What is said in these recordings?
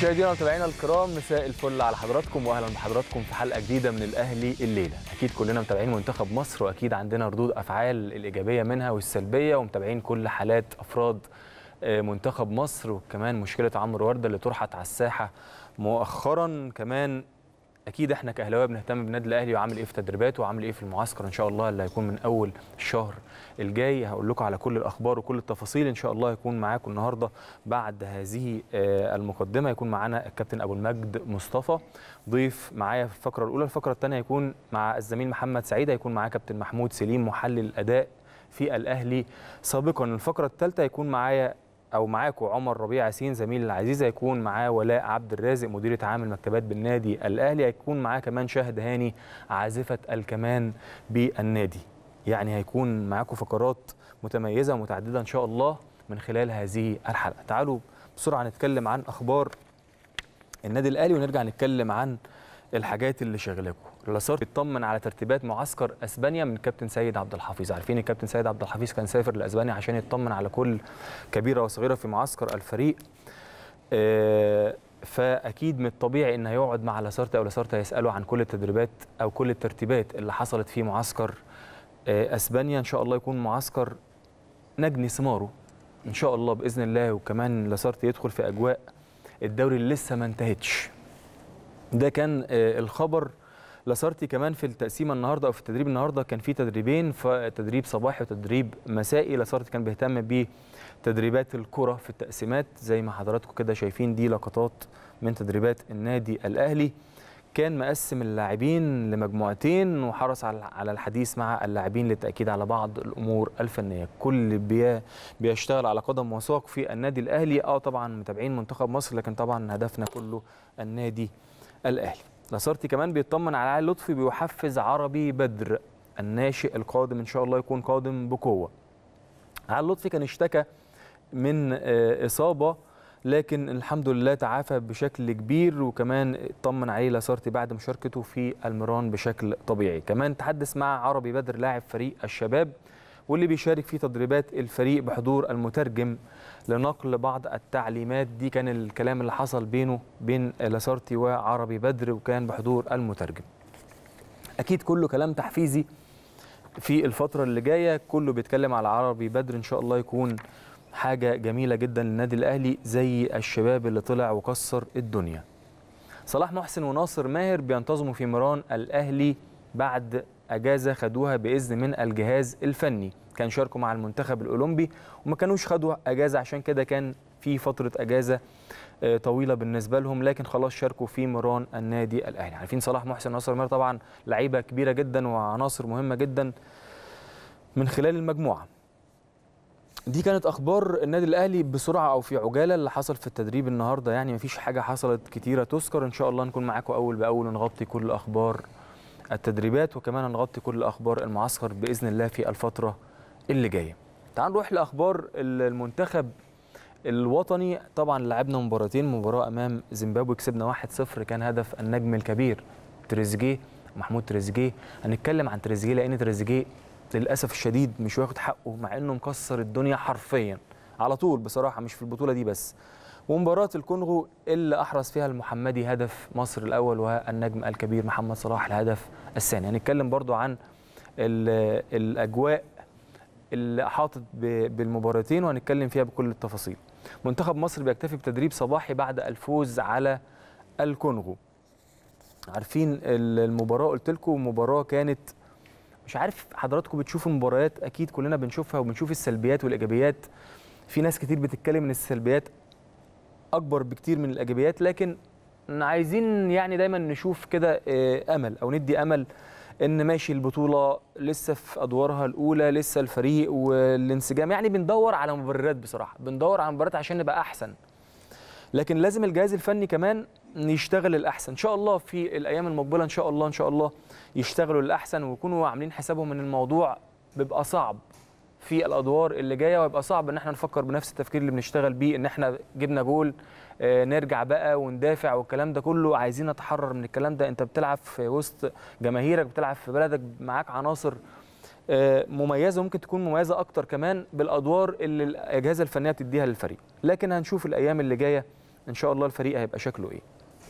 مشاهدينا ومتابعينا الكرام مساء الفل على حضراتكم واهلا بحضراتكم في حلقه جديده من الاهلي الليله اكيد كلنا متابعين منتخب مصر واكيد عندنا ردود افعال الايجابيه منها والسلبيه ومتابعين كل حالات افراد آه، منتخب مصر وكمان مشكله عمرو ورده اللي طرحت على الساحه مؤخرا كمان اكيد احنا كاهلاويه بنهتم بالنادي الاهلي وعامل ايه في تدريباته وعامل ايه في المعسكر ان شاء الله اللي هيكون من اول الشهر الجاي هقول لكم على كل الاخبار وكل التفاصيل ان شاء الله يكون معاكم النهارده بعد هذه آه، المقدمه يكون معانا الكابتن ابو المجد مصطفى ضيف معايا في الفقره الاولى الفقره الثانيه هيكون مع الزميل محمد سعيد هيكون معاه كابتن محمود سليم محلل الاداء في الاهلي سابقا الفقره الثالثه هيكون معايا او معاكم عمر ربيع ياسين زميل العزيز هيكون معاه ولاء عبد الرازق مديره عام المكتبات بالنادي الاهلي هيكون معاه كمان شاهد هاني عازفه الكمان بالنادي يعني هيكون معاكم فقرات متميزه ومتعدده ان شاء الله من خلال هذه الحلقه تعالوا بسرعه نتكلم عن اخبار النادي الاهلي ونرجع نتكلم عن الحاجات اللي شغلاكم لاسار بيطمن على ترتيبات معسكر اسبانيا من كابتن سيد عبد الحفيظ عارفين الكابتن سيد عبد الحفيظ كان سافر لاسبانيا عشان يطمن على كل كبيره وصغيره في معسكر الفريق آه، فاكيد من الطبيعي ان هيقعد مع لاسارتا او لاسارتا يساله عن كل التدريبات او كل الترتيبات اللي حصلت في معسكر آه، اسبانيا ان شاء الله يكون معسكر نجني ثماره ان شاء الله باذن الله وكمان لاسارتا يدخل في اجواء الدوري اللي لسه ما انتهتش ده كان آه، الخبر لاسارتي كمان في التقسيمه النهارده او في التدريب النهارده كان في تدريبين فتدريب صباحي وتدريب مسائي لاسارتي كان بيهتم بتدريبات الكره في التقسيمات زي ما حضراتكم كده شايفين دي لقطات من تدريبات النادي الاهلي كان مقسم اللاعبين لمجموعتين وحرص على على الحديث مع اللاعبين للتاكيد على بعض الامور الفنيه كل بي بيشتغل على قدم وساق في النادي الاهلي اه طبعا متابعين منتخب مصر لكن طبعا هدفنا كله النادي الاهلي لاسارتي كمان بيطمن على علي لطفي بيحفز عربي بدر الناشئ القادم ان شاء الله يكون قادم بقوه علي لطفي كان اشتكى من آه، اصابه لكن الحمد لله تعافى بشكل كبير وكمان اطمن عليه لاسارتي بعد مشاركته في المران بشكل طبيعي كمان تحدث مع عربي بدر لاعب فريق الشباب واللي بيشارك في تدريبات الفريق بحضور المترجم لنقل بعض التعليمات دي كان الكلام اللي حصل بينه بين لاسارتي وعربي بدر وكان بحضور المترجم اكيد كله كلام تحفيزي في الفترة اللي جاية كله بيتكلم على عربي بدر إن شاء الله يكون حاجة جميلة جدا للنادي الأهلي زي الشباب اللي طلع وكسر الدنيا صلاح محسن وناصر ماهر بينتظموا في مران الأهلي بعد أجازة خدوها بإذن من الجهاز الفني كان شاركوا مع المنتخب الأولمبي وما كانوش خدوا أجازة عشان كده كان في فترة أجازة آه، طويلة بالنسبة لهم لكن خلاص شاركوا في مران النادي الأهلي عارفين صلاح محسن وناصر ماهر طبعا لعيبة كبيرة جدا وعناصر مهمة جدا من خلال المجموعة دي كانت اخبار النادي الاهلي بسرعه او في عجاله اللي حصل في التدريب النهارده يعني مفيش حاجه حصلت كتيره تذكر ان شاء الله نكون معاكم اول باول ونغطي كل اخبار التدريبات وكمان هنغطي كل اخبار المعسكر باذن الله في الفتره اللي جايه تعال نروح لاخبار المنتخب الوطني طبعا لعبنا مباراتين مباراه امام زيمبابوي كسبنا 1-0 كان هدف النجم الكبير تريزيجيه محمود تريزيجيه هنتكلم عن تريزيجيه لان تريزيجيه للاسف الشديد مش واخد حقه مع انه مكسر الدنيا حرفيا على طول بصراحه مش في البطوله دي بس ومباراه الكونغو اللي احرز فيها المحمدي هدف مصر الاول والنجم الكبير محمد صلاح الهدف الثاني هنتكلم برضو عن ال- الاجواء اللي احاطت ب- بالمباراتين وهنتكلم فيها بكل التفاصيل منتخب مصر بيكتفي بتدريب صباحي بعد الفوز على الكونغو عارفين ال- المباراه قلت لكم مباراه كانت مش عارف حضراتكم بتشوفوا المباريات اكيد كلنا بنشوفها وبنشوف السلبيات والايجابيات في ناس كتير بتتكلم ان السلبيات اكبر بكتير من الايجابيات لكن عايزين يعني دايما نشوف كده آه، امل او ندي امل ان ماشي البطوله لسه في ادوارها الاولى لسه الفريق والانسجام يعني بندور على مبررات بصراحه بندور على مبررات عشان نبقى احسن لكن لازم الجهاز الفني كمان يشتغل الاحسن ان شاء الله في الايام المقبله ان شاء الله ان شاء الله يشتغلوا الاحسن ويكونوا عاملين حسابهم ان الموضوع بيبقى صعب في الادوار اللي جايه ويبقى صعب ان احنا نفكر بنفس التفكير اللي بنشتغل بيه ان احنا جبنا جول آه، نرجع بقى وندافع والكلام ده كله عايزين نتحرر من الكلام ده انت بتلعب في وسط جماهيرك بتلعب في بلدك معاك عناصر آه، مميزه ممكن تكون مميزه اكتر كمان بالادوار اللي الاجهزه الفنيه بتديها للفريق لكن هنشوف الايام اللي جايه ان شاء الله الفريق هيبقى شكله ايه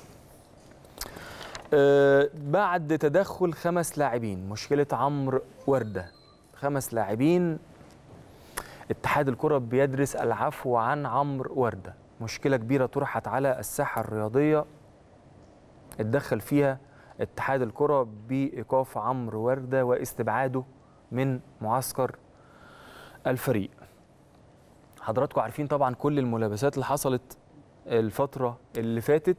آه بعد تدخل خمس لاعبين مشكله عمرو ورده خمس لاعبين اتحاد الكره بيدرس العفو عن عمرو ورده مشكله كبيره طرحت على الساحه الرياضيه اتدخل فيها اتحاد الكره بايقاف عمرو ورده واستبعاده من معسكر الفريق حضراتكم عارفين طبعا كل الملابسات اللي حصلت الفتره اللي فاتت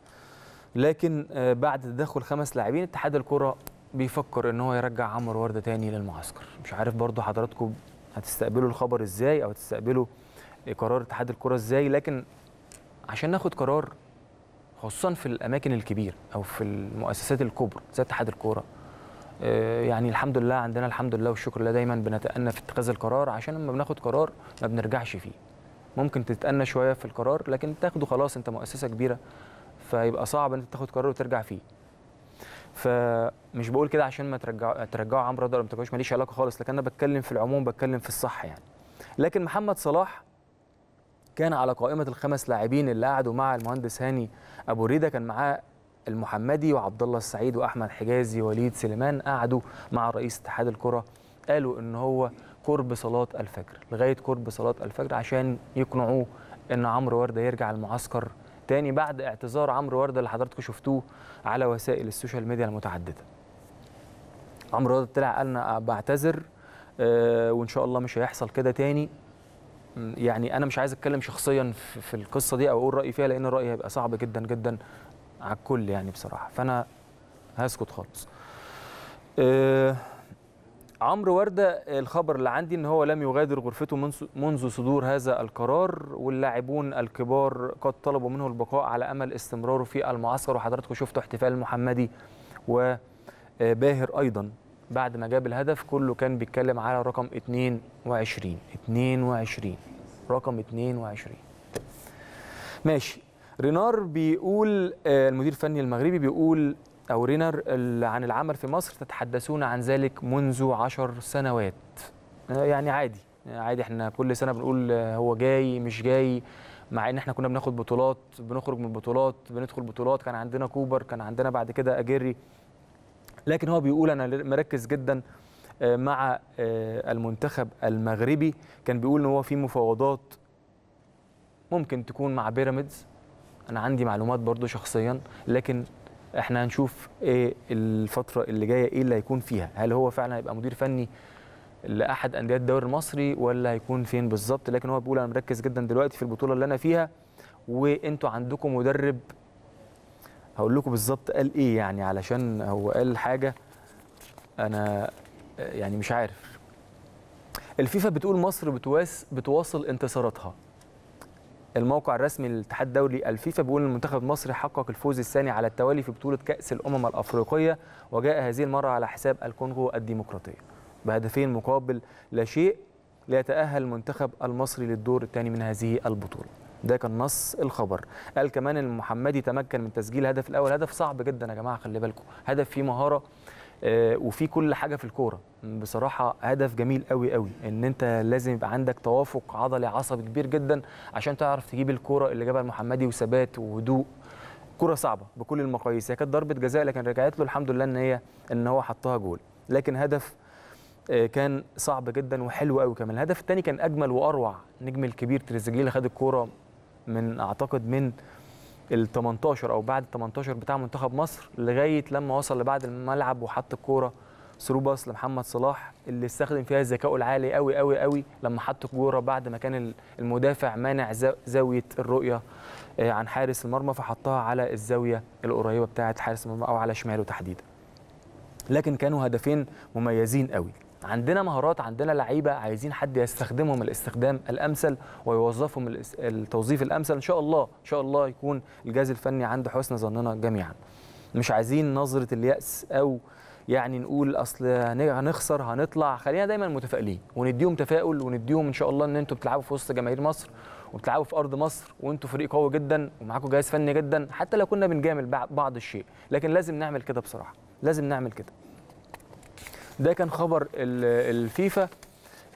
لكن بعد تدخل خمس لاعبين اتحاد الكره بيفكر ان هو يرجع عمرو ورده تاني للمعسكر مش عارف برضو حضراتكم هتستقبلوا الخبر ازاي او هتستقبلوا قرار اتحاد الكره ازاي لكن عشان ناخد قرار خصوصا في الاماكن الكبيره او في المؤسسات الكبرى زي اتحاد الكوره يعني الحمد لله عندنا الحمد لله والشكر لله دايما بنتأنى في اتخاذ القرار عشان لما بناخد قرار ما بنرجعش فيه ممكن تتأنى شويه في القرار لكن تاخده خلاص انت مؤسسه كبيره فيبقى صعب انت تاخد قرار وترجع فيه فمش بقول كده عشان ما ترجعوا ترجعوا عمرو رضا ولا ما ترجعوش ماليش علاقه خالص لكن انا بتكلم في العموم بتكلم في الصح يعني لكن محمد صلاح كان على قائمه الخمس لاعبين اللي قعدوا مع المهندس هاني ابو ريده كان معاه المحمدي وعبد الله السعيد واحمد حجازي وليد سليمان قعدوا مع رئيس اتحاد الكره قالوا ان هو قرب صلاه الفجر لغايه قرب صلاه الفجر عشان يقنعوه ان عمرو ورده يرجع المعسكر تاني بعد اعتذار عمرو ورده اللي حضراتكم شفتوه على وسائل السوشيال ميديا المتعدده. عمرو ورده طلع قال انا بعتذر آه وان شاء الله مش هيحصل كده تاني. يعني انا مش عايز اتكلم شخصيا في, في القصه دي او اقول رايي فيها لان رايي هيبقى صعب جدا جدا على الكل يعني بصراحه فانا هسكت خالص. آه عمرو ورده الخبر اللي عندي ان هو لم يغادر غرفته منذ صدور هذا القرار واللاعبون الكبار قد طلبوا منه البقاء على امل استمراره في المعسكر وحضراتكم شفتوا احتفال المحمدي وباهر ايضا بعد ما جاب الهدف كله كان بيتكلم على رقم 22 22 رقم 22 ماشي رينار بيقول المدير الفني المغربي بيقول أو رينر عن العمل في مصر تتحدثون عن ذلك منذ عشر سنوات يعني عادي عادي احنا كل سنة بنقول هو جاي مش جاي مع ان احنا كنا بناخد بطولات بنخرج من بطولات بندخل بطولات كان عندنا كوبر كان عندنا بعد كده اجري لكن هو بيقول انا مركز جدا مع المنتخب المغربي كان بيقول ان هو في مفاوضات ممكن تكون مع بيراميدز انا عندي معلومات برضو شخصيا لكن احنا هنشوف ايه الفتره اللي جايه ايه اللي هيكون فيها هل هو فعلا هيبقى مدير فني لاحد انديه الدوري المصري ولا هيكون فين بالظبط لكن هو بيقول انا مركز جدا دلوقتي في البطوله اللي انا فيها وانتوا عندكم مدرب هقول لكم بالظبط قال ايه يعني علشان هو قال حاجه انا يعني مش عارف الفيفا بتقول مصر بتواس بتواصل انتصاراتها الموقع الرسمي للاتحاد الدولي الفيفا بيقول ان المنتخب المصري حقق الفوز الثاني على التوالي في بطوله كاس الامم الافريقيه وجاء هذه المره على حساب الكونغو الديمقراطيه بهدفين مقابل لا شيء ليتاهل المنتخب المصري للدور الثاني من هذه البطوله ده كان نص الخبر قال كمان ان المحمدي تمكن من تسجيل الهدف الاول هدف صعب جدا يا جماعه خلي بالكم هدف فيه مهاره آه وفي كل حاجه في الكوره بصراحه هدف جميل قوي قوي ان انت لازم يبقى عندك توافق عضلي عصبي كبير جدا عشان تعرف تجيب الكوره اللي جابها المحمدي وثبات وهدوء كوره صعبه بكل المقاييس هي كانت ضربه جزاء لكن رجعت له الحمد لله ان هي ان هو حطها جول لكن هدف آه كان صعب جدا وحلو قوي كمان الهدف الثاني كان اجمل واروع نجم الكبير تريزيجيه اللي خد الكوره من اعتقد من ال 18 او بعد ال 18 بتاع منتخب مصر لغايه لما وصل لبعد الملعب وحط الكوره ثرو باص لمحمد صلاح اللي استخدم فيها ذكائه العالي قوي قوي قوي لما حط الكوره بعد ما كان المدافع مانع زاويه الرؤيه عن حارس المرمى فحطها على الزاويه القريبه بتاعه حارس المرمى او على شماله تحديدا. لكن كانوا هدفين مميزين قوي. عندنا مهارات عندنا لعيبه عايزين حد يستخدمهم الاستخدام الامثل ويوظفهم التوظيف الامثل ان شاء الله ان شاء الله يكون الجهاز الفني عند حسن ظننا جميعا مش عايزين نظره الياس او يعني نقول اصل هنخسر هنطلع خلينا دايما متفائلين ونديهم تفاؤل ونديهم ان شاء الله ان انتوا بتلعبوا في وسط جماهير مصر وبتلعبوا في ارض مصر وانتوا فريق قوي جدا ومعاكم جهاز فني جدا حتى لو كنا بنجامل بعض الشيء لكن لازم نعمل كده بصراحه لازم نعمل كده ده كان خبر الفيفا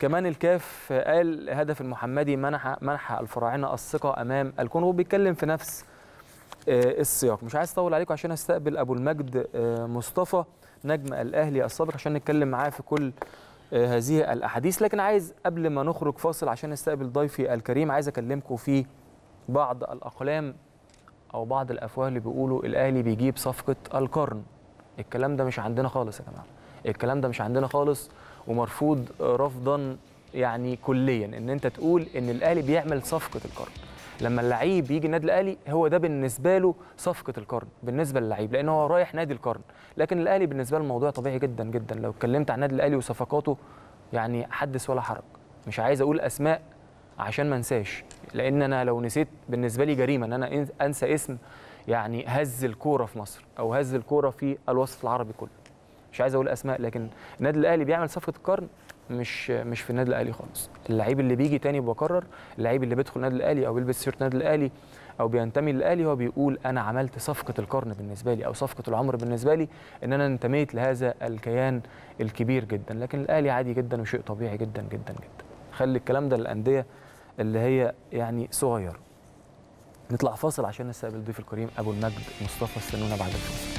كمان الكاف قال هدف المحمدي منح منح الفراعنه الثقه امام الكونغو بيتكلم في نفس آه، السياق مش عايز اطول عليكم عشان استقبل ابو المجد آه، مصطفى نجم الاهلي السابق عشان نتكلم معاه في كل آه، هذه الاحاديث لكن عايز قبل ما نخرج فاصل عشان نستقبل ضيفي الكريم عايز اكلمكم في بعض الاقلام او بعض الافواه اللي بيقولوا الاهلي بيجيب صفقه القرن الكلام ده مش عندنا خالص يا جماعه الكلام ده مش عندنا خالص ومرفوض رفضا يعني كليا ان انت تقول ان الاهلي بيعمل صفقه القرن لما اللعيب يجي النادي الاهلي هو ده بالنسبه له صفقه القرن بالنسبه للعيب لان هو رايح نادي القرن لكن الاهلي بالنسبه له الموضوع طبيعي جدا جدا لو اتكلمت عن النادي الاهلي وصفقاته يعني حدث ولا حرج مش عايز اقول اسماء عشان ما انساش لان انا لو نسيت بالنسبه لي جريمه ان انا انسى اسم يعني هز الكوره في مصر او هز الكوره في الوسط العربي كله مش عايز اقول اسماء لكن النادي الاهلي بيعمل صفقه القرن مش مش في النادي الاهلي خالص اللعيب اللي بيجي تاني بكرر اللعيب اللي بيدخل النادي الاهلي او بيلبس تيشيرت النادي الاهلي او بينتمي للاهلي هو بيقول انا عملت صفقه القرن بالنسبه لي او صفقه العمر بالنسبه لي ان انا انتميت لهذا الكيان الكبير جدا لكن الاهلي عادي جدا وشيء طبيعي جدا جدا جدا خلي الكلام ده للانديه اللي هي يعني صغيره نطلع فاصل عشان نستقبل ضيف الكريم ابو المجد مصطفى استنونا بعد الفاصل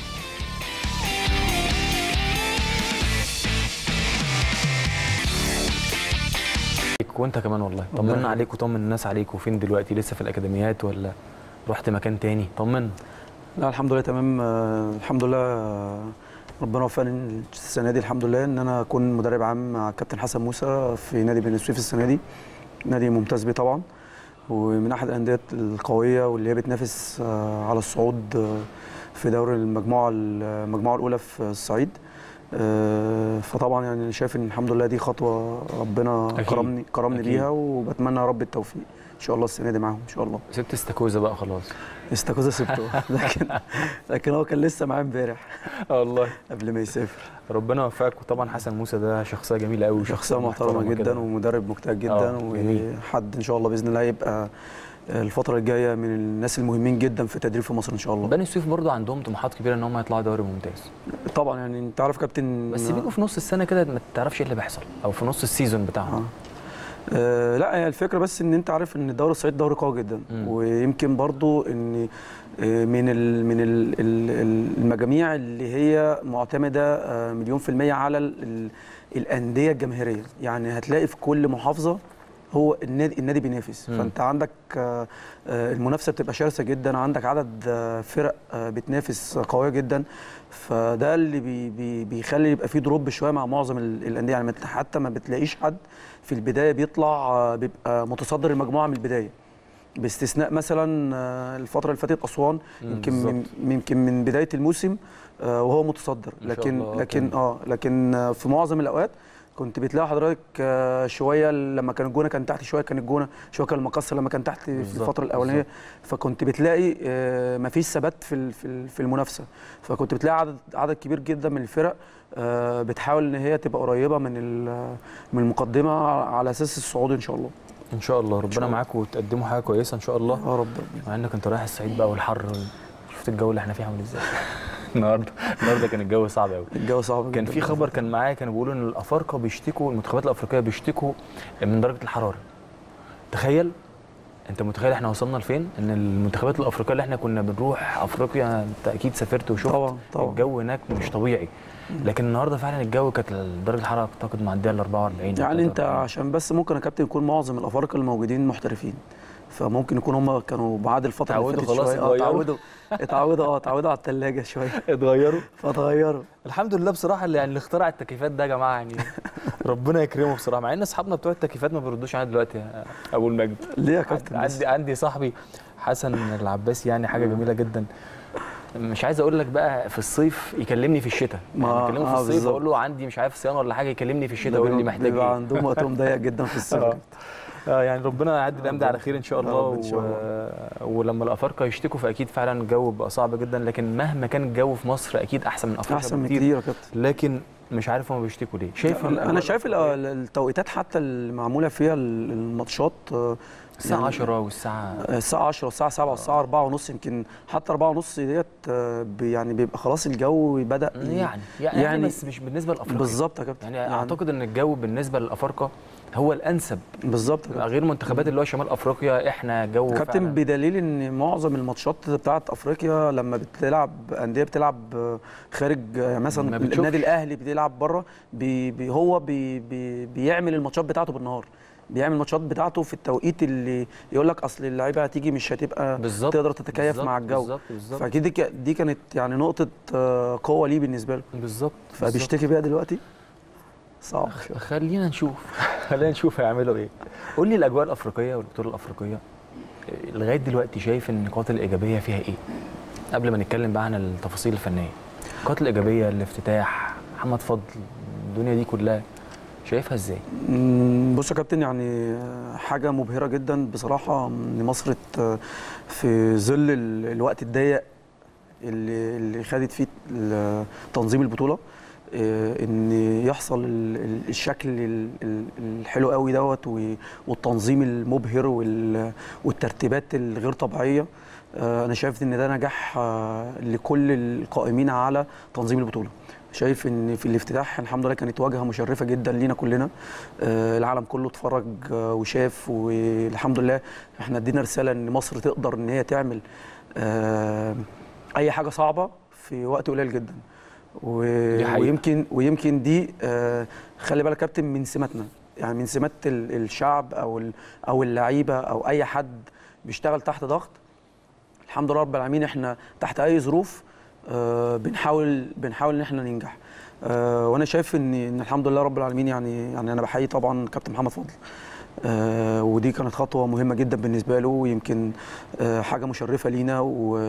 وانت كمان والله طمنا عليك وطمن الناس عليك وفين دلوقتي لسه في الاكاديميات ولا رحت مكان تاني طمنا لا الحمد لله تمام آه، الحمد لله آه، ربنا وفقني السنه دي الحمد لله ان انا اكون مدرب عام مع كابتن حسن موسى في نادي بني سويف السنه دي نادي ممتاز بيه طبعا ومن احد الانديه القويه واللي هي بتنافس آه، على الصعود في دوري المجموعه المجموعه الاولى في الصعيد آه، فطبعا يعني انا شايف ان الحمد لله دي خطوه ربنا أكيد. كرمني كرمني أكيد. بيها وبتمنى يا رب التوفيق ان شاء الله السنه دي معاهم ان شاء الله سبت استاكوزا بقى خلاص استاكوزا سبته لكن لكن هو كان لسه معايا امبارح والله قبل ما يسافر ربنا يوفقك وطبعا حسن موسى ده شخصيه جميله قوي شخصيه محترمه جدا ومدرب مجتهد جدا آه، وحد ان شاء الله باذن الله يبقى الفتره الجايه من الناس المهمين جدا في التدريب في مصر ان شاء الله بني سويف برضه عندهم طموحات كبيره ان هم يطلعوا دوري ممتاز طبعا يعني انت عارف كابتن بس بيجوا في نص السنه كده ما تعرفش ايه اللي بيحصل او في نص السيزون بتاعهم آه. آه لا هي الفكره بس ان انت عارف ان الدوري الصعيدي دوري قوي جدا م. ويمكن برضو ان آه، من ال من ال المجاميع اللي هي معتمده آه، مليون في الميه على الانديه الجماهيريه يعني هتلاقي في كل محافظه هو النادي النادي بينافس م. فانت عندك آه، آه، المنافسه بتبقى شرسه جدا عندك عدد آه، فرق بتنافس قويه جدا فده اللي بي بي بيخلي يبقى في دروب شويه مع معظم الانديه يعني حتى ما بتلاقيش حد في البدايه بيطلع بيبقى متصدر المجموعه من البدايه باستثناء مثلا الفتره اللي فاتت اسوان يمكن من يمكن من بدايه الموسم وهو متصدر لكن لكن اه لكن في معظم الاوقات كنت بتلاقي حضرتك آه، شويه لما كان الجونه كان تحت شويه كان الجونه شويه كان المقصه لما كان تحت في الفتره الاولانيه فكنت بتلاقي آه، مفيش ثبات في في المنافسه فكنت بتلاقي عدد عدد كبير جدا من الفرق آه، بتحاول ان هي تبقى قريبه من من المقدمه على اساس الصعود ان شاء الله ان شاء الله ربنا شاء معاك وتقدموا حاجه كويسه ان شاء الله يا رب مع انك انت رايح الصعيد بقى والحر شفت الجو اللي احنا فيه عامل ازاي النهارده النهارده كان الجو صعب قوي الجو صعب كان في خبر كان معايا كانوا بيقولوا ان الافارقه بيشتكوا المنتخبات الافريقيه بيشتكوا من درجه الحراره تخيل انت متخيل احنا وصلنا لفين ان المنتخبات الافريقيه اللي احنا كنا بنروح افريقيا انت اكيد سافرت وشفت طبعا طبعا الجو هناك مش طبيعي لكن النهارده فعلا الجو كانت درجه الحراره اعتقد معديه ال 44 يعني انت عشان بس ممكن يا كابتن يكون معظم الافارقه الموجودين محترفين فممكن يكون هم كانوا بعد الفتره اللي فاتت شويه اه اتعودوا اتعودوا اه اتعودوا على الثلاجه شويه اتغيروا فاتغيروا الحمد لله بصراحه اللي يعني اللي اخترع التكييفات ده يا جماعه يعني ربنا يكرمه بصراحه مع ان اصحابنا بتوع التكييفات ما بيردوش عليا دلوقتي يا ابو المجد ليه يا كابتن عندي عندي صاحبي حسن العباسي يعني حاجه جميله جدا مش عايز اقول لك بقى في الصيف يكلمني في الشتاء ما يعني يكلمني في الصيف اقول له عندي مش عارف صيانه ولا حاجه يكلمني في الشتاء يقول لي محتاج ايه بيبقى عندهم وقتهم ضيق جدا في الصيف آه. اه يعني ربنا يعدي الايام دي على خير ان شاء الله, و... شاء الله. ولما الافارقه يشتكوا فاكيد فعلا الجو بقى صعب جدا لكن مهما كان الجو في مصر اكيد احسن من افريقيا احسن من كتير يا كابتن لكن مش عارف هم بيشتكوا ليه شايف انا شايف التوقيتات حتى المعموله فيها الماتشات آه، الساعة 10 يعني والساعة الساعة 10 والساعة 7 والساعة 4 ونص يمكن حتى 4 ونص ديت آه، يعني بيبقى خلاص الجو بدأ يعني يعني, يعني بس مش بالنسبة للأفارقة بالظبط يا كابتن يعني, يعني أعتقد إن الجو بالنسبة للأفارقة هو الانسب بالظبط كده. غير منتخبات اللي هو شمال افريقيا احنا جو كابتن فعلاً. بدليل ان معظم الماتشات بتاعت افريقيا لما بتلعب انديه بتلعب خارج ما مثلا بتشوفش. النادي الاهلي بتلعب بره بي بي هو بي بي بيعمل الماتشات بتاعته بالنهار بيعمل الماتشات بتاعته في التوقيت اللي يقول لك اصل اللعيبه هتيجي مش هتبقى بالظبط تقدر تتكيف بالظبط، مع الجو بالظبط بالظبط فاكيد دي, ك- دي كانت يعني نقطه آه، قوه ليه بالنسبه له بالظبط فبيشتكي بيها دلوقتي صعب بالظبط. خلينا نشوف خلينا نشوف هيعملوا ايه قول لي الاجواء الافريقيه والبطوله الافريقيه إيه، لغايه دلوقتي شايف النقاط الايجابيه فيها ايه قبل ما نتكلم بقى عن التفاصيل الفنيه النقاط الايجابيه الافتتاح محمد فضل الدنيا دي كلها شايفها ازاي مم، بص يا كابتن يعني حاجة مبهرة جدا بصراحة إن مصر ت- في ظل ال- الوقت الضيق اللي اللي خدت فيه ال- تنظيم البطولة آه، ان يحصل ال- ال- الشكل ال- ال- الحلو قوي دوت و- والتنظيم المبهر وال- والترتيبات الغير طبيعيه آه، انا شايف ان ده نجاح آه، لكل القائمين على تنظيم البطوله شايف ان في الافتتاح الحمد لله كانت واجهه مشرفه جدا لينا كلنا آه، العالم كله اتفرج آه، وشاف والحمد لله احنا ادينا رساله ان مصر تقدر ان هي تعمل آه، اي حاجه صعبه في وقت قليل جدا و... دي حقيقة. ويمكن ويمكن دي آه، خلي بالك كابتن من سماتنا يعني من سمات ال- الشعب او ال- او اللعيبه او اي حد بيشتغل تحت ضغط الحمد لله رب العالمين احنا تحت اي ظروف آه، بنحاول بنحاول ان احنا ننجح آه، وانا شايف ان ان الحمد لله رب العالمين يعني يعني انا بحيي طبعا كابتن محمد فضل آه، ودي كانت خطوه مهمه جدا بالنسبه له ويمكن آه، حاجه مشرفه لينا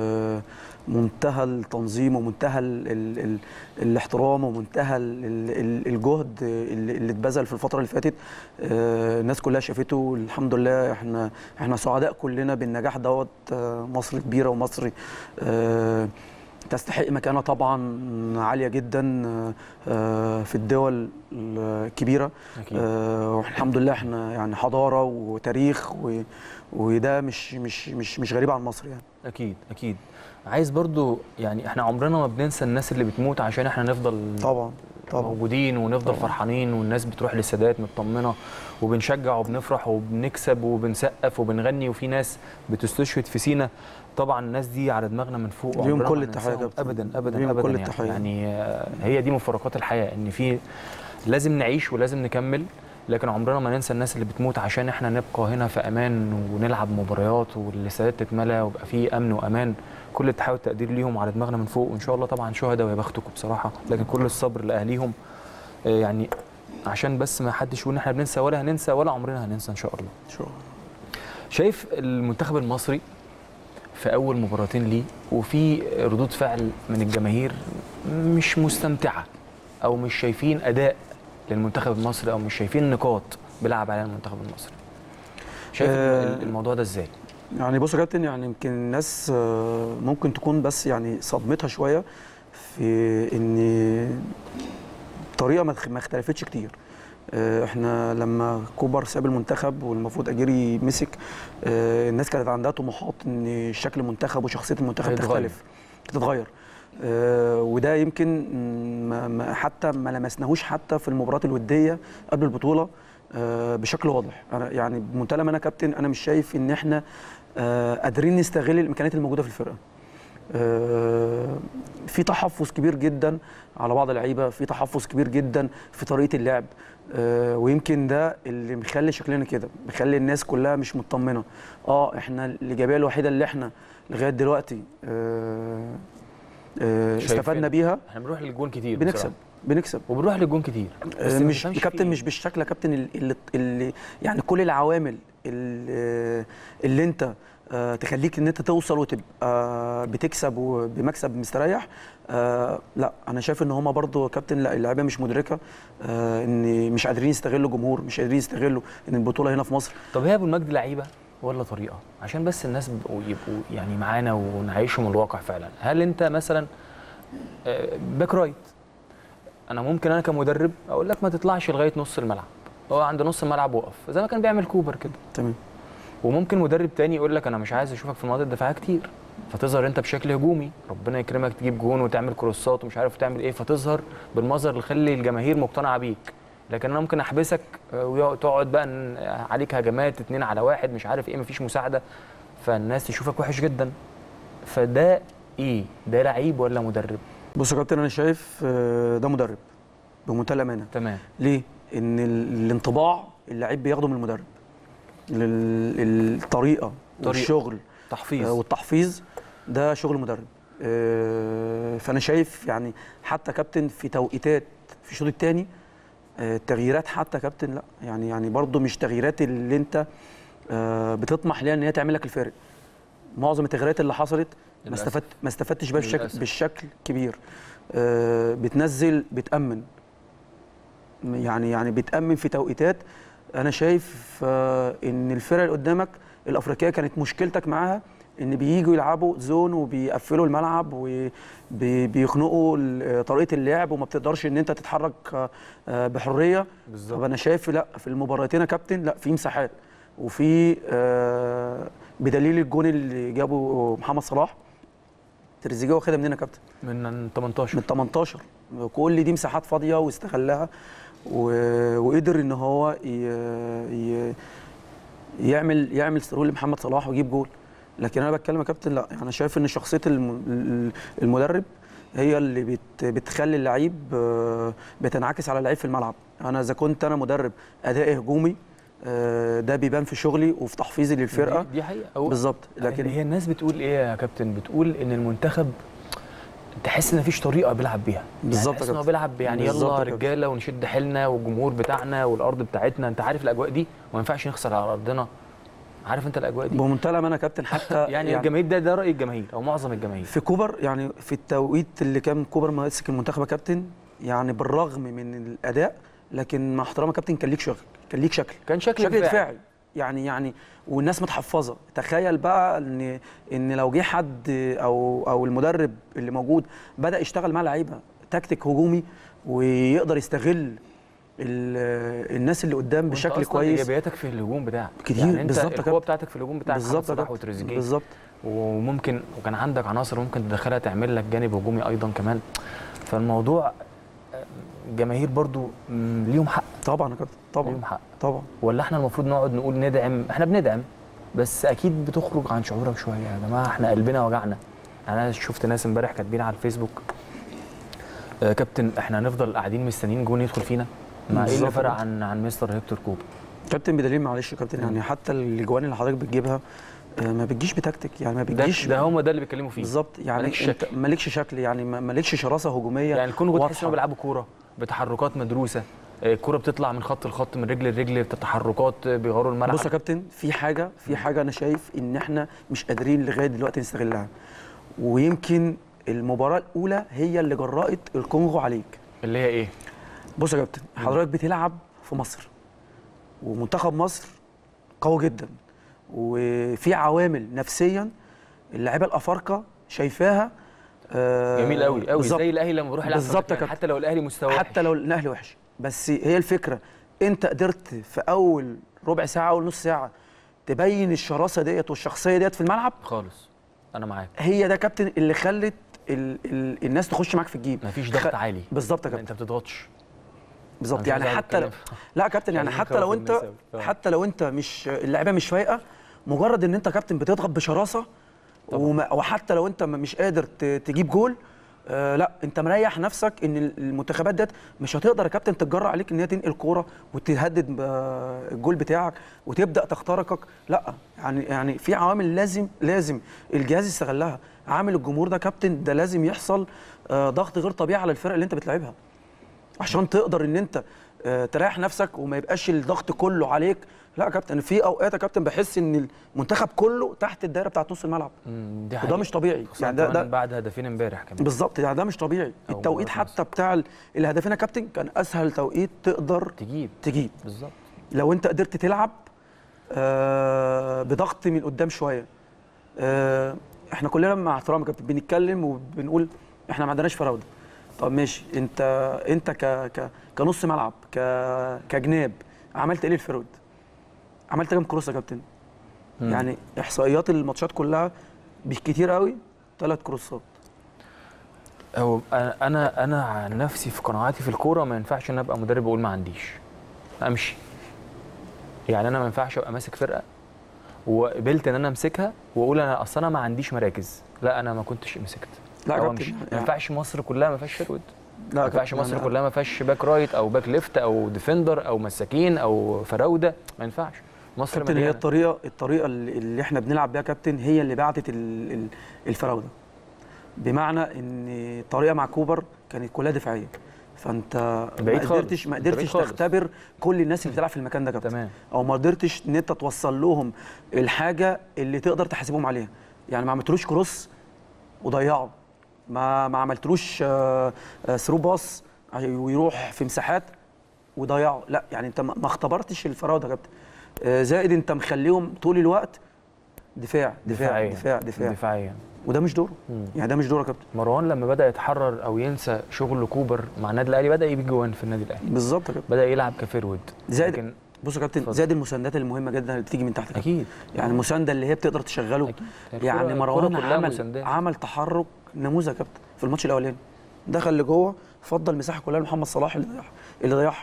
ومنتهى التنظيم ومنتهى ال ال ال الاحترام ومنتهى ال ال الجهد اللي اللي اتبذل في الفتره اللي فاتت آه، الناس كلها شافته الحمد لله احنا احنا سعداء كلنا بالنجاح دوت آه، مصر كبيره ومصر آه، تستحق مكانه طبعا عاليه جدا آه، آه، في الدول الكبيره اكيد آه، والحمد لله احنا يعني حضاره وتاريخ و- وده مش مش مش مش غريب عن مصر يعني اكيد اكيد عايز برضو يعني احنا عمرنا ما بننسى الناس اللي بتموت عشان احنا نفضل طبعا طبعا موجودين ونفضل طبعاً. فرحانين والناس بتروح للسادات مطمنه وبنشجع وبنفرح وبنكسب وبنسقف وبنغني وفي ناس بتستشهد في سينا طبعا الناس دي على دماغنا من فوق ليهم وعمرنا كل ما التحية يا ننساهم كابتن. ابدا ابدا ليهم ابدا كل يعني, التحية. يعني آه، هي دي مفارقات الحياه ان في لازم نعيش ولازم نكمل لكن عمرنا ما ننسى الناس اللي بتموت عشان احنا نبقى هنا في امان ونلعب مباريات والاستادات تتملى ويبقى في امن وامان كل التحيه والتقدير ليهم على دماغنا من فوق وان شاء الله طبعا شهداء ويا بختكم بصراحه لكن كل الصبر لاهليهم آه، يعني عشان بس ما حدش يقول ان احنا بننسى ولا هننسى ولا عمرنا هننسى ان شاء الله شو شايف المنتخب المصري في اول مباراتين ليه وفي ردود فعل من الجماهير مش مستمتعه او مش شايفين اداء للمنتخب المصري او مش شايفين نقاط بيلعب عليها المنتخب المصري شايف آه، الموضوع ده ازاي يعني بص يا كابتن يعني يمكن الناس آه، ممكن تكون بس يعني صدمتها شويه في ان الطريقه ما ما اختلفتش كتير آه، احنا لما كوبر ساب المنتخب والمفروض اجيري مسك آه، الناس كانت عندها طموحات ان شكل المنتخب وشخصيه المنتخب هيتغير. تختلف تتغير آه، وده يمكن ما ما- حتى ما لمسناهوش حتى في المباريات الوديه قبل البطوله آه، بشكل واضح انا يعني بمنتهى الامانه يا كابتن انا مش شايف ان احنا آه، قادرين نستغل الامكانيات الموجوده في الفرقه آه، في تحفظ كبير جدا على بعض اللعيبه في تحفظ كبير جدا في طريقه اللعب آه، ويمكن ده اللي مخلي شكلنا كده مخلي الناس كلها مش مطمنه اه احنا الايجابيه الوحيده اللي احنا لغايه دلوقتي آه، آه، شايفين. استفدنا بيها احنا بنروح للجون كتير بنكسب بصراحة. بنكسب وبنروح للجون كتير بس آه، ما مش تفهمش كابتن فيه. مش بالشكل يا كابتن ال- اللي, اللي يعني كل العوامل اللي, اللي انت آه، تخليك ان انت توصل وتبقى آه، بتكسب وبمكسب مستريح آه، لا انا شايف ان هما برضو يا كابتن لا اللعيبه مش مدركه آه، ان مش قادرين يستغلوا جمهور مش قادرين يستغلوا ان البطوله هنا في مصر طب هي ابو المجد لعيبه ولا طريقه عشان بس الناس يبقوا, يبقوا يعني معانا ونعيشهم الواقع فعلا هل انت مثلا آه، باك رايت انا ممكن انا كمدرب اقول لك ما تطلعش لغايه نص الملعب هو عند نص الملعب وقف زي ما كان بيعمل كوبر كده تمام وممكن مدرب تاني يقول لك انا مش عايز اشوفك في المناطق الدفاعيه كتير فتظهر انت بشكل هجومي ربنا يكرمك تجيب جون وتعمل كروسات ومش عارف تعمل ايه فتظهر بالمظهر اللي يخلي الجماهير مقتنعه بيك لكن انا ممكن احبسك آه، وتقعد بقى إن عليك هجمات اتنين على واحد مش عارف ايه مفيش مساعده فالناس تشوفك وحش جدا فده ايه ده لعيب ولا مدرب بص يا كابتن انا شايف آه، ده مدرب بمنتهى الامانه تمام ليه؟ ان ال- الانطباع اللعيب بياخده من المدرب ال- الطريقه طريقة. والشغل تحفيظ آه، والتحفيظ ده شغل مدرب آه، فانا شايف يعني حتى كابتن في توقيتات في الشوط الثاني التغييرات حتى كابتن لا يعني يعني برضه مش تغييرات اللي انت آه، بتطمح ليها ان هي تعمل لك الفارق معظم التغييرات اللي حصلت ما للأسف. استفدت ما استفدتش بيها بالشكل للأسف. بالشكل كبير آه، بتنزل بتامن يعني يعني بتامن في توقيتات انا شايف آه، ان الفرق اللي قدامك الافريقيه كانت مشكلتك معاها ان بييجوا يلعبوا زون وبيقفلوا الملعب وبيخنقوا طريقه اللعب وما بتقدرش ان انت تتحرك آه، آه، بحريه بالظبط طب انا شايف لا في المباراتين يا كابتن لا في مساحات وفي آه، بدليل الجون اللي جابه محمد صلاح تريزيجيه واخدها مننا يا كابتن من 18 من 18 كل دي مساحات فاضيه واستغلها و- وقدر ان هو ي... ي... يعمل يعمل سرور لمحمد صلاح ويجيب جول لكن انا بتكلم يا كابتن لا انا شايف ان شخصيه الم... ال- المدرب هي اللي بت... بتخلي اللعيب آه، بتنعكس على اللعيب في الملعب انا اذا كنت انا مدرب ادائي هجومي آه، ده بيبان في شغلي وفي تحفيزي للفرقه دي, دي حقيقه هو بالظبط لكن لكن هي الناس بتقول ايه يا كابتن بتقول ان المنتخب تحس ان مفيش طريقه بيلعب بيها بالظبط يعني يا تحس ان هو كابتن. بيلعب يعني بالظبط يلا يا كابتن. رجاله ونشد حيلنا والجمهور بتاعنا والارض بتاعتنا انت عارف الاجواء دي وما ينفعش نخسر على ارضنا عارف انت الاجواء دي بمنتهى الامانه يا كابتن حتى يعني, يعني الجماهير ده ده راي الجماهير او معظم الجماهير في كوبر يعني في التوقيت اللي كان كوبر ماسك المنتخب يا كابتن يعني بالرغم من الاداء لكن مع احترامي يا كابتن كان ليك شكل كان ليك شكل كان شكل شكل دفاعي. دفاعي يعني يعني والناس متحفظه تخيل بقى ان ان لو جه حد او او المدرب اللي موجود بدا يشتغل مع لعيبه تكتيك هجومي ويقدر يستغل ال- الناس اللي قدام وأنت بشكل أصلاً كويس ايجابياتك في الهجوم بتاعك كتير، يعني انت بالظبط يا القوه كابتن. بتاعتك في الهجوم بتاعك محمد بالظبط يا صلاح كابتن وتريزيجيه بالظبط وممكن وكان عندك عناصر ممكن تدخلها تعمل لك جانب هجومي ايضا كمان فالموضوع آه، الجماهير برضو مم، ليهم حق طبعا يا كابتن ليهم طبعا حق طبعا ولا احنا المفروض نقعد نقول ندعم احنا بندعم بس اكيد بتخرج عن شعورك شويه يا جماعه احنا قلبنا وجعنا انا شفت ناس امبارح كاتبين على الفيسبوك آه كابتن احنا هنفضل قاعدين مستنيين جون يدخل فينا ما ايه اللي بالظبط فرق كده. عن عن مستر هيكتور كوبا كابتن بدليل معلش يا كابتن يعني حتى الاجوان اللي حضرتك بتجيبها آه، ما بتجيش بتكتيك يعني ما ده بتجيش ده هم ده اللي بيتكلموا فيه بالظبط يعني مالكش انت شكل. مالكش شكل يعني ما- مالكش شراسه هجوميه يعني الكونغو تحس واضحة. انهم بيلعبوا كوره بتحركات مدروسه آه، الكوره بتطلع من خط لخط من رجل لرجل تحركات آه، بيغيروا الملعب بص يا كابتن في حاجه في حاجه انا شايف ان احنا مش قادرين لغايه دلوقتي نستغلها ويمكن المباراه الاولى هي اللي جرأت الكونغو عليك اللي هي ايه بص يا كابتن حضرتك بتلعب في مصر ومنتخب مصر قوي جدا وفي عوامل نفسيا اللعيبه الافارقه شايفاها آه، جميل قوي قوي بالظبط. زي الاهلي لما بيروح يلعب في بالظبط يا أفريقيا، كابتن. حتى لو الاهلي مستواه حتى لو الاهلي وحش بس هي الفكره انت قدرت في اول ربع ساعه او نص ساعه تبين الشراسه ديت والشخصيه ديت في الملعب خالص انا معاك هي ده كابتن اللي خلت ال ال الناس تخش معاك في الجيب مفيش ضغط خ- عالي بالظبط يا كابتن انت ما بتضغطش بالظبط مش يعني عايز حتى لو أتكلم. لا يا كابتن يعني عايزين حتى لو نخوف انت الناس أوي. آه. حتى لو انت مش اللعيبه مش فايقه مجرد ان انت كابتن بتضغط بشراسه وما وحتى لو انت م- مش قادر ت- تجيب جول آه لا انت مريح نفسك ان ال- المنتخبات ديت مش هتقدر يا كابتن تتجرأ عليك ان هي تنقل كوره وتهدد آه، الجول بتاعك وتبدا تخترقك لا يعني يعني في عوامل لازم لازم الجهاز يستغلها عامل الجمهور ده كابتن ده لازم يحصل آه، ضغط غير طبيعي على الفرق اللي انت بتلعبها عشان تقدر ان انت آه، تريح نفسك وما يبقاش الضغط كله عليك لا يا كابتن في اوقات يا كابتن بحس ان المنتخب كله تحت الدايره بتاعت نص الملعب مم، دي وده حقيقة. مش طبيعي خصوصاً يعني ده كمان ده بعد هدفين امبارح كمان بالظبط يعني ده مش طبيعي أو التوقيت مباراة حتى بتاع ال- الهدفين يا كابتن كان اسهل توقيت تقدر تجيب تجيب بالظبط لو انت قدرت تلعب آه بضغط من قدام شويه آه احنا كلنا مع احترام يا كابتن بنتكلم وبنقول احنا ما عندناش فراوده طب ماشي انت انت ك ك كنص ملعب ك كجناب عملت ايه للفرود عملت كام كروس يا كابتن مم. يعني احصائيات الماتشات كلها بالكتير قوي ثلاث كروسات هو انا انا انا عن نفسي في قناعاتي في الكوره ما ينفعش ان ابقى مدرب واقول ما عنديش امشي يعني انا ما ينفعش ابقى ماسك فرقه وقبلت ان انا امسكها واقول انا اصل انا ما عنديش مراكز لا انا ما كنتش مسكت لا يا أو كابتن، أمشي. ما يعني- ينفعش مصر كلها ما فيهاش فيرود لا ما يا ينفعش كابتن، مصر أنا- كلها ما فيهاش باك رايت او باك ليفت او ديفندر او مساكين او فراوده ما ينفعش مصر كابتن هي مليانه الطريقه الطريقه اللي اللي احنا بنلعب بيها كابتن هي اللي بعتت ال- ال- الفراوده بمعنى ان الطريقه مع كوبر كانت كلها دفاعيه فانت بعيد ما خالص. قدرتش ما أنت بعيد قدرتش خالص. تختبر كل الناس اللي بتلعب في المكان ده كابتن تمام او ما قدرتش ان انت توصل لهم الحاجه اللي تقدر تحاسبهم عليها يعني ما عملتلوش كروس وضيعه ما ما عملتلوش آه، آه، ثرو باص ويروح في مساحات وضيعه لا يعني انت ما ما اختبرتش الفراوده يا كابتن آه، زائد انت مخليهم طول الوقت دفاع دفاع دفاعيا دفاع دفاع دفاعيا وده مش دوره مم. يعني ده مش دوره يا كابتن مروان لما بدا يتحرر او ينسى شغل كوبر مع النادي الاهلي بدا يجيب جوان في النادي الاهلي بالظبط يا كابتن بدا يلعب كفيرود زائد لكن بص يا كابتن اتفضل. زائد المساندات المهمه جدا اللي بتيجي من تحت كابتن. اكيد يعني المسانده اللي هي بتقدر تشغله أكيد. يعني الكرة- مروان الكرة كلها عمل مساندات. عمل تحرك نموذج يا كابتن في الماتش الاولاني دخل لجوه فضل المساحه كلها لمحمد صلاح اللي ضيعها اللي ضيعها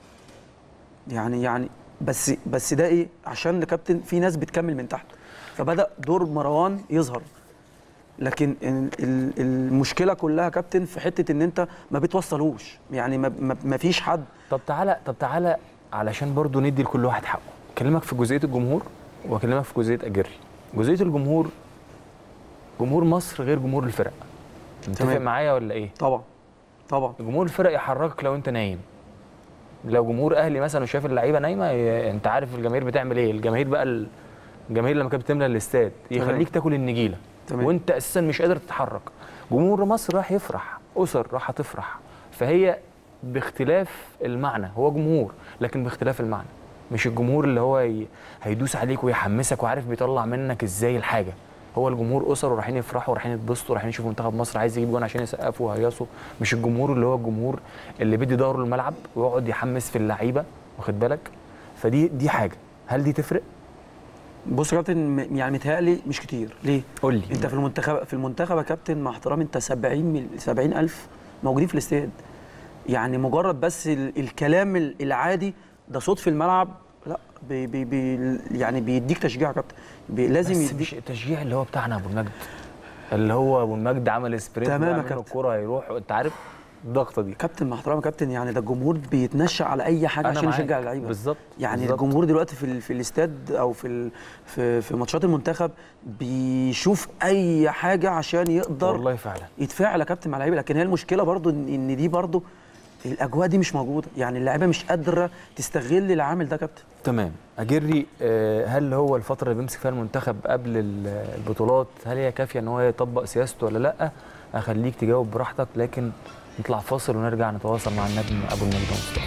يعني يعني بس بس ده ايه عشان الكابتن في ناس بتكمل من تحت فبدا دور مروان يظهر لكن ال- ال- المشكله كلها يا كابتن في حته ان انت ما بتوصلوش يعني ما, ما, ما فيش حد طب تعالى طب تعالى علشان برضو ندي لكل واحد حقه اكلمك في جزئيه الجمهور واكلمك في جزئيه اجري جزئيه الجمهور جمهور مصر غير جمهور الفرق متفق تمام. معايا ولا ايه طبعا طبعا جمهور الفرق يحركك لو انت نايم لو جمهور اهلي مثلا وشاف اللعيبه نايمه ي- انت عارف الجماهير بتعمل ايه الجماهير بقى ال- الجماهير لما كانت بتملى الاستاد تمام. يخليك تاكل النجيله تمام. وانت اساسا مش قادر تتحرك جمهور مصر راح يفرح اسر راح تفرح فهي باختلاف المعنى هو جمهور لكن باختلاف المعنى مش الجمهور اللي هو ي... هيدوس عليك ويحمسك وعارف بيطلع منك ازاي الحاجه هو الجمهور اسر ورايحين يفرحوا ورايحين يتبسطوا ورايحين يشوفوا منتخب مصر عايز يجيب جون عشان يسقفوا ويهيصوا مش الجمهور اللي هو الجمهور اللي بيدي ظهره الملعب ويقعد يحمس في اللعيبه واخد بالك فدي دي حاجه هل دي تفرق بص يا كابتن م- يعني متهيألي مش كتير ليه؟ قول لي انت في المنتخب في المنتخب يا كابتن مع احترامي انت 70 مل- 70 الف موجودين في الاستاد يعني مجرد بس ال الكلام ال- العادي ده صوت في الملعب لا بي بي بي يعني بيديك تشجيع يا كابتن بي لازم بس يديك مش التشجيع اللي هو بتاعنا ابو المجد اللي هو ابو المجد عمل سبرنت تمام يا ويعمل كابتن. الكوره هيروح انت عارف الضغطه دي كابتن مع احترامي يا كابتن يعني ده الجمهور بيتنشأ على اي حاجه عشان معاك. يشجع اللعيبه بالظبط يعني بالظبط. الجمهور دلوقتي في ال- في الاستاد او في ال في في ماتشات المنتخب بيشوف اي حاجه عشان يقدر والله فعلا يتفاعل يا كابتن مع اللعيبه لكن هي المشكله برضو ان إن دي برضو الاجواء دي مش موجوده يعني اللعيبه مش قادره تستغل العامل ده يا كابتن تمام اجري آه، هل هو الفتره اللي بيمسك فيها المنتخب قبل ال- البطولات هل هي كافيه ان هو يطبق سياسته ولا لا اخليك تجاوب براحتك لكن نطلع فاصل ونرجع نتواصل مع النجم ابو المجد مصطفى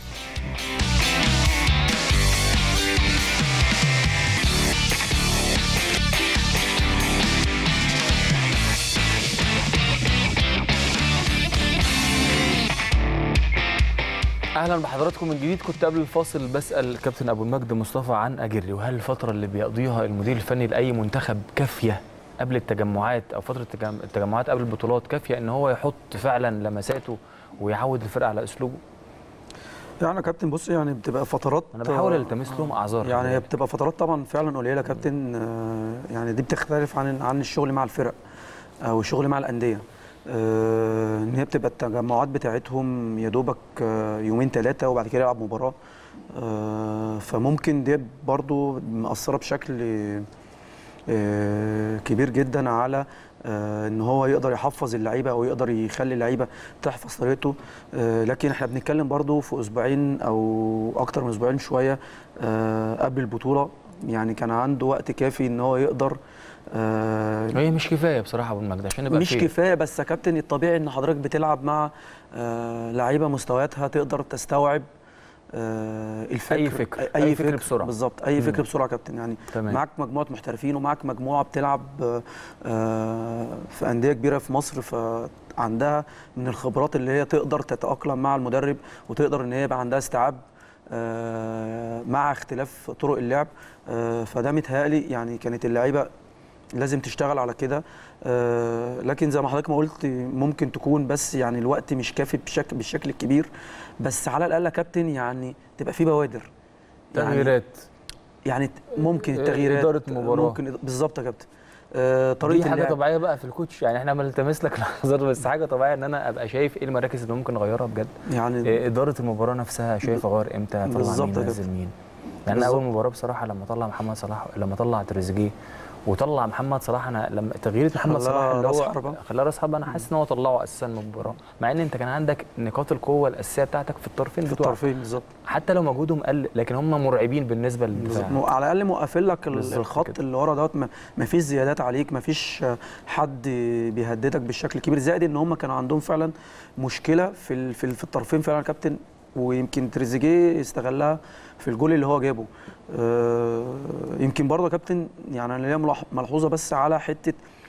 اهلا بحضراتكم من جديد كنت قبل الفاصل بسال الكابتن ابو المجد مصطفى عن اجري وهل الفتره اللي بيقضيها المدير الفني لاي منتخب كافيه قبل التجمعات او فتره التجم- التجمعات قبل البطولات كافيه ان هو يحط فعلا لمساته ويعود الفرقه على اسلوبه يعني يا كابتن بص يعني بتبقى فترات انا بحاول آه، التمس لهم اعذار يعني هي خلي بتبقى فترات طبعا فعلا قليله يا كابتن آه، يعني دي بتختلف عن عن الشغل مع الفرق او الشغل مع الانديه آه، ان هي بتبقى التجمعات بتاعتهم يا دوبك آه، يومين ثلاثه وبعد كده يلعب مباراه آه، فممكن دي برضو مأثره بشكل آه، كبير جدا على آه، ان هو يقدر يحفظ اللعيبه او يقدر يخلي اللعيبه تحفظ طريقته آه، لكن احنا بنتكلم برضو في اسبوعين او اكتر من اسبوعين شويه آه، قبل البطوله يعني كان عنده وقت كافي ان هو يقدر آه، بالك. هي مش كفايه بصراحه ابو المجد عشان نبقى مش fair. كفايه بس يا كابتن الطبيعي ان حضرتك بتلعب مع آه، لعيبه مستوياتها تقدر تستوعب آه، الفكر أي فكر. اي, أي فكر, فكر بسرعة. بالظبط اي مم. فكر بسرعه يا كابتن يعني تمام. معاك مجموعه محترفين ومعاك مجموعه بتلعب آه، آه، في انديه كبيره في مصر فعندها من الخبرات اللي هي تقدر تتاقلم مع المدرب وتقدر ان هي يبقى عندها استيعاب آه، مع اختلاف طرق اللعب آه، فده متهيألي يعني كانت اللعيبه لازم تشتغل على كده آه، لكن زي ما حضرتك ما قلت ممكن تكون بس يعني الوقت مش كافي بشكل بالشكل الكبير بس على الاقل يا كابتن يعني تبقى في بوادر يعني تغييرات يعني ممكن إيه، التغييرات إدارة مباراة. ممكن بالظبط يا كابتن آه، دي طريقه حاجه اللعب طبيعيه بقى في الكوتش يعني احنا بنلتمس لك الاعذار بس حاجه طبيعيه ان انا ابقى شايف ايه المراكز اللي ممكن اغيرها بجد يعني إيه اداره المباراه نفسها شايف اغير امتى اطلع بالظبط مين يا انزل كابتن. مين يعني انا بالظبط. اول مباراه بصراحه لما طلع محمد صلاح لما طلع تريزيجيه وطلع محمد صلاح انا لما تغيير محمد خلاه صلاح اللي راس هو حربة. خلاه راس حربة انا حاسس ان هو طلعه اساسا من المباراه مع ان انت كان عندك نقاط القوه الاساسيه بتاعتك في الطرفين في بتوعك الطرفين بالظبط حتى لو مجهودهم قل لكن هم مرعبين بالنسبه بالظبط. للدفاع مو- على الاقل موقفين لك ال- بالظبط الخط كده. اللي ورا دوت ما- ما فيش زيادات عليك ما فيش حد بيهددك بالشكل الكبير زائد ان هم كانوا عندهم فعلا مشكله في ال- في, ال- في الطرفين فعلا يا كابتن ويمكن تريزيجيه استغلها في الجول اللي هو جابه آه، يمكن برضه يا كابتن يعني انا ليا ملاح- ملحوظه بس على حته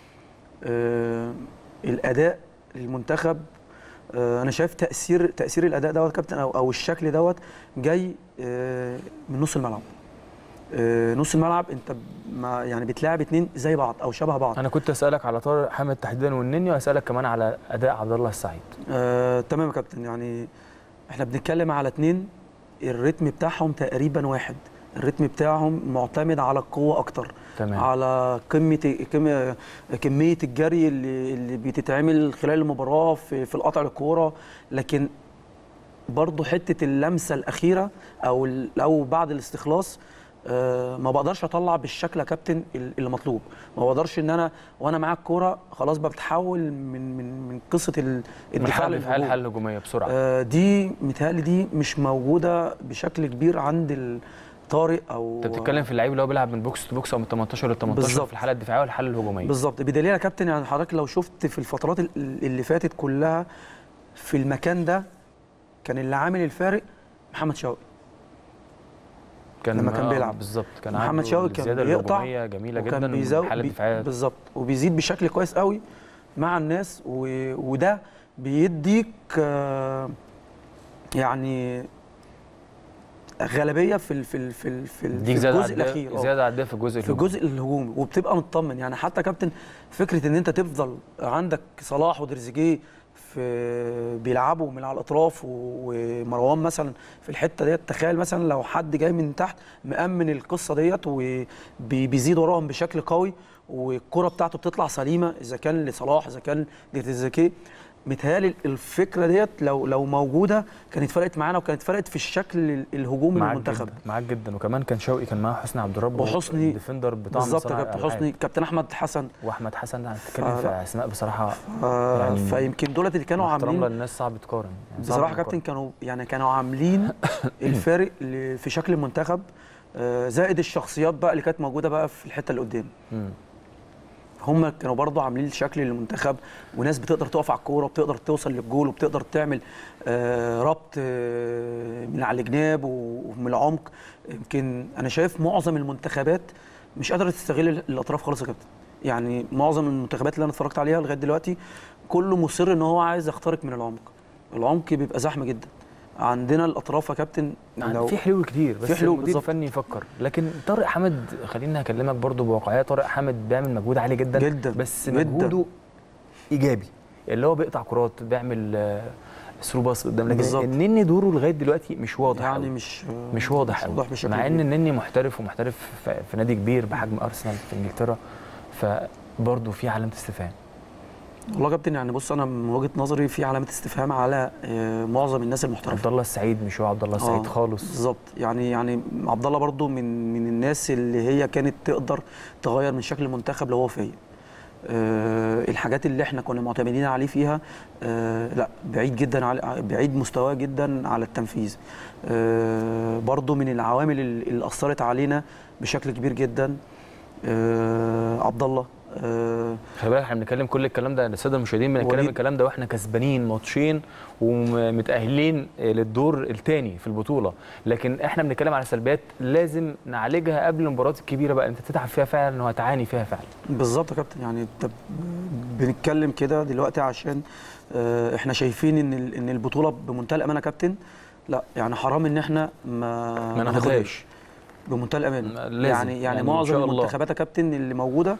آه، الاداء للمنتخب آه، انا شايف تاثير تاثير الاداء دوت يا كابتن او او الشكل دوت جاي آه، من نص الملعب آه، نص الملعب انت ب- ما يعني بتلاعب اتنين زي بعض او شبه بعض انا كنت اسالك على طارق حامد تحديدا والنني واسالك كمان على اداء عبد الله السعيد آه، تمام يا كابتن يعني احنا بنتكلم على اتنين الريتم بتاعهم تقريبا واحد الريتم بتاعهم معتمد على القوه اكتر تمام على قمه كم- كميه الجري اللي اللي بتتعمل خلال المباراه في في القطع الكوره لكن برضه حته اللمسه الاخيره او ال- او بعد الاستخلاص آه، ما بقدرش اطلع بالشكل يا كابتن ال- اللي مطلوب ما بقدرش ان انا وانا معاك الكوره خلاص بقى بتحول من من من قصه ال- من الدفاع حل في حل للهجوم حل هجوميه بسرعه آه، دي متهيألي دي مش موجوده بشكل كبير عند ال- طارق او انت بتتكلم في اللعيب اللي هو بيلعب من بوكس تو بوكس او من 18 ل 18 بالظبط. في الحاله الدفاعيه والحاله الهجوميه بالظبط بدليل يا كابتن يعني حضرتك لو شفت في الفترات ال- اللي فاتت كلها في المكان ده كان اللي عامل الفارق محمد شوقي كان لما كان آه، بيلعب. بالظبط كان محمد عنده شوقي كان الزياده بيقطع الهجوميه جميله وكان جدا بيزود الحاله بي- الدفاعيه بالظبط وبيزيد بشكل كويس قوي مع الناس و... وده بيديك آه، يعني غالبيه في ال... في ال... في ال... في, ال... ديك في زياده الجزء عداء الاخير آه. زياده عداء في الجزء في الهجومي الجزء الهجومي وبتبقى مطمن يعني حتى كابتن فكره ان انت تفضل عندك صلاح ودرزيجيه في بيلعبوا من على الاطراف و- ومروان مثلا في الحته ديت تخيل مثلا لو حد جاي من تحت مأمن القصه ديت وبيزيد وراهم بشكل قوي والكره بتاعته بتطلع سليمه اذا كان لصلاح اذا كان لتريزيجيه متهيألي الفكره ديت لو لو موجوده كانت فرقت معانا وكانت فرقت في الشكل الهجومي معاك للمنتخب جدا معاك جدا وكمان كان شوقي كان معاه حسني عبد الرب وحسني الديفندر بتاع بالظبط يا مصنع كابتن الألعاب. حسني كابتن احمد حسن واحمد حسن لا هتتكلم ف- في اسماء بصراحه آه، يعني فيمكن دولت اللي كانوا احترام عاملين للناس صعب تقارن يعني صعب بصراحه تقارن. كابتن كانوا يعني كانوا عاملين الفارق ل- في شكل المنتخب آه، زائد الشخصيات بقى اللي كانت موجوده بقى في الحته اللي قدام مم. هم كانوا برضه عاملين شكل للمنتخب وناس بتقدر تقف على الكوره وبتقدر توصل للجول وبتقدر تعمل آه، ربط آه، من على الجناب ومن العمق يمكن انا شايف معظم المنتخبات مش قادره تستغل الاطراف خالص يا كابتن يعني معظم المنتخبات اللي انا اتفرجت عليها لغايه دلوقتي كله مصر ان هو عايز يخترق من العمق العمق بيبقى زحمه جدا عندنا الاطراف يا كابتن يعني في حلول كتير بس في حلول المدير بالظبط. الفني يفكر لكن طارق حامد خليني هكلمك برضو بواقعيه طارق حامد بيعمل مجهود عالي جدا جدا بس جدا. مجهوده ايجابي اللي هو بيقطع كرات بيعمل آه، ثرو باص قدام لكن بالظبط. النني دوره لغايه دلوقتي مش واضح يعني يعني مش مش واضح مش قوي واضح بشكل مع ان كبير. النني محترف ومحترف في في نادي كبير بحجم ارسنال في انجلترا فبرضه في علامه استفهام والله يا كابتن يعني بص انا من وجهه نظري في علامه استفهام على آه، معظم الناس المحترفه عبد الله السعيد مش هو عبد الله السعيد آه، خالص بالظبط يعني يعني عبد الله برضو من من الناس اللي هي كانت تقدر تغير من شكل المنتخب لو هو فايق أه الحاجات اللي احنا كنا معتمدين عليه فيها أه لا بعيد جدا على بعيد مستواه جدا على التنفيذ أه برضو من العوامل اللي اللي اثرت علينا بشكل كبير جدا أه عبد الله أه خلي بالك احنا بنتكلم كل الكلام ده الساده المشاهدين بنتكلم وليد. الكلام ده واحنا كسبانين ماتشين ومتاهلين للدور الثاني في البطوله لكن احنا بنتكلم على سلبيات لازم نعالجها قبل المباريات الكبيره بقى انت تتعب فيها فعلا وهتعاني فيها فعلا بالظبط يا كابتن يعني انت بنتكلم كده دلوقتي عشان آه، احنا شايفين ان ال- ان البطوله بمنتهى الامانه يا كابتن لا يعني حرام ان احنا ما ما ناخدهاش بمنتهى الامانه لازم. يعني يعني يعني إن معظم شاء الله. المنتخبات يا كابتن اللي موجوده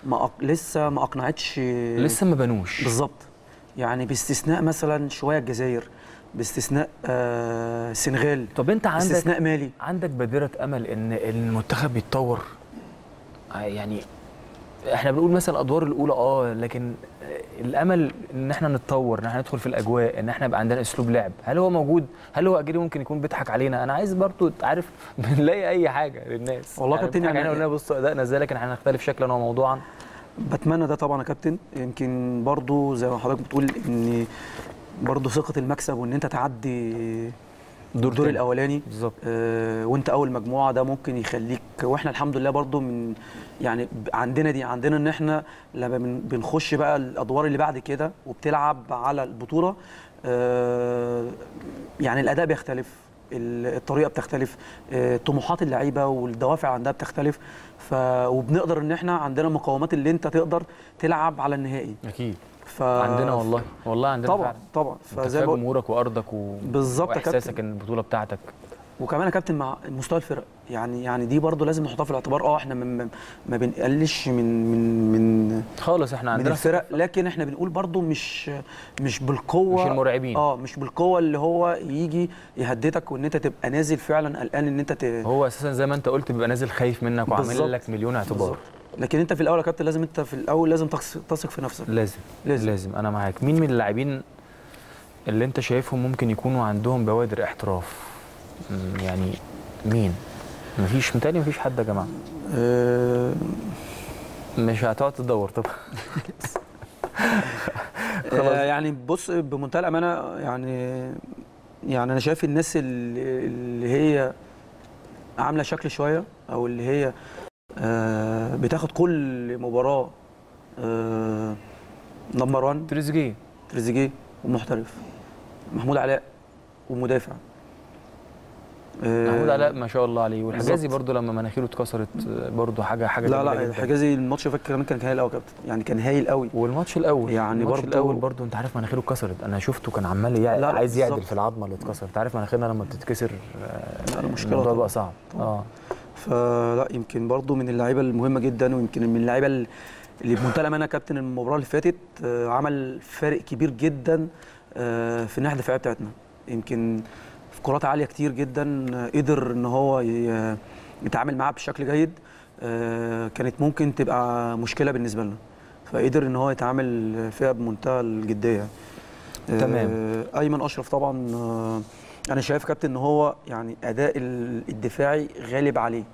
ما أق... لسه ما اقنعتش لسه ما بنوش بالظبط يعني باستثناء مثلا شويه الجزائر باستثناء آه السنغال طب انت عندك باستثناء مالي عندك بادره امل ان المنتخب يتطور آه، يعني احنا بنقول مثلا الادوار الاولى اه لكن آه، الامل ان احنا نتطور ان احنا ندخل في الاجواء ان احنا يبقى عندنا اسلوب لعب هل هو موجود هل هو اجري ممكن يكون بيضحك علينا انا عايز برضو عارف بنلاقي اي حاجه للناس والله يعني كابتن بيضحك يعني- علينا ونقول بصوا ادائنا ازاي لكن احنا هنختلف شكلا وموضوعا بتمنى ده طبعا يا كابتن يمكن برضو زي ما حضرتك بتقول ان برضو ثقه المكسب وان انت تعدي الدور تاني. الاولاني بالظبط آه، وانت اول مجموعه ده ممكن يخليك واحنا الحمد لله برضو من يعني ب- عندنا دي عندنا ان احنا لما بن- بنخش بقى الادوار اللي بعد كده وبتلعب على البطوله آه، يعني الاداء بيختلف ال- الطريقه بتختلف آه، طموحات اللعيبه والدوافع عندها بتختلف ف وبنقدر ان احنا عندنا مقومات اللي انت تقدر تلعب على النهائي اكيد ف عندنا والله والله عندنا طبعا فعلا. طبعا انت فزي كفايه ما بقول- جمهورك وارضك و... بالظبط يا واحساسك كابتن. ان البطوله بتاعتك وكمان يا كابتن مع مستوى الفرق يعني يعني دي برضو لازم نحطها في الاعتبار اه احنا ما, ما بنقلش من من من خالص احنا من عندنا الفرق لكن احنا بنقول برضو مش مش بالقوه مش المرعبين. اه مش بالقوه اللي هو يجي يهددك وان انت تبقى نازل فعلا قلقان ان انت ت... هو اساسا زي ما انت قلت بيبقى نازل خايف منك بالظبط. وعامل لك مليون اعتبار بالظبط. لكن انت في الاول يا كابتن لازم انت في الاول لازم تثق تثق في نفسك لازم لازم. لازم انا معاك مين من اللاعبين اللي انت شايفهم ممكن يكونوا عندهم بوادر احتراف مم، يعني مين مفيش متهيألي مفيش حد يا جماعه آه مش هتقعد تدور طب آه يعني بص بمنتهى الامانه يعني يعني انا شايف الناس اللي, اللي هي عامله شكل شويه او اللي هي آه بتاخد كل مباراه آه نمبر 1 تريزيجيه تريزيجيه ومحترف محمود علاء ومدافع آه، محمود علاء ما شاء الله عليه والحجازي بالظبط. برضو لما مناخيره اتكسرت آه، برضو حاجه حاجه لا جميلة لا جداً. الحجازي الماتش اللي فات كمان كان هايل قوي يا كابتن يعني كان هايل قوي والماتش الاول يعني الماتش برضو- الاول برضو انت عارف مناخيره اتكسرت انا شفته كان عمال يع... لا، لا، عايز يعدل بالظبط. في العظمه اللي اتكسرت انت عارف مناخيرنا لما بتتكسر آه، لا، مشكلة الموضوع طبعاً. بقى صعب اه فلا يمكن برضو من اللعيبه المهمه جدا ويمكن من اللعيبه اللي بمنتهى الامانه كابتن المباراه اللي فاتت آه، عمل فارق كبير جدا آه، في الناحيه الدفاعيه بتاعتنا يمكن في كرات عاليه كتير جدا آه، قدر ان هو ي- يتعامل معاها بشكل جيد آه، كانت ممكن تبقى مشكله بالنسبه لنا فقدر ان هو يتعامل فيها بمنتهى الجديه آه، تمام. ايمن اشرف طبعا آه، انا شايف كابتن ان هو يعني اداء ال- الدفاعي غالب عليه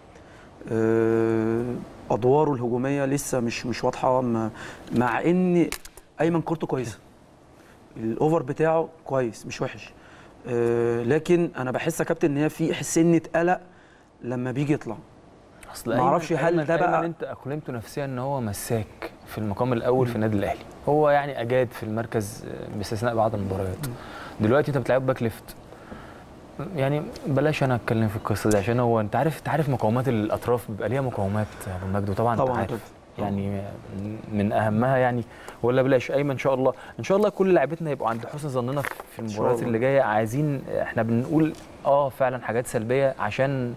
آه، ادواره الهجوميه لسه مش مش واضحه م- مع ان ايمن كورته كويسه الاوفر بتاعه كويس مش وحش آه، لكن انا بحس يا كابتن ان هي في سنه قلق لما بيجي يطلع اصل ما اعرفش أيمن- هل أيمن- ده بقى- أيمن انت اقلمته نفسيا ان هو مساك في المقام الاول في النادي الاهلي هو يعني اجاد في المركز آه، باستثناء بعض المباريات دلوقتي انت بتلعب باك ليفت يعني بلاش انا اتكلم في القصه دي عشان هو انت عارف انت عارف مقاومات الاطراف بيبقى ليها مقاومات يا ابو مجد وطبعا انت طبعا عارف كده. يعني من اهمها يعني ولا بلاش ايمن ان شاء الله ان شاء الله كل لعيبتنا يبقوا عند حسن ظننا في شاء المباريات الله. اللي جايه عايزين احنا بنقول اه فعلا حاجات سلبيه عشان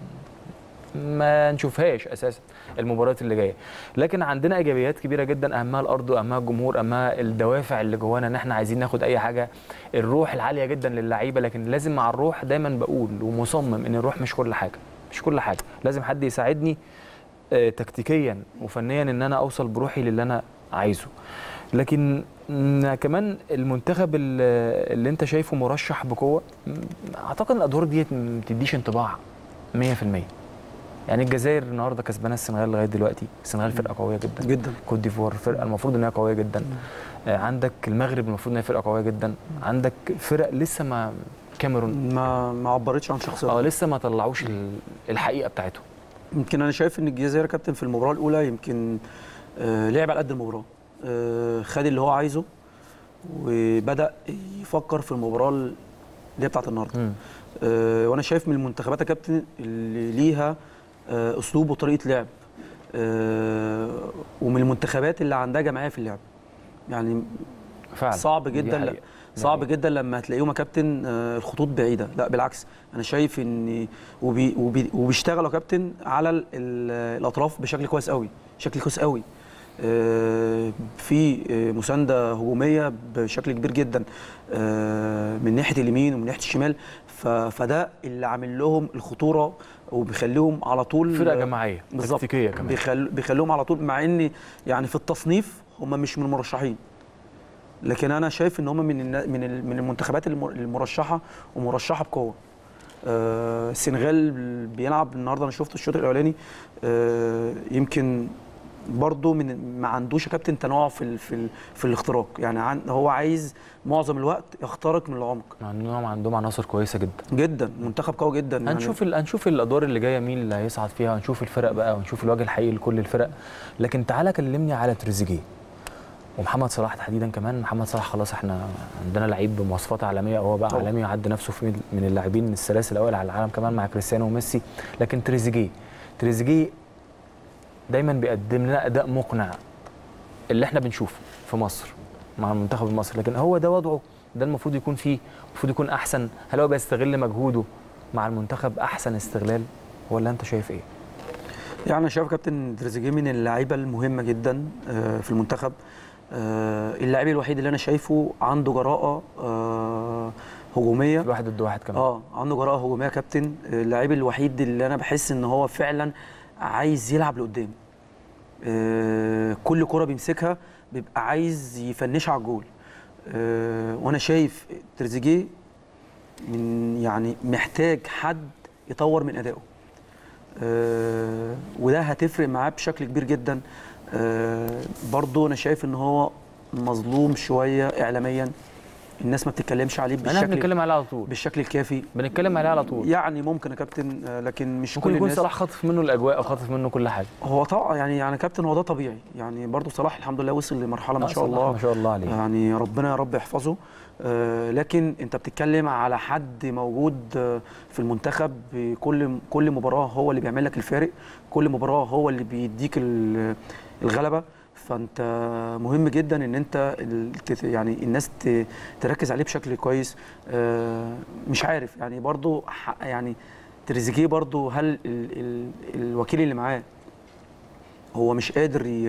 ما نشوفهاش اساسا المباريات اللي جايه لكن عندنا ايجابيات كبيره جدا اهمها الارض واهمها الجمهور اهمها الدوافع اللي جوانا ان احنا عايزين ناخد اي حاجه الروح العاليه جدا للعيبه لكن لازم مع الروح دايما بقول ومصمم ان الروح مش كل حاجه مش كل حاجه لازم حد يساعدني آه، تكتيكيا وفنيا ان انا اوصل بروحي للي انا عايزه لكن م- كمان المنتخب اللي اللي انت شايفه مرشح بقوه م- اعتقد الادوار ديت ما بتديش انطباع 100% يعني الجزائر النهارده كسبانه السنغال لغايه دلوقتي السنغال فرقه قويه جدا جدا كوت ديفوار فرقه المفروض ان هي قويه جدا آه، عندك المغرب المفروض ان هي فرقه قويه جدا عندك فرق لسه ما كاميرون ما ما عبرتش عن شخصيتها اه لسه ما طلعوش ال- الحقيقه بتاعتهم يمكن انا شايف ان الجزائر يا كابتن في المباراه الاولى يمكن آه لعب على قد المباراه آه خد اللي هو عايزه وبدا يفكر في المباراه اللي هي بتاعت النهارده مم. آه وانا شايف من المنتخبات يا كابتن اللي ليها آه اسلوب وطريقه لعب آه ومن المنتخبات اللي عندها جماعيه في اللعب يعني فعلا صعب دي جدا لا حقيقة. دي صعب حقيقة. جدا لما هتلاقيهم يا كابتن آه، الخطوط بعيده لا بالعكس انا شايف ان وبي وبي وبيشتغلوا يا كابتن على ال ال الاطراف بشكل كويس قوي شكل كويس قوي آه، في آه، مسانده هجوميه بشكل كبير جدا آه، من ناحيه اليمين ومن ناحيه الشمال ف- فده اللي عامل لهم الخطوره وبيخليهم على طول فرقه جماعيه بالظبط تكتيكيه كمان بيخل... بيخليهم على طول مع ان يعني في التصنيف هم مش من المرشحين لكن انا شايف ان هم من النا- من ال- من المنتخبات الم- المرشحه ومرشحه بقوه آه السنغال بيلعب النهارده انا شفت الشوط الاولاني آه يمكن برضه من ما عندوش يا كابتن تنوع في ال في ال في الاختراق يعني عن هو عايز معظم الوقت يخترق من العمق مع انهم عندهم عناصر كويسه جدا جدا منتخب قوي جدا يعني هنشوف ال... هنشوف الادوار اللي جايه مين اللي هيصعد فيها هنشوف الفرق بقى ونشوف الوجه الحقيقي لكل الفرق لكن تعالى كلمني على تريزيجيه ومحمد صلاح تحديدا كمان محمد صلاح خلاص احنا عندنا لعيب بمواصفات عالميه هو بقى طبعا. عالمي وعد نفسه في من اللاعبين الثلاثي الاوائل على العالم كمان مع كريستيانو وميسي لكن تريزيجيه تريزيجيه دايما بيقدم لنا اداء مقنع اللي احنا بنشوفه في مصر مع المنتخب المصري لكن هو ده وضعه ده المفروض يكون فيه المفروض يكون احسن هل هو بيستغل مجهوده مع المنتخب احسن استغلال ولا انت شايف ايه يعني انا شايف كابتن تريزيجيه من اللعيبه المهمه جدا آه، في المنتخب آه، اللاعب الوحيد اللي انا شايفه عنده جراءه آه، هجوميه الواحد ضد واحد كمان اه عنده جراءه هجوميه يا كابتن آه، اللاعب الوحيد اللي انا بحس ان هو فعلا عايز يلعب لقدام آه، كل كره بيمسكها بيبقى عايز يفنشها على الجول آه، وانا شايف تريزيجيه من يعني محتاج حد يطور من ادائه آه، وده هتفرق معاه بشكل كبير جدا آه، برضه انا شايف ان هو مظلوم شويه اعلاميا الناس ما بتتكلمش عليه احنا بالشكل بنتكلم عليه على طول بالشكل الكافي بنتكلم عليه على طول يعني ممكن يا كابتن آه، لكن مش ممكن كل يكون الناس صلاح خاطف منه الاجواء او خاطف منه كل حاجه هو طبعا يعني يعني كابتن هو ده طبيعي يعني برضه صلاح الحمد لله وصل لمرحله ما آه، شاء صلاح الله ما شاء الله عليه يعني ربنا يا رب يحفظه آه، لكن انت بتتكلم على حد موجود آه، في المنتخب كل كل مباراه هو اللي بيعمل لك الفارق كل مباراه هو اللي بيديك ال- الغلبه فانت مهم جدا ان انت ال- تت- يعني الناس ت- تركز عليه بشكل كويس آه، مش عارف يعني برضو ح- يعني تريزيجيه برضو هل ال ال الوكيل اللي معاه هو مش قادر ي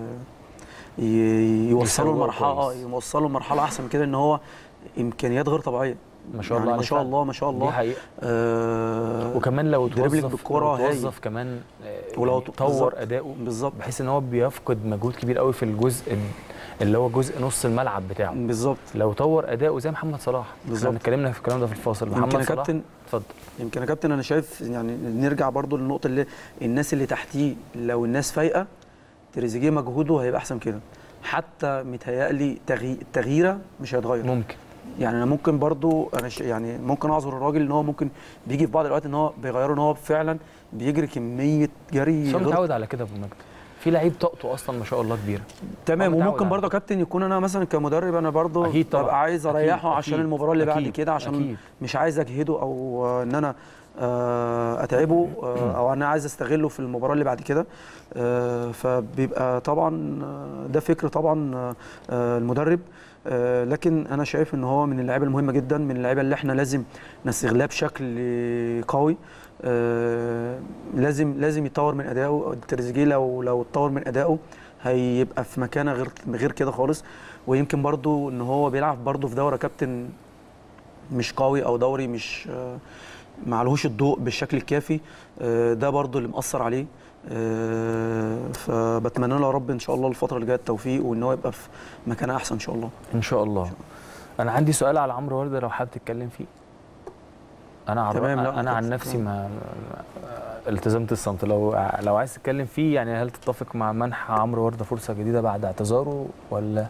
ي- يوصله يسوقه لمرحله اه كويس. يوصله لمرحله احسن من كده ان هو امكانيات غير طبيعيه ما شاء يعني الله ما عليه شاء فعلا. الله ما شاء دي الله حقيقه آه وكمان لو دريبلينج توظف بالكرة لو هايل. توظف كمان آه، ولو يعني ت- طور بالظبط. اداؤه بالظبط بحيث ان هو بيفقد مجهود كبير قوي في الجزء اللي هو جزء نص الملعب بتاعه بالظبط لو طور اداؤه زي محمد صلاح بالظبط. احنا اتكلمنا في الكلام ده في الفاصل يمكن محمد يا صلاح كابتن اتفضل يمكن يا كابتن انا شايف يعني نرجع برضو للنقطه اللي الناس اللي تحتيه لو الناس فايقه تريزيجيه مجهوده هيبقى احسن كده حتى متهيألي تغي... التغييره مش هيتغير ممكن يعني انا ممكن برضو انا ش... يعني ممكن اعذر الراجل ان هو ممكن بيجي في بعض الاوقات ان هو بيغيره ان هو فعلا بيجري كميه جري بس هو غير متعود على كده يا ابو مجد في لعيب طاقته اصلا ما شاء الله كبيره تمام هو متعود وممكن على برضه يا كابتن يكون انا مثلا كمدرب انا برضه أكيد طبعاً. ببقى عايز أكيد، اريحه عشان أكيد، المباراه اللي بعد أكيد، كده عشان أكيد. مش عايز اجهده او آه، ان انا آه، اتعبه آه، او انا عايز استغله في المباراه اللي بعد كده آه، فبيبقى طبعا آه، ده فكر طبعا آه، آه، المدرب آه، لكن انا شايف ان هو من اللعيبه المهمه جدا من اللعيبه اللي احنا لازم نستغلها بشكل قوي آه، لازم لازم يطور من ادائه تريزيجيه لو لو اتطور من ادائه هيبقى في مكانه غير غير كده خالص ويمكن برضو ان هو بيلعب برضو في دوره كابتن مش قوي او دوري مش آه، معلهوش الضوء بالشكل الكافي آه، ده برضو اللي مأثر عليه آه، فبتمنى له يا رب ان شاء الله الفتره اللي جايه التوفيق وان هو يبقى في مكان احسن ان شاء الله ان شاء الله انا عندي سؤال على عمرو ورده لو حابب تتكلم فيه انا عر... تمام، لا، انا عن اتفضل. نفسي ما التزمت الصمت لو لو عايز تتكلم فيه يعني هل تتفق مع منح عمرو ورده فرصه جديده بعد اعتذاره ولا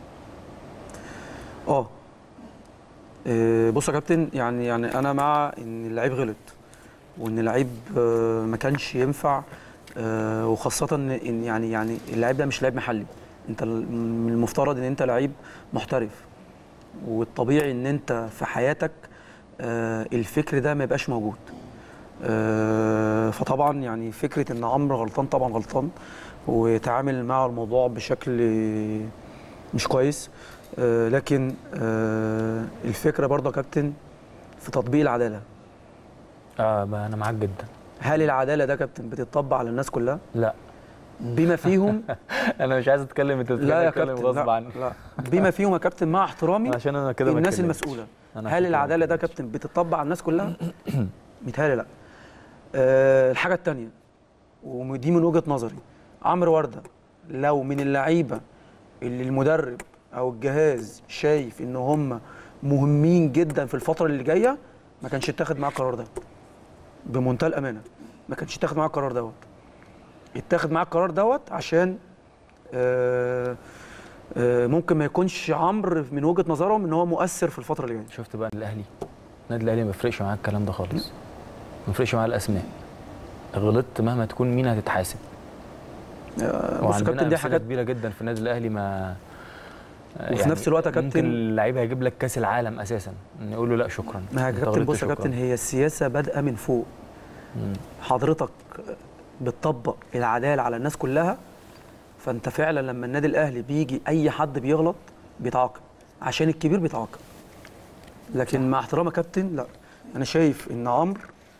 اه آه، بص يا كابتن يعني يعني انا مع ان اللعيب غلط وان اللعيب آه، ما كانش ينفع آه، وخاصه ان إن يعني يعني اللعيب ده مش لعيب محلي انت ال- من المفترض ان انت لعيب محترف والطبيعي ان انت في حياتك آه، الفكر ده ما يبقاش موجود آه، فطبعا يعني فكره ان عمرو غلطان طبعا غلطان وتعامل مع الموضوع بشكل مش كويس آه، لكن آه، الفكره برضه يا كابتن في تطبيق العداله اه ما انا معاك جدا هل العداله ده يا كابتن بتطبق على الناس كلها لا بما فيهم انا مش عايز اتكلم انت لا يا بتتكلم كابتن غصب لا, عني لا بما فيهم يا كابتن مع احترامي عشان انا كده الناس بتكلم. المسؤوله أنا هل عشان كده العداله ده يا كابتن بتطبق على الناس كلها متهيألي لا أه الحاجه الثانيه ودي من وجهه نظري عمرو ورده لو من اللعيبه اللي المدرب او الجهاز شايف ان هم مهمين جدا في الفتره اللي جايه ما كانش اتاخد معاه القرار ده بمنتهى الامانه ما كانش اتاخد معاه القرار دوت اتاخد معاه القرار دوت عشان آه آه ممكن ما يكونش عمرو من وجهه نظرهم ان هو مؤثر في الفتره اللي جايه شفت بقى الاهلي النادي الاهلي ما بيفرقش معاه الكلام ده خالص ما بيفرقش معاه الاسماء غلطت مهما تكون مين هتتحاسب آه، بص يا وعندنا كابتن دي أمثلة حاجات كبيره جدا في النادي الاهلي ما وفي نفس الوقت يا ممكن كابتن- اللعيب هيجيب لك كاس العالم اساسا يقول له لا شكرا ما يا أنت كابتن غلطت بص يا شكراً. كابتن هي السياسه بادئه من فوق مم. حضرتك بتطبق العداله على الناس كلها فانت فعلا لما النادي الاهلي بيجي اي حد بيغلط بيتعاقب عشان الكبير بيتعاقب لكن مع احترام يا كابتن لا انا شايف ان عمرو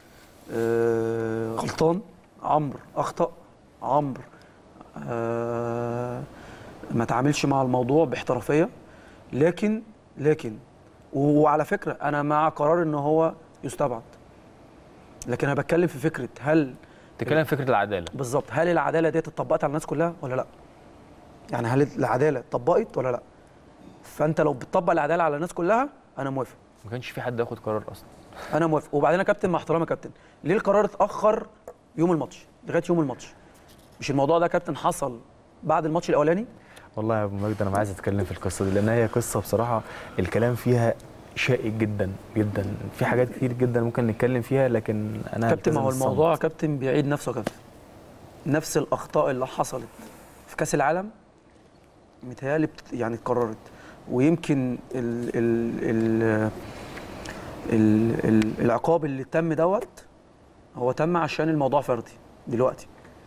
آه غلطان عمرو اخطا عمرو آه ما تعاملش مع الموضوع باحترافيه لكن لكن وعلى فكره انا مع قرار ان هو يستبعد لكن انا بتكلم في فكره هل تتكلم في فكره العداله بالظبط هل العداله ديت اتطبقت على الناس كلها ولا لا يعني هل العداله اتطبقت ولا لا فانت لو بتطبق العداله على الناس كلها انا موافق ما كانش في حد ياخد قرار اصلا انا موافق وبعدين يا كابتن مع احترامي يا كابتن ليه القرار اتاخر يوم الماتش لغايه يوم الماتش مش الموضوع ده يا كابتن حصل بعد الماتش الاولاني والله يا ابو مجد انا عايز اتكلم في القصه دي لان هي قصه بصراحه الكلام فيها شائك جدا جدا في حاجات كتير جدا ممكن نتكلم فيها لكن انا كابتن ما هو هلتزم الموضوع يا الصمت. كابتن بيعيد نفسه يا كابتن نفس الاخطاء اللي حصلت في كاس العالم متهيألي بت- يعني اتكررت ويمكن ال ال ال ال ال العقاب اللي تم دوت هو تم عشان الموضوع فردي دلوقتي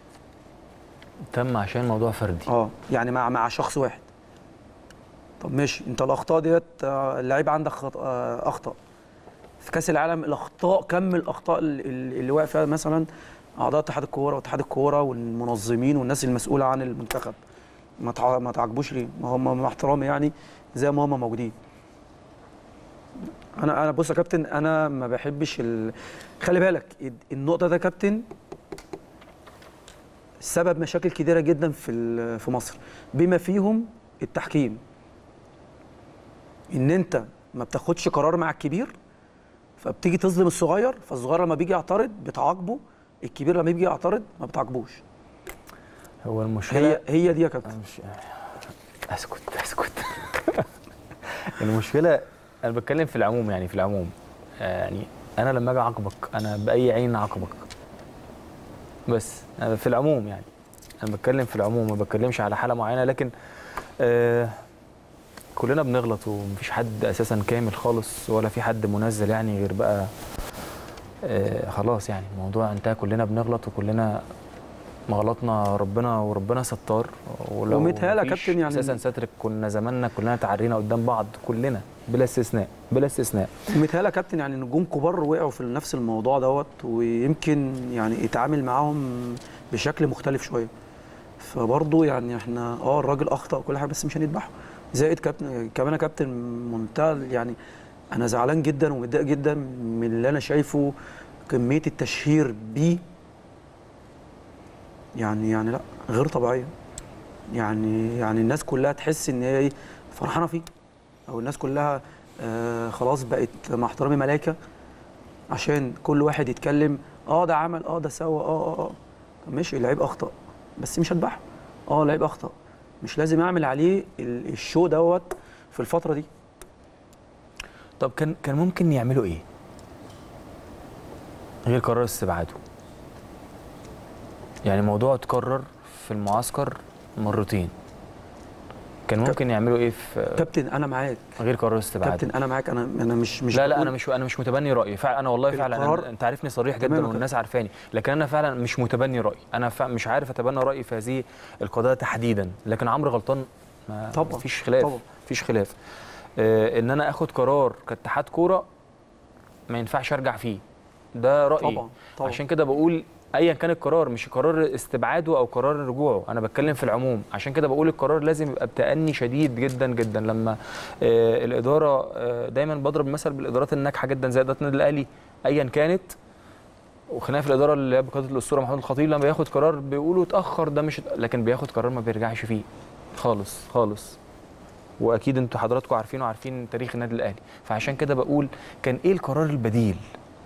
تم عشان موضوع فردي اه يعني مع مع شخص واحد طب ماشي انت الاخطاء ديت آه، اللعيب عندك خط... آه، اخطاء في كاس العالم الاخطاء كم الاخطاء اللي, اللي واقع فيها مثلا اعضاء اتحاد الكوره واتحاد الكوره والمنظمين والناس المسؤوله عن المنتخب ما تع... ما تعجبوش ليه ما هم مع احترامي يعني زي ما هم موجودين انا انا بص يا كابتن انا ما بحبش ال... خلي بالك النقطه ده يا كابتن سبب مشاكل كتيره جدا في ال- في مصر بما فيهم التحكيم ان انت ما بتاخدش قرار مع الكبير فبتيجي تظلم الصغير فالصغير لما بيجي يعترض بتعاقبه الكبير لما بيجي يعترض ما بتعاقبوش هو المشكله هي هي دي يا أنا كابتن مش اسكت اسكت المشكله انا بتكلم في العموم يعني في العموم آه، يعني انا لما اجي اعاقبك انا باي عين اعاقبك بس أنا في العموم يعني انا بتكلم في العموم ما بتكلمش على حاله معينه لكن آه كلنا بنغلط ومفيش حد اساسا كامل خالص ولا في حد منزل يعني غير بقى آه خلاص يعني الموضوع انتهى كلنا بنغلط وكلنا ما غلطنا ربنا وربنا ستار ولو ومتهيألي يا مفيش كابتن يعني- اساسا ستر كنا زماننا كلنا تعرينا قدام بعض كلنا بلا استثناء بلا استثناء متهيألي يا كابتن يعني نجوم كبار وقعوا في نفس الموضوع دوت ويمكن يعني يتعامل معاهم بشكل مختلف شويه فبرضه يعني احنا اه الراجل اخطا وكل حاجه بس مش هنذبحه زائد كابتن كمان يا كابتن منتهى يعني انا زعلان جدا ومتضايق جدا من اللي انا شايفه كميه التشهير بيه يعني يعني لا غير طبيعيه يعني يعني الناس كلها تحس ان هي ايه فرحانه فيه او الناس كلها آه خلاص بقت مع احترامي ملائكه عشان كل واحد يتكلم اه ده عمل اه ده سوى اه اه اه طب ماشي اللعيب اخطا بس مش هذبحه اه اللعيب اخطا مش لازم اعمل عليه ال- الشو دوت في الفتره دي طب كان كان ممكن يعملوا ايه غير قرار استبعاده يعني الموضوع اتكرر في المعسكر مرتين كان ممكن يعملوا ايه في كابتن انا معاك غير قرار استبعاده كابتن انا معاك انا انا مش مش لا لا بقول- انا مش انا مش متبني رايي فعلا انا والله فعلا القرار- أنا انت عارفني صريح تمام يا جدا كابتن. والناس عارفاني لكن انا فعلا مش متبني رايي انا فع مش عارف اتبنى رايي في هذه القضايا تحديدا لكن عمرو غلطان ما طبعاً، فيش خلاف طبعاً. فيش خلاف آه ان انا اخد قرار كاتحاد كوره ما ينفعش ارجع فيه ده رايي طبعا طبعا عشان كده بقول ايا كان القرار مش قرار استبعاده او قرار رجوعه انا بتكلم في العموم عشان كده بقول القرار لازم يبقى بتأني شديد جدا جدا لما آه الاداره آه دايما بضرب مثل بالادارات الناجحه جدا زي اداره النادي الاهلي ايا كانت وخلينا في الاداره اللي هي بقياده الاسطوره محمود الخطيب لما بياخد قرار بيقولوا اتاخر ده مش لكن بياخد قرار ما بيرجعش فيه خالص خالص واكيد انتوا حضراتكم عارفين وعارفين تاريخ النادي الاهلي فعشان كده بقول كان ايه القرار البديل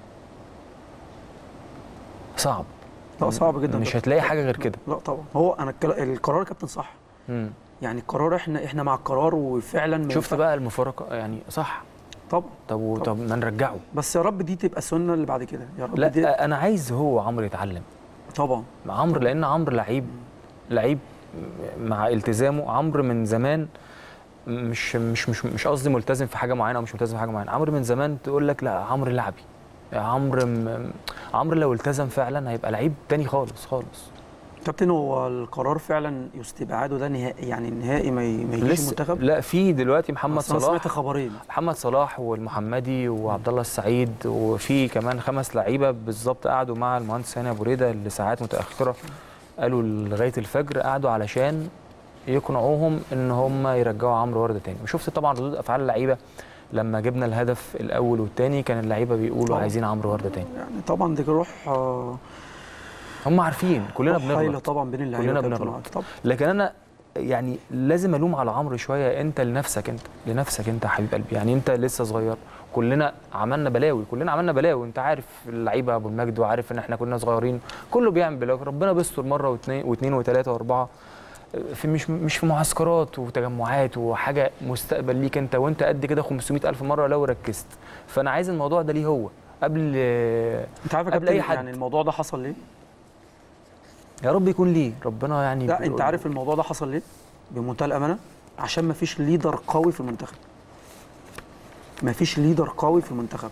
صعب لا صعب جدا مش ده. هتلاقي حاجه غير كده لا طبعا هو انا الكلا- القرار يا كابتن صح مم. يعني القرار احنا احنا مع القرار وفعلا ما شفت ينفع- بقى المفارقه يعني صح طبعا طب و- طب ما نرجعه بس يا رب دي تبقى السنه اللي بعد كده يا رب دي لا انا عايز هو عمرو يتعلم طبعا عمرو لان عمرو لعيب لعيب مع التزامه عمرو من زمان مش مش مش مش قصدي ملتزم في حاجه معينه او مش ملتزم في حاجه معينه عمرو من زمان تقول لك لا عمرو لعبي عمرو م- عمرو لو التزم فعلا هيبقى لعيب تاني خالص خالص كابتن هو القرار فعلا يستبعده ده نهائي يعني نهائي ما ي- ما يجيش لسه المنتخب لا في دلوقتي محمد أصل أنا صلاح سمعت خبرين محمد صلاح والمحمدي وعبد الله السعيد وفي كمان خمس لعيبه بالظبط قعدوا مع المهندس هاني ابو ريده لساعات متاخره قالوا لغايه الفجر قعدوا علشان يقنعوهم ان هم يرجعوا عمرو ورده تاني وشفت طبعا ردود افعال اللعيبه لما جبنا الهدف الاول والثاني كان اللعيبه بيقولوا طبعا. عايزين عمرو ورده تاني يعني طبعا دي روح آه، هم عارفين كلنا روح هايله بنغلط طبعا بين اللعيبه كلنا كابتن بنغلط. وعد. طبعا لكن انا يعني لازم الوم على عمرو شويه انت لنفسك انت لنفسك انت يا حبيب قلبي يعني انت لسه صغير كلنا عملنا بلاوي كلنا عملنا بلاوي انت عارف اللعيبه ابو المجد وعارف ان احنا كنا صغيرين كله بيعمل بلاوي ربنا بيستر مره واثنين واثنين وثلاثه واربعه في مش مش في معسكرات وتجمعات وحاجه مستقبل ليك انت وانت قد كده 500 الف مره لو ركزت فانا عايز الموضوع ده ليه هو قبل انت عارف يا قبل كابتن أي حد. يعني الموضوع ده حصل ليه؟ يا رب يكون ليه ربنا يعني لا انت بيقول- عارف الموضوع ده حصل ليه؟ بمنتهى الامانه عشان ما فيش ليدر قوي في المنتخب ما فيش ليدر قوي في المنتخب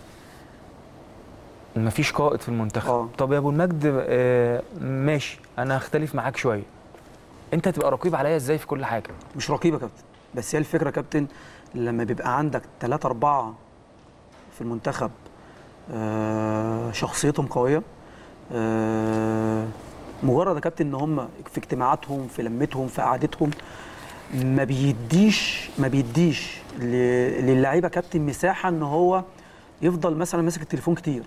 مفيش قائد في المنتخب آه. طب يا ابو المجد آه ماشي انا هختلف معاك شويه انت هتبقى رقيب عليا ازاي في كل حاجه مش رقيب يا كابتن بس هي الفكره يا كابتن لما بيبقى عندك ثلاثة أربعة في المنتخب آه، شخصيتهم قوية آه، مجرد يا كابتن ان هم في اجتماعاتهم في لمتهم في قعدتهم ما بيديش ما بيديش ل- للعيبه كابتن مساحه ان هو يفضل مثلا ماسك التليفون كتير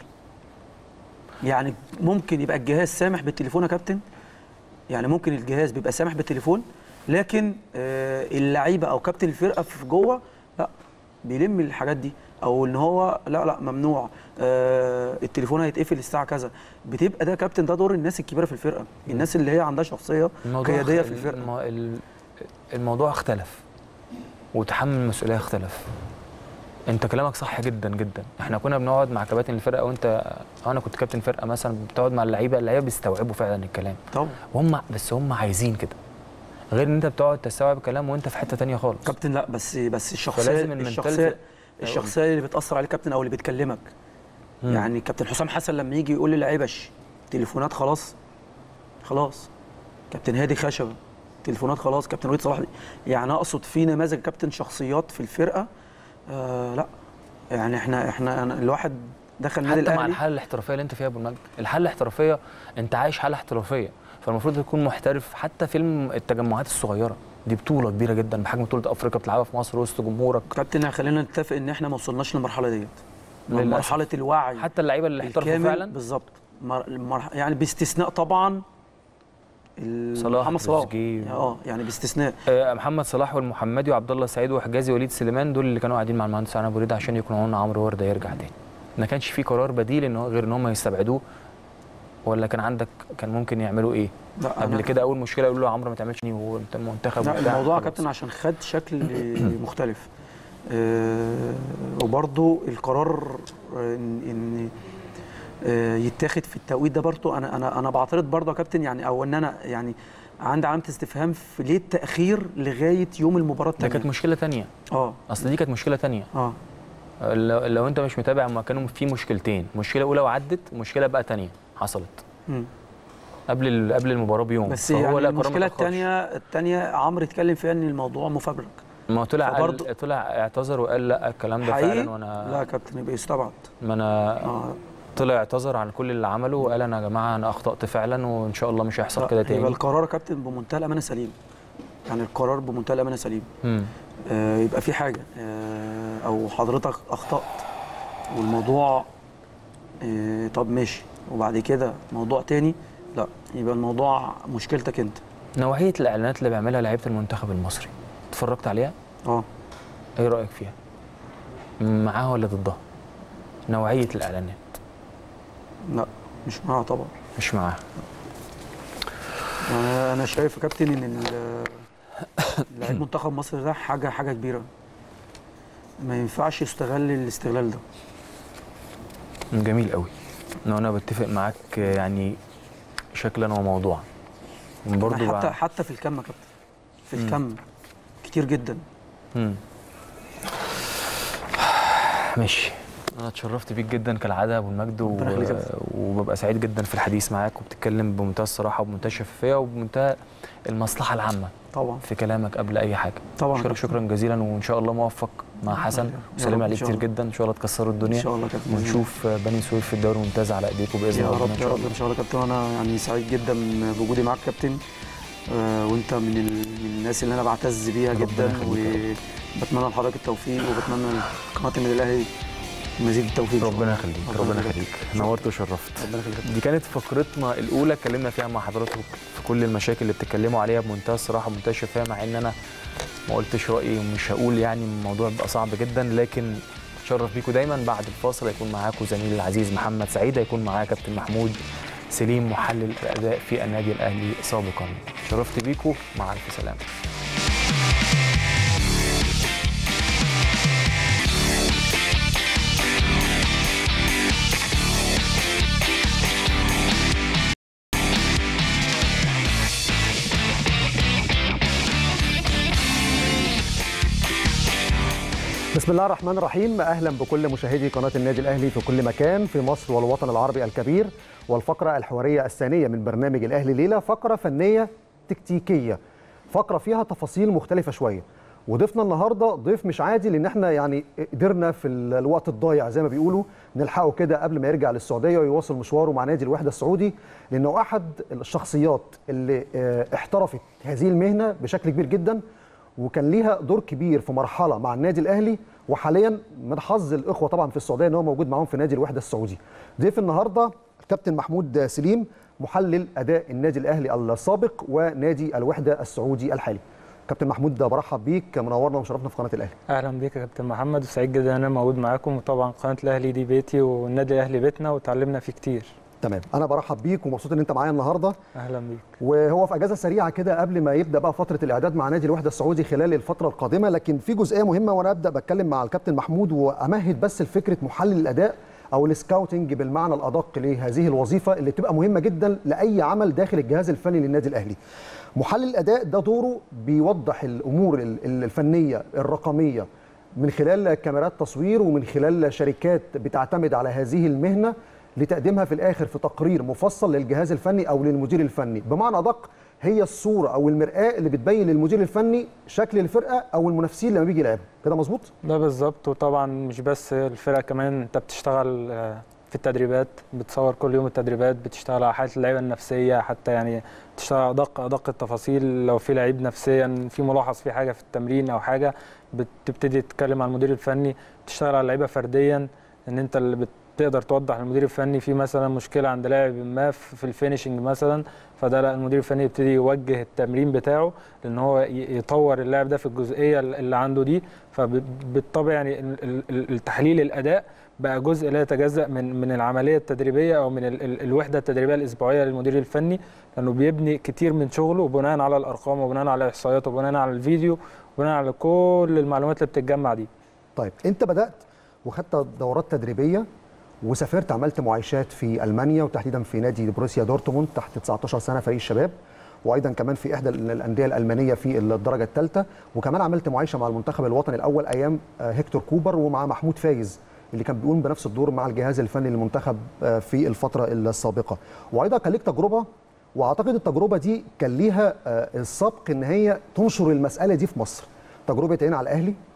يعني ممكن يبقى الجهاز سامح بالتليفون يا كابتن يعني ممكن الجهاز بيبقى سامح بالتليفون لكن آه، اللعيبه او كابتن الفرقه في جوه لا بيلم الحاجات دي او ان هو لا لا ممنوع آه التليفون هيتقفل الساعه كذا بتبقى ده كابتن ده دور الناس الكبيره في الفرقه الناس اللي هي عندها شخصيه قياديه اخ- في الفرقه الم- ال- الموضوع اختلف وتحمل المسؤوليه اختلف انت كلامك صح جدا جدا احنا كنا بنقعد مع كباتن الفرقه وانت انا كنت كابتن فرقه مثلا بتقعد مع اللعيبه اللعيبه بيستوعبوا فعلا الكلام طبعا وهم بس هم عايزين كده غير ان انت بتقعد تستوعب الكلام وانت في حته تانية خالص كابتن لا بس بس الشخصيه فلازم المنتاليتي- الشخصيه الشخصيه اللي بتاثر عليه كابتن او اللي بتكلمك مم. يعني كابتن حسام حسن لما يجي يقول للعيبه "ش، تليفونات خلاص خلاص كابتن هادي خشبه تليفونات خلاص كابتن وليد صلاح يعني اقصد في نماذج كابتن شخصيات في الفرقه آه لا يعني احنا احنا أنا الواحد دخل النادي حتى مع الاهلي الحاله الاحترافيه اللي انت فيها يا ابو المجد الحاله الاحترافيه انت عايش حاله احترافيه فالمفروض تكون محترف حتى في الم- التجمعات الصغيره دي بطوله كبيره جدا بحجم بطوله افريقيا بتلعبها في مصر وسط جمهورك كابتن خلينا نتفق ان احنا ما وصلناش للمرحله ديت للأسف. مرحله الوعي حتى اللعيبه اللي احترفوا الكامل فعلا بالظبط مر... المرح... يعني باستثناء طبعا ال- صلاح محمد صلاح تريزيجيه. اه يعني باستثناء آه، محمد صلاح والمحمدي وعبد الله السعيد وحجازي وليد سليمان دول اللي كانوا قاعدين مع المهندس عنب وريده عشان يقنعونا عمرو ورده يرجع تاني ما كانش في قرار بديل ان هو غير ان هم يستبعدوه ولا كان عندك كان ممكن يعملوا ايه لا قبل أنا- كده اول مشكله يقولوا له عمرو ما تعملش ني وانت المنتخب لا وبتاع. الموضوع يا خلاص. كابتن عشان خد شكل مختلف آه وبرضو القرار آه، ان ان آه، يتاخد في التوقيت ده برضو انا انا انا بعترض برضو يا كابتن يعني او ان انا يعني عندي علامه استفهام في ليه التاخير لغايه يوم المباراه ده كانت الثانيه مشكله تانية اه اصل دي كانت مشكله تانية اه لو, لو انت مش متابع هما كانوا في مشكلتين مشكله اولى وعدت ومشكله بقى تانية حصلت مم. قبل ال- قبل المباراه بيوم بس فهو يعني لا قرار ما المشكله اتأخرش. الثانيه الثانيه عمرو اتكلم فيها ان الموضوع مفبرك ما طلع فبرضه- قال طلع اعتذر وقال لا الكلام ده حقيقي فعلا وانا لا يا كابتن يبقى يستبعد ما انا اه طلع اعتذر عن كل اللي عمله وقال انا يا جماعه انا اخطات فعلا وان شاء الله مش هيحصل كده يبقى تاني القرار يا كابتن بمنتهى الامانه سليم يعني القرار بمنتهى الامانه سليم مم. آه، يبقى في حاجه آه، او حضرتك اخطات والموضوع آه، طب ماشي وبعد كده موضوع تاني لا يبقى الموضوع مشكلتك انت نوعيه الاعلانات اللي بيعملها لعيبه المنتخب المصري اتفرجت عليها اه ايه رايك فيها معاها ولا ضدها نوعيه الاعلانات لا مش معاها طبعا مش معاها انا انا شايف يا كابتن ان ال- لعيب منتخب مصر ده حاجه حاجه كبيره ما ينفعش يستغل الاستغلال ده جميل قوي ان انا بتفق معاك يعني شكلا وموضوعا برضه أنا حتى بقى حتى في الكم يا كابتن في مم. الكم كتير جدا مم. ماشي انا اتشرفت بيك جدا كالعاده يا ابو المجد و... ربنا يخليك يا كابتن. وببقى سعيد جدا في الحديث معاك وبتتكلم بمنتهى الصراحه وبمنتهى الشفافيه وبمنتهى المصلحه العامه طبعا في كلامك قبل اي حاجه طبعا اشكرك شكرا جزيلا وان شاء الله موفق مع حسن يا وسلام رب عليه إن شاء كتير الله. جدا ان شاء الله تكسروا ان الدنيا شاء الله يا كابتن ونشوف بني سويف في الدوري الممتاز على ايديكم باذن يا الله رب إن يا شاء رب الله. ان شاء الله كابتن انا يعني سعيد جدا بوجودي معاك كابتن آه، وانت من, ال... من الناس اللي انا بعتز بيها ربنا جدا يخليك وبتمنى لحضرتك التوفيق وبتمنى لقناه النادي الاهلي مزيد التوفيق إن شاء الله. ربنا يخليك ربنا يخليك نورت وشرفت ربنا يخليك يا كابتن. دي كانت فقرتنا الاولى اتكلمنا فيها مع حضراتكم في كل المشاكل اللي بتتكلموا عليها بمنتهى الصراحه بمنتهى الشفافيه مع ان انا ما قلتش رايي ومش هقول يعني الموضوع بيبقى صعب جدا لكن اتشرف بيكم دايما بعد الفاصل هيكون معاكم زميلي العزيز محمد سعيد هيكون معايا كابتن محمود سليم محلل الاداء في النادي الاهلي سابقا شرفت بيكم مع الف سلامه بسم الله الرحمن الرحيم اهلا بكل مشاهدي قناه النادي الاهلي في كل مكان في مصر والوطن العربي الكبير والفقره الحواريه الثانيه من برنامج الاهلي ليله فقره فنيه تكتيكيه فقره فيها تفاصيل مختلفه شويه وضيفنا النهارده ضيف مش عادي لان احنا يعني قدرنا في ال- الوقت الضايع زي ما بيقولوا نلحقه كده قبل ما يرجع للسعوديه ويواصل مشواره مع نادي الوحده السعودي لانه احد الشخصيات اللي آه، احترفت هذه المهنه بشكل كبير جدا وكان ليها دور كبير في مرحله مع النادي الاهلي وحاليا من حظ الاخوه طبعا في السعوديه ان هو موجود معاهم في نادي الوحده السعودي. ضيف النهارده الكابتن محمود سليم محلل اداء النادي الاهلي السابق ونادي الوحده السعودي الحالي. كابتن محمود برحب بيك منورنا ومشرفنا في قناه الاهلي. اهلا بيك يا كابتن محمد وسعيد جدا ان انا موجود معاكم وطبعا قناه الاهلي دي بيتي والنادي الاهلي بيتنا وتعلمنا فيه كتير تمام انا برحب بيك ومبسوط ان انت معايا النهارده اهلا بيك وهو في اجازه سريعه كده قبل ما يبدا بقى فتره الاعداد مع نادي الوحده السعودي خلال الفتره القادمه لكن في جزئيه مهمه وانا ابدا بتكلم مع الكابتن محمود وامهد بس لفكره محلل الاداء او السكاوتنج بالمعنى الادق لهذه الوظيفه اللي بتبقى مهمه جدا لاي عمل داخل الجهاز الفني للنادي الاهلي. محلل الاداء ده دوره بيوضح الامور ال- ال- الفنيه الرقميه من خلال كاميرات تصوير ومن خلال شركات بتعتمد على هذه المهنه لتقديمها في الاخر في تقرير مفصل للجهاز الفني او للمدير الفني بمعنى ادق هي الصوره او المراه اللي بتبين للمدير الفني شكل الفرقه او المنافسين لما بيجي يلعبوا كده مظبوط ده بالظبط وطبعا مش بس الفرقه كمان انت بتشتغل آه، في التدريبات بتصور كل يوم التدريبات بتشتغل على حاله اللعيبه النفسيه حتى يعني تشتغل على ادق ادق التفاصيل لو في لعيب نفسيا في ملاحظ في حاجه في التمرين او حاجه بتبتدي تتكلم مع المدير الفني تشتغل على اللعيبه فرديا ان انت اللي بتقدر توضح للمدير الفني في مثلا مشكله عند لاعب ما في في الفينشنج مثلا فده لا المدير الفني يبتدي يوجه التمرين بتاعه لان هو ي- يطور اللاعب ده في الجزئيه اللي عنده دي فبالطبع يعني ال- ال- ال- التحليل الاداء بقى جزء لا يتجزا من من العمليه التدريبيه او من ال- ال- الوحده التدريبيه الاسبوعيه للمدير الفني لانه بيبني كتير من شغله بناء على الارقام وبناء على الاحصائيات وبناء على الفيديو وبناء على كل المعلومات اللي بتتجمع دي طيب انت بدات وخدت دورات تدريبيه وسافرت عملت معايشات في المانيا وتحديدا في نادي بروسيا دورتموند تحت 19 سنه فريق الشباب وايضا كمان في احدى الانديه الالمانيه في الدرجه الثالثه وكمان عملت معايشه مع المنتخب الوطني الاول ايام آه، هيكتور كوبر ومع محمود فايز اللي كان بيقوم بنفس الدور مع الجهاز الفني للمنتخب آه، في الفتره السابقه وايضا كان ليك تجربه واعتقد التجربه دي كان ليها آه، السبق ان هي تنشر المساله دي في مصر تجربه عين على الاهلي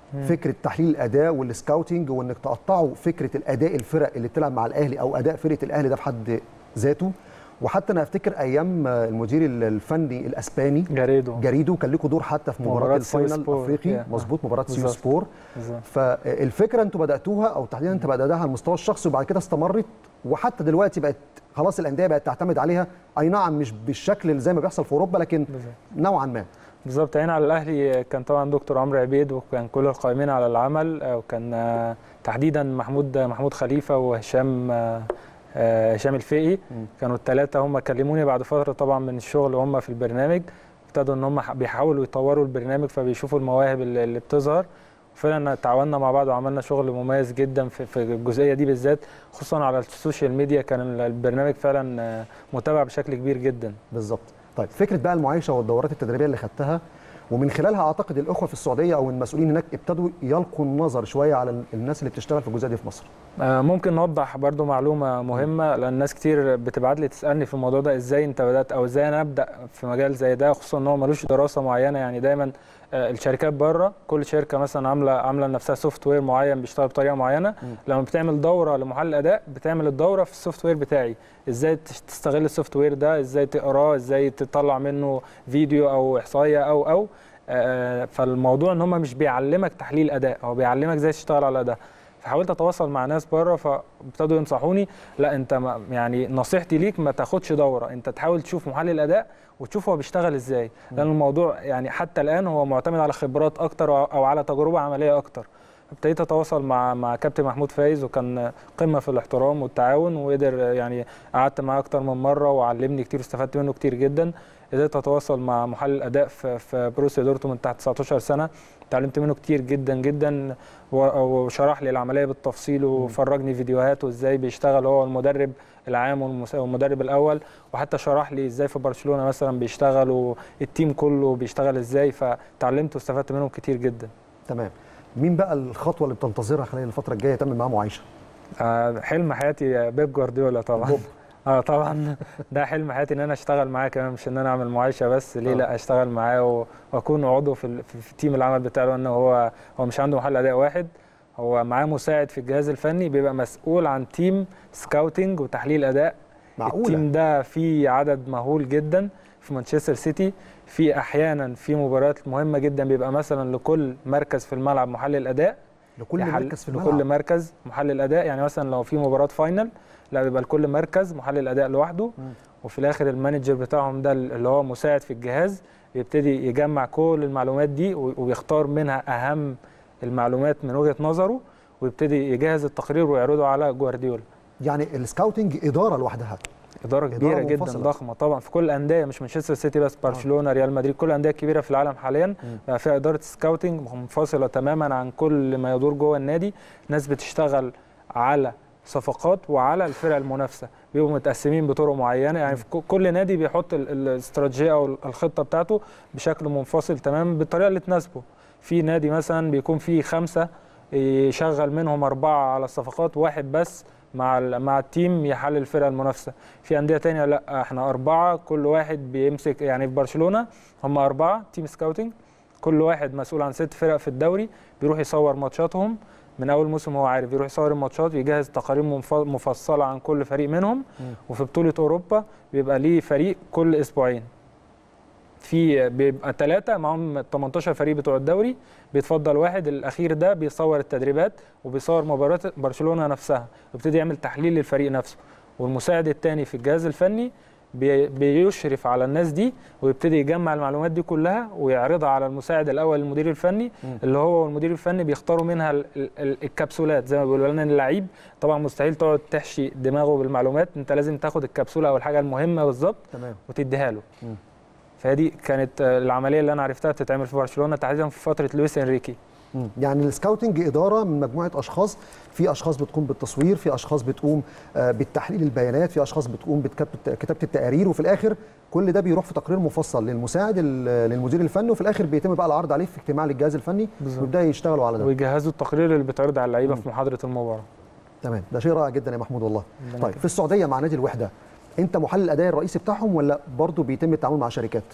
فكره تحليل الاداء والسكاوتنج وانك تقطعوا فكره الاداء الفرق اللي بتلعب مع الاهلي او اداء فرقه الاهلي ده في حد ذاته وحتى انا افتكر ايام المدير الفني الاسباني جاريدو جاريدو كان لكم دور حتى في مباراه مباراة سيو الفاينل سبور. الافريقي Yeah. مظبوط مباراه سيو بالظبط. سبور بالظبط. فالفكره انتوا بداتوها او تحديدا انت بداتها على المستوى الشخصي وبعد كده استمرت وحتى دلوقتي بقت خلاص الانديه بقت تعتمد عليها اي نعم مش بالشكل اللي زي ما بيحصل في اوروبا لكن بالظبط. نوعا ما بالظبط هنا على الاهلي كان طبعا دكتور عمرو عبيد وكان كل القائمين على العمل آه، وكان آه، تحديدا محمود محمود خليفه وهشام آه، آه، هشام الفقي كانوا الثلاثه هم كلموني بعد فتره طبعا من الشغل وهم في البرنامج ابتدوا ان هم ح- بيحاولوا يطوروا البرنامج فبيشوفوا المواهب اللي اللي بتظهر فعلا تعاوننا مع بعض وعملنا شغل مميز جدا في في الجزئيه دي بالذات خصوصا على السوشيال ميديا كان البرنامج فعلا آه، متابع بشكل كبير جدا بالظبط طيب فكره بقى المعايشه والدورات التدريبيه اللي خدتها ومن خلالها اعتقد الاخوه في السعوديه او المسؤولين هناك ابتدوا يلقوا النظر شويه على الناس اللي بتشتغل في الجزئيه دي في مصر آه، ممكن نوضح برضو معلومة مهمة لأن ناس كتير بتبعت لي تسألني في الموضوع ده إزاي أنت بدأت أو إزاي أنا أبدأ في مجال زي ده خصوصا إن هو ملوش دراسة معينة يعني دايما آه، الشركات بره كل شركة مثلا عاملة عاملة لنفسها سوفت وير معين بيشتغل بطريقة معينة لما بتعمل دورة لمحلل أداء بتعمل الدورة في السوفت وير بتاعي إزاي تش- تستغل السوفت وير ده إزاي تقراه إزاي تطلع منه فيديو أو إحصائية أو أو آه، فالموضوع ان هم مش بيعلمك تحليل اداء هو بيعلمك ازاي تشتغل على ده فحاولت اتواصل مع ناس بره فابتدوا ينصحوني لا انت ما يعني نصيحتي ليك ما تاخدش دوره انت تحاول تشوف محلل اداء وتشوف هو بيشتغل ازاي لان الموضوع يعني حتى الان هو معتمد على خبرات اكتر او أو على تجربه عمليه اكتر ابتديت اتواصل مع مع كابتن محمود فايز وكان قمه في الاحترام والتعاون وقدر يعني قعدت معاه اكتر من مره وعلمني كتير واستفدت منه كتير جدا قدرت اتواصل مع محلل اداء في في بروسيا دورتموند تحت 19 سنه اتعلمت منه كتير جدا جدا و- وشرح لي العمليه بالتفصيل وفرجني فيديوهات وازاي بيشتغل هو المدرب العام والمس- والمدرب الاول وحتى شرح لي ازاي في برشلونه مثلا بيشتغل والتيم كله بيشتغل ازاي فتعلمت واستفدت منهم كتير جدا تمام مين بقى الخطوه اللي بتنتظرها خلال الفتره الجايه تعمل معاه معايشه آه، حلم حياتي بيب جوارديولا طبعا بوب. اه طبعا ده حلم حياتي ان انا اشتغل معاه كمان مش ان انا اعمل معايشه بس ليه آه. لا اشتغل معاه و- واكون عضو في, ال- في, في تيم العمل بتاعه لان هو هو مش عنده محل اداء واحد هو معاه مساعد في الجهاز الفني بيبقى مسؤول عن تيم سكاوتنج وتحليل اداء معقوله التيم ده فيه عدد مهول جدا في مانشستر سيتي في احيانا في مباريات مهمه جدا بيبقى مثلا لكل مركز في الملعب محلل اداء لكل يحل- مركز في لكل الملعب مركز محلل اداء يعني مثلا لو في مباراه فاينل لا بيبقى لكل مركز محلل اداء لوحده مم. وفي الاخر المانجر بتاعهم ده اللي هو مساعد في الجهاز يبتدي يجمع كل المعلومات دي و- ويختار منها اهم المعلومات من وجهه نظره ويبتدي يجهز التقرير ويعرضه على جوارديولا يعني السكاوتنج اداره لوحدها اداره كبيره جدا منفصلة. ضخمه طبعا في كل الانديه مش مانشستر سيتي بس برشلونه ريال مدريد كل الانديه الكبيره في العالم حاليا بقى فيها اداره سكاوتنج منفصله تماما عن كل ما يدور جوه النادي ناس بتشتغل على صفقات وعلى الفرق المنافسه بيبقوا متقسمين بطرق معينه يعني في ك- كل نادي بيحط ال- الاستراتيجيه او الخطه بتاعته بشكل منفصل تماما بالطريقه اللي تناسبه في نادي مثلا بيكون فيه خمسه يشغل منهم اربعه على الصفقات واحد بس مع ال- مع التيم يحلل الفرقه المنافسه في انديه تانية لا احنا اربعه كل واحد بيمسك يعني في برشلونه هم اربعه تيم سكاوتنج كل واحد مسؤول عن ست فرق في الدوري بيروح يصور ماتشاتهم من اول موسم هو عارف يروح يصور الماتشات ويجهز تقارير منف- مفصله عن كل فريق منهم وفي بطوله اوروبا بيبقى ليه فريق كل اسبوعين في بيبقى ثلاثة معاهم 18 فريق بتوع الدوري بيتفضل واحد الأخير ده بيصور التدريبات وبيصور مباراة برشلونة نفسها ويبتدي يعمل تحليل للفريق نفسه والمساعد الثاني في الجهاز الفني بي- بيشرف على الناس دي ويبتدي يجمع المعلومات دي كلها ويعرضها على المساعد الاول المدير الفني اللي هو والمدير الفني بيختاروا منها ال- ال- ال- الكبسولات زي ما بيقولوا لنا اللعيب طبعا مستحيل تقعد تحشي دماغه بالمعلومات انت لازم تاخد الكبسوله او الحاجه المهمه بالظبط تمام وتديها له مم. فدي كانت آه، العمليه اللي انا عرفتها بتتعمل في برشلونه تحديدا في فتره لويس انريكي مم. يعني السكاوتنج اداره من مجموعه اشخاص في اشخاص بتقوم بالتصوير في اشخاص بتقوم آه، بالتحليل البيانات في اشخاص بتقوم بكتابه كتابة التقارير وفي الاخر كل ده بيروح في تقرير مفصل للمساعد ال- للمدير الفني وفي الاخر بيتم بقى العرض عليه في اجتماع للجهاز الفني بالظبط. ويبدا يشتغلوا على ده ويجهزوا التقرير اللي بيتعرض على اللعيبه في محاضره المباراه تمام ده شيء رائع جدا يا محمود والله ربنا طيب في السعوديه مع نادي الوحده انت محلل الاداء الرئيسي بتاعهم ولا برضه بيتم التعامل مع شركات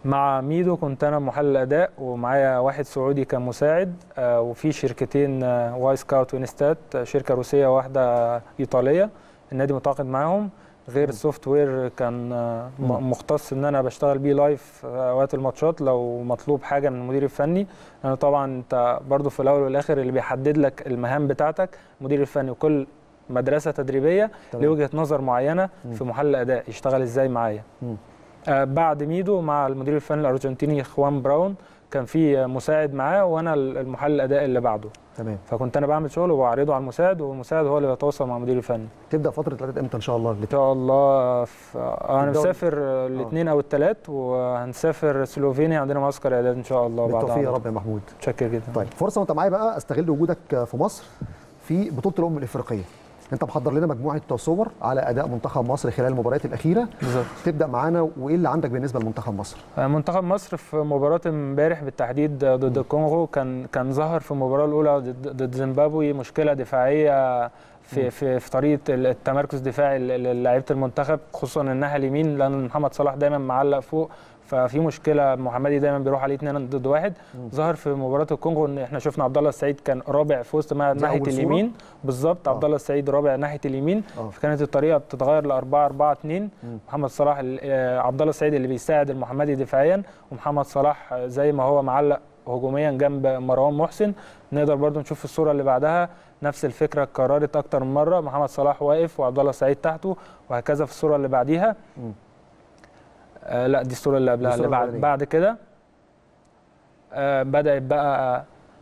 مع ميدو كنت انا محلل اداء ومعايا واحد سعودي كان مساعد آه، وفي شركتين آه، واي سكاوت وانستات آه، شركه روسيه واحده ايطاليه النادي متعاقد معاهم غير السوفت وير كان آه، م- مم. مختص ان انا بشتغل بيه لايف في اوقات الماتشات لو مطلوب حاجه من المدير الفني لان طبعا انت برضو في الاول والاخر اللي بيحدد لك المهام بتاعتك المدير الفني وكل مدرسه تدريبيه تمام. ليه وجهه نظر معينه مم. في محلل اداء يشتغل ازاي معايا مم. آه، بعد ميدو مع المدير الفني الارجنتيني خوان براون كان في آه، مساعد معاه وانا المحلل الاداء اللي بعده تمام فكنت انا بعمل شغل وبعرضه على المساعد والمساعد هو اللي بيتواصل مع المدير الفني تبدا فتره الاعداد امتى ان شاء الله ان شاء الله في آه، انا الدوري. مسافر آه، الاثنين او الثلاث وهنسافر سلوفينيا عندنا معسكر اعداد ان شاء الله بعد بالتوفيق يا رب يا محمود متشكر جدا طيب فرصه وانت معايا بقى استغل وجودك في مصر في بطوله الامم الافريقيه انت محضر لنا مجموعه صور على اداء منتخب مصر خلال المباريات الاخيره بالظبط تبدا معانا وايه اللي عندك بالنسبه لمنتخب مصر منتخب مصر في مباراة امبارح بالتحديد ضد الكونغو كان كان ظهر في المباراة الأولى ضد ضد زيمبابوي مشكلة دفاعية في في في طريقة التمركز الدفاعي للاعيبة المنتخب خصوصا الناحية اليمين لأن محمد صلاح دايما معلق فوق ففي مشكله محمدي دايما بيروح عليه اثنين ضد واحد ظهر في مباراه الكونغو ان احنا شفنا عبد الله السعيد كان رابع في وسط ملعب دي ناحيه أول صورة؟ اليمين بالظبط آه. عبد الله السعيد رابع ناحيه اليمين آه. فكانت الطريقه بتتغير ل 4 4 2 مم. محمد صلاح ال- آه، عبد الله السعيد اللي بيساعد المحمدي دفاعيا ومحمد صلاح آه، زي ما هو معلق هجوميا جنب مروان محسن نقدر برضو نشوف الصوره اللي بعدها نفس الفكره اتكررت اكتر من مره محمد صلاح واقف وعبد الله السعيد تحته وهكذا في الصوره اللي بعديها مم. آه لا دي الصوره اللي قبلها الصورة اللي بعد الأولانية. بعد كده آه بدات بقى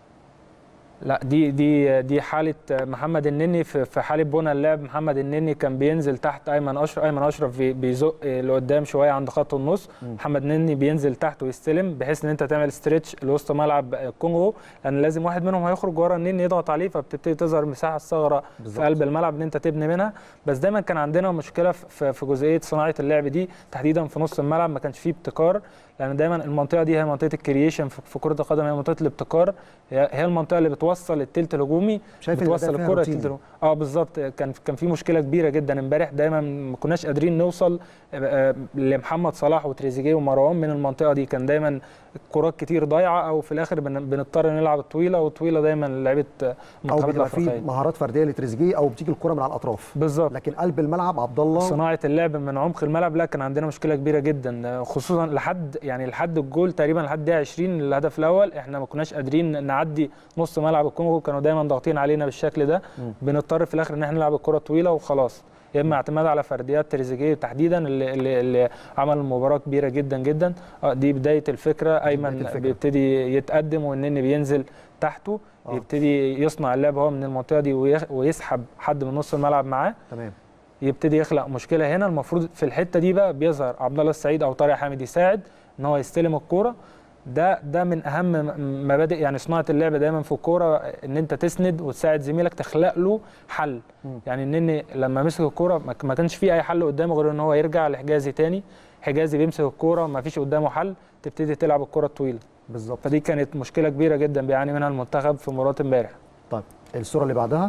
لا دي دي دي حاله محمد النني في في حاله بنى اللعب محمد النني كان بينزل تحت ايمن اشرف ايمن اشرف بي- بيزق لقدام شويه عند خط النص مم. محمد النني بينزل تحت ويستلم بحيث ان انت تعمل ستريتش لوسط ملعب الكونغو لان لازم واحد منهم هيخرج ورا النني يضغط عليه فبتبتدي تظهر مساحه الثغره في بالظبط. قلب الملعب ان انت تبني منها بس دايما كان عندنا مشكله في في جزئيه صناعه اللعب دي تحديدا في نص الملعب ما كانش فيه ابتكار لان دايما المنطقه دي هي منطقه الكرييشن في في كره القدم هي منطقه الابتكار هي هي المنطقه اللي بتوصل التلت الهجومي شايف إن بتوصل الأداء فيها الكره روتيني. التلت الهجومي اه بالظبط كان كان في مشكله كبيره جدا امبارح دايما ما كناش قادرين نوصل آه، آه، لمحمد صلاح وتريزيجيه ومروان من المنطقه دي كان دايما كرات كتير ضايعه او في الاخر بن- بنضطر نلعب الطويله والطويله دايما لعيبه آه، او المنتخبات بيبقى في الافريقيه مهارات فرديه لتريزيجيه او بتيجي الكره من على الاطراف بالظبط لكن قلب الملعب عبد الله صناعه اللعب من عمق الملعب لا كان عندنا مشكله كبيره جدا خصوصا لحد يعني لحد الجول تقريبا لحد دقيقه 20 الهدف الاول احنا ما كناش قادرين نعدي نص ملعب الكونغو كانوا دايما ضاغطين علينا بالشكل ده مم. بنضطر في الاخر ان احنا نلعب الكره طويله وخلاص يا اما اعتماد على فرديات تريزيجيه تحديدا اللي, اللي, اللي عمل مباراه كبيره جدا جدا آه، دي بدايه الفكره ايمن الفكرة. بيبتدي يتقدم والنني بينزل تحته آه. يبتدي يصنع اللعب هو من المنطقه دي ويخ- ويسحب حد من نص الملعب معاه تمام يبتدي يخلق مشكله هنا المفروض في الحته دي بقى بيظهر عبد الله السعيد او طارق حامد يساعد ان هو يستلم الكوره ده ده من اهم م- مبادئ يعني صناعه اللعب دايما في الكوره ان انت تسند وتساعد زميلك تخلق له حل مم. يعني النني لما مسك الكوره ما ك- ما كانش في اي حل قدامه غير ان هو يرجع لحجازي تاني حجازي بيمسك الكوره ما فيش قدامه حل تبتدي تلعب الكوره الطويله بالظبط فدي كانت مشكله كبيره جدا بيعاني منها المنتخب في مباراه امبارح طيب الصوره اللي بعدها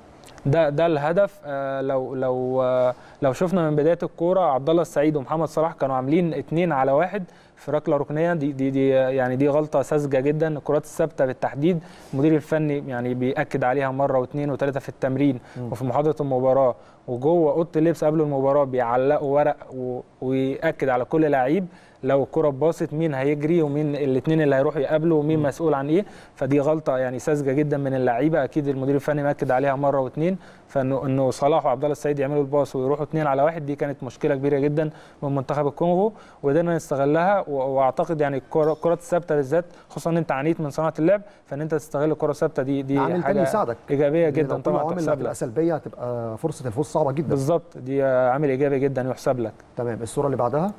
ده ده الهدف آه، لو لو آه، لو شفنا من بدايه الكوره عبد الله السعيد ومحمد صلاح كانوا عاملين اتنين على واحد في ركله ركنيه دي دي دي يعني دي غلطه ساذجه جدا الكرات الثابته بالتحديد المدير الفني يعني بياكد عليها مره واثنين وثلاثه في التمرين مم. وفي محاضره المباراه وجوه اوضه اللبس قبل المباراه بيعلقوا ورق و- وياكد على كل لعيب لو الكره باصت مين هيجري ومين الاثنين اللي هيروحوا يقابلوا ومين مسؤول عن ايه فدي غلطه يعني ساذجه جدا من اللعيبه اكيد المدير الفني مأكد عليها مره واثنين فانه انه صلاح وعبد الله السعيد يعملوا الباص ويروحوا اثنين على واحد دي كانت مشكله كبيره جدا من منتخب الكونغو وقدرنا نستغلها و- واعتقد يعني الكرة- الكرات الثابته بالذات خصوصا ان انت عانيت من صناعه اللعب فان انت تستغل الكره الثابته دي دي عامل تاني حاجه يساعدك ايجابيه لأن لو جدا كل طبعا عوامل تحسب هتبقى لك سلبيه هتبقى فرصه الفوز صعبه جدا بالظبط دي عامل ايجابي جدا يحسب لك تمام الصوره اللي بعدها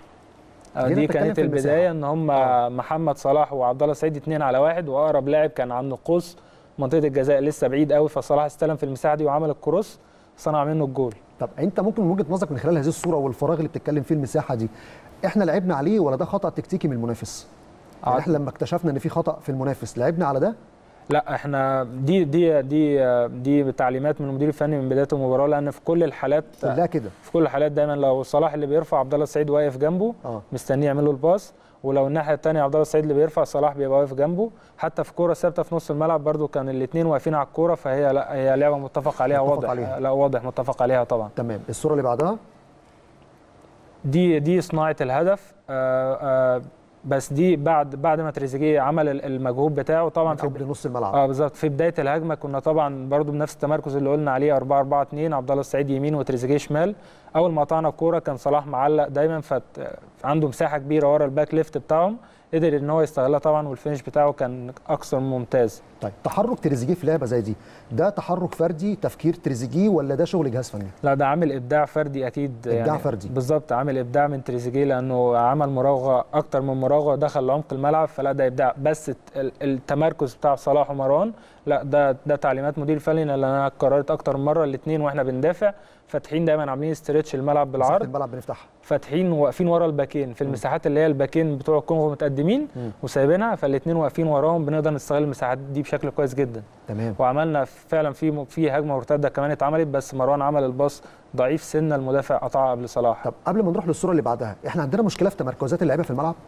آه، هنا دي بتتكلم كانت في المساحة. البدايه ان هم آه. محمد صلاح وعبد الله السعيد اثنين على واحد واقرب لاعب كان عن قوس منطقه الجزاء لسه بعيد قوي فصلاح استلم في المساحه دي وعمل الكروس صنع منه الجول طب انت ممكن من وجهه نظرك من خلال هذه الصوره والفراغ اللي بتتكلم فيه المساحه دي احنا لعبنا عليه ولا ده خطا تكتيكي من المنافس يعني آه. احنا لما اكتشفنا ان في خطا في المنافس لعبنا على ده لا احنا دي دي دي دي تعليمات من المدير الفني من بدايه المباراه لان في كل الحالات كلها كده في كل الحالات دايما لو صلاح اللي بيرفع عبد الله السعيد واقف جنبه اه مستنيه يعمل له الباص ولو الناحيه الثانيه عبد الله السعيد اللي بيرفع صلاح بيبقى واقف جنبه حتى في كوره ثابته في نص الملعب برده كان الاثنين واقفين على الكوره فهي لا هي لعبه متفق عليها متفق واضح عليها. لا واضح متفق عليها طبعا تمام الصوره اللي بعدها دي دي صناعه الهدف آه آه بس دي بعد بعد ما تريزيجيه عمل ال- المجهود بتاعه طبعا من في قبل نص الملعب اه بالظبط في بدايه الهجمه كنا طبعا برضو بنفس التمركز اللي قلنا عليه 4 4 2 عبد الله السعيد يمين وتريزيجيه شمال اول ما قطعنا الكوره كان صلاح معلق دايما فعنده مساحه كبيره ورا الباك ليفت بتاعهم قدر ان هو يستغلها طبعا والفينش بتاعه كان اكثر من ممتاز طيب تحرك تريزيجيه في لعبه زي دي ده تحرك فردي تفكير تريزيجيه ولا ده شغل جهاز فني لا ده عامل ابداع فردي اكيد إبداع فردي. بالظبط عامل ابداع من تريزيجيه لانه عمل مراوغه اكتر من مراوغه دخل لعمق الملعب فلا ده ابداع بس الت- ال- التمركز بتاع صلاح ومروان لا ده ده تعليمات مدير الفني لان انا قررت اكتر من مره الاثنين واحنا بندافع فاتحين دايما عاملين استرتش الملعب مساحة بالعرض الملعب بنفتحها فاتحين واقفين ورا الباكين في المساحات اللي هي الباكين بتوع الكونغو متقدمين مم. وسايبينها فالاثنين واقفين وراهم بنقدر نستغل المساحات دي بشكل كويس جدا تمام وعملنا فعلا في في هجمه مرتده كمان اتعملت بس مروان عمل الباص ضعيف سنه المدافع قطعها قبل صلاح طب قبل ما نروح للصوره اللي بعدها احنا عندنا مشكله في تمركزات اللعيبه في الملعب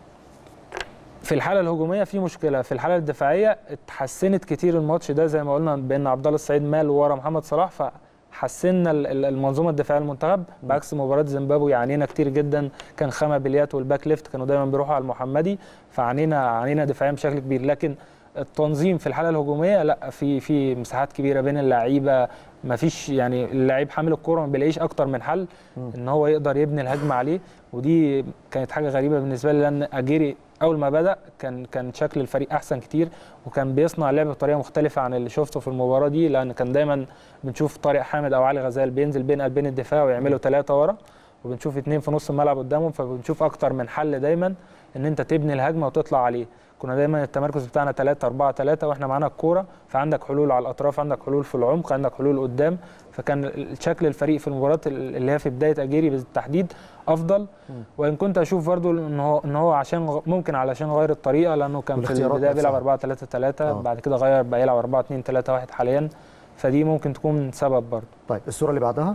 في الحاله الهجوميه في مشكله في الحاله الدفاعيه اتحسنت كتير الماتش ده زي ما قلنا بان عبد الله السعيد مال ورا محمد صلاح فحسنا ال- ال- المنظومه الدفاعيه المنتخب بعكس مباراه زيمبابوي عانينا كتير جدا كان خامة بليات والباك ليفت كانوا دايما بيروحوا على المحمدي فعانينا عانينا دفاعيا بشكل كبير لكن التنظيم في الحاله الهجوميه لا في في مساحات كبيره بين اللعيبه ما فيش يعني اللعيب حامل الكوره ما بيلاقيش اكتر من حل ان هو يقدر يبني الهجمه عليه ودي كانت حاجه غريبه بالنسبه لي لان اجيري اول ما بدا كان كان شكل الفريق احسن كتير وكان بيصنع لعب بطريقه مختلفه عن اللي شفته في المباراه دي لان كان دايما بنشوف طارق حامد او علي غزال بينزل بين قلبين الدفاع ويعملوا ثلاثه ورا وبنشوف اتنين في نص الملعب قدامهم فبنشوف اكتر من حل دايما ان انت تبني الهجمه وتطلع عليه كنا دايما التمركز بتاعنا 3 4 3 واحنا معانا الكوره فعندك حلول على الاطراف عندك حلول في العمق عندك حلول قدام فكان ال- شكل الفريق في المباراه ال- اللي هي في بدايه اجيري بالتحديد افضل وان كنت اشوف برضو ان هو ان هو عشان غ- ممكن علشان غير الطريقه لانه كان في والاختيارات البدايه بيلعب نفسها. 4 3 3 آه. بعد كده غير بقى يلعب 4 2 3 1 حاليا فدي ممكن تكون سبب برضو طيب الصوره اللي بعدها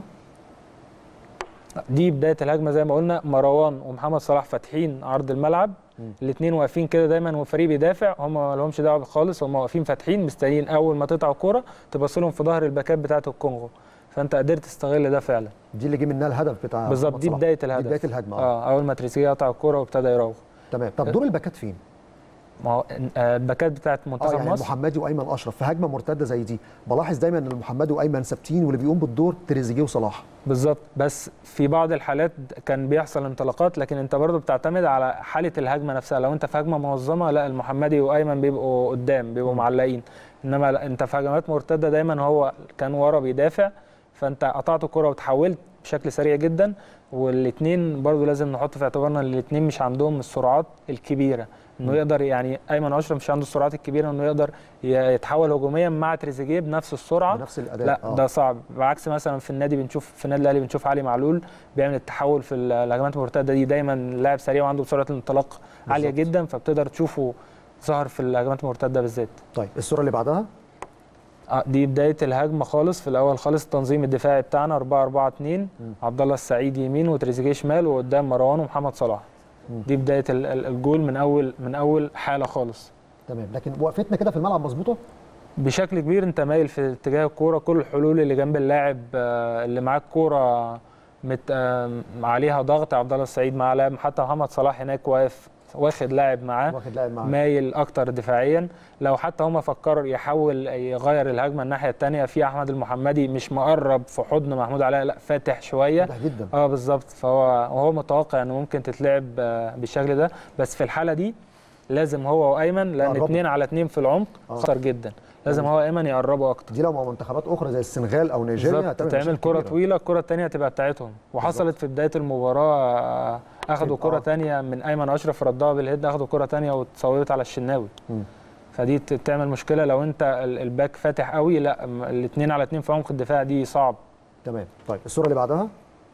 دي بدايه الهجمه زي ما قلنا مروان ومحمد صلاح فاتحين عرض الملعب الاثنين واقفين كده دايما والفريق بيدافع هم ما لهمش دعوه خالص هم واقفين فاتحين مستنيين اول ما تقطع الكوره تبص لهم في ظهر الباكات بتاعه الكونغو فانت قدرت تستغل ده فعلا دي اللي جه منها الهدف بتاع بالظبط محمد دي صلاح. بدايه الهدف دي بدايه الهجمه آه. اه اول ما تريزيجيه قطع الكوره وابتدى يراوغ تمام طب دور الباكات فين ما هو آه، الباكات بتاعه اه منتخب يعني مصر المحمدي وايمن اشرف في هجمه مرتده زي دي بلاحظ دايما ان المحمدي وايمن ثابتين واللي بيقوم بالدور تريزيجيه وصلاح بالظبط بس في بعض الحالات كان بيحصل انطلاقات لكن انت برضو بتعتمد على حاله الهجمه نفسها لو انت في هجمه منظمه لا المحمدي وايمن بيبقوا قدام بيبقوا معلقين انما لا انت في هجمات مرتده دايما هو كان ورا بيدافع فانت قطعت الكره وتحولت بشكل سريع جدا والاثنين برضو لازم نحط في اعتبارنا ان الاثنين مش عندهم السرعات الكبيره انه يقدر يعني ايمن اشرف مش عنده السرعات الكبيره انه يقدر ي- يتحول هجوميا مع تريزيجيه بنفس السرعه بنفس الاداء لا آه. ده صعب بعكس مثلا في النادي بنشوف في النادي الاهلي بنشوف علي معلول بيعمل التحول في ال- الهجمات المرتده دي دايما لاعب سريع وعنده سرعه الانطلاق عاليه بالظبط. جدا فبتقدر تشوفه ظهر في الهجمات المرتده بالذات طيب الصوره اللي بعدها آه، دي بدايه الهجمه خالص في الاول خالص التنظيم الدفاعي بتاعنا 4 4 2 عبد الله السعيد يمين وتريزيجيه شمال وقدام مروان ومحمد صلاح دي بدايه ال- ال- الجول من اول من اول حاله خالص تمام لكن وقفتنا كده في الملعب مظبوطه بشكل كبير انت مايل في اتجاه الكوره كل الحلول اللي جنب اللاعب آه، اللي معاه الكوره مت آه، عليها ضغط عبد الله السعيد مع لاعب حتى محمد صلاح هناك واقف واخد لاعب معاه واخد لاعب معاه مايل اكتر دفاعيا لو حتى هما فكر يحاول يغير الهجمه الناحيه الثانيه في احمد المحمدي مش مقرب في حضن محمود علاء لا فاتح شويه واضح جدا اه بالظبط فهو وهو متوقع انه ممكن تتلعب آه، بالشكل ده بس في الحاله دي لازم هو وايمن لان يقربوا. اثنين على اثنين في العمق آه. خطر جدا لازم هو وايمن يقربوا اكتر دي لو مع منتخبات اخرى زي السنغال او نيجيريا بالظبط هتعمل تعمل مشاكل كره كبيرة. طويله الكره الثانيه تبقى بتاعتهم وحصلت في بدايه المباراه آه، اخذوا آه. كره ثانيه من ايمن اشرف ردها بالهيد اخذوا كره ثانيه وتصوبت على الشناوي مم. فدي ت- تعمل مشكله لو انت ال- الباك فاتح قوي لا الاثنين على اثنين في عمق الدفاع دي صعب تمام طيب الصوره اللي بعدها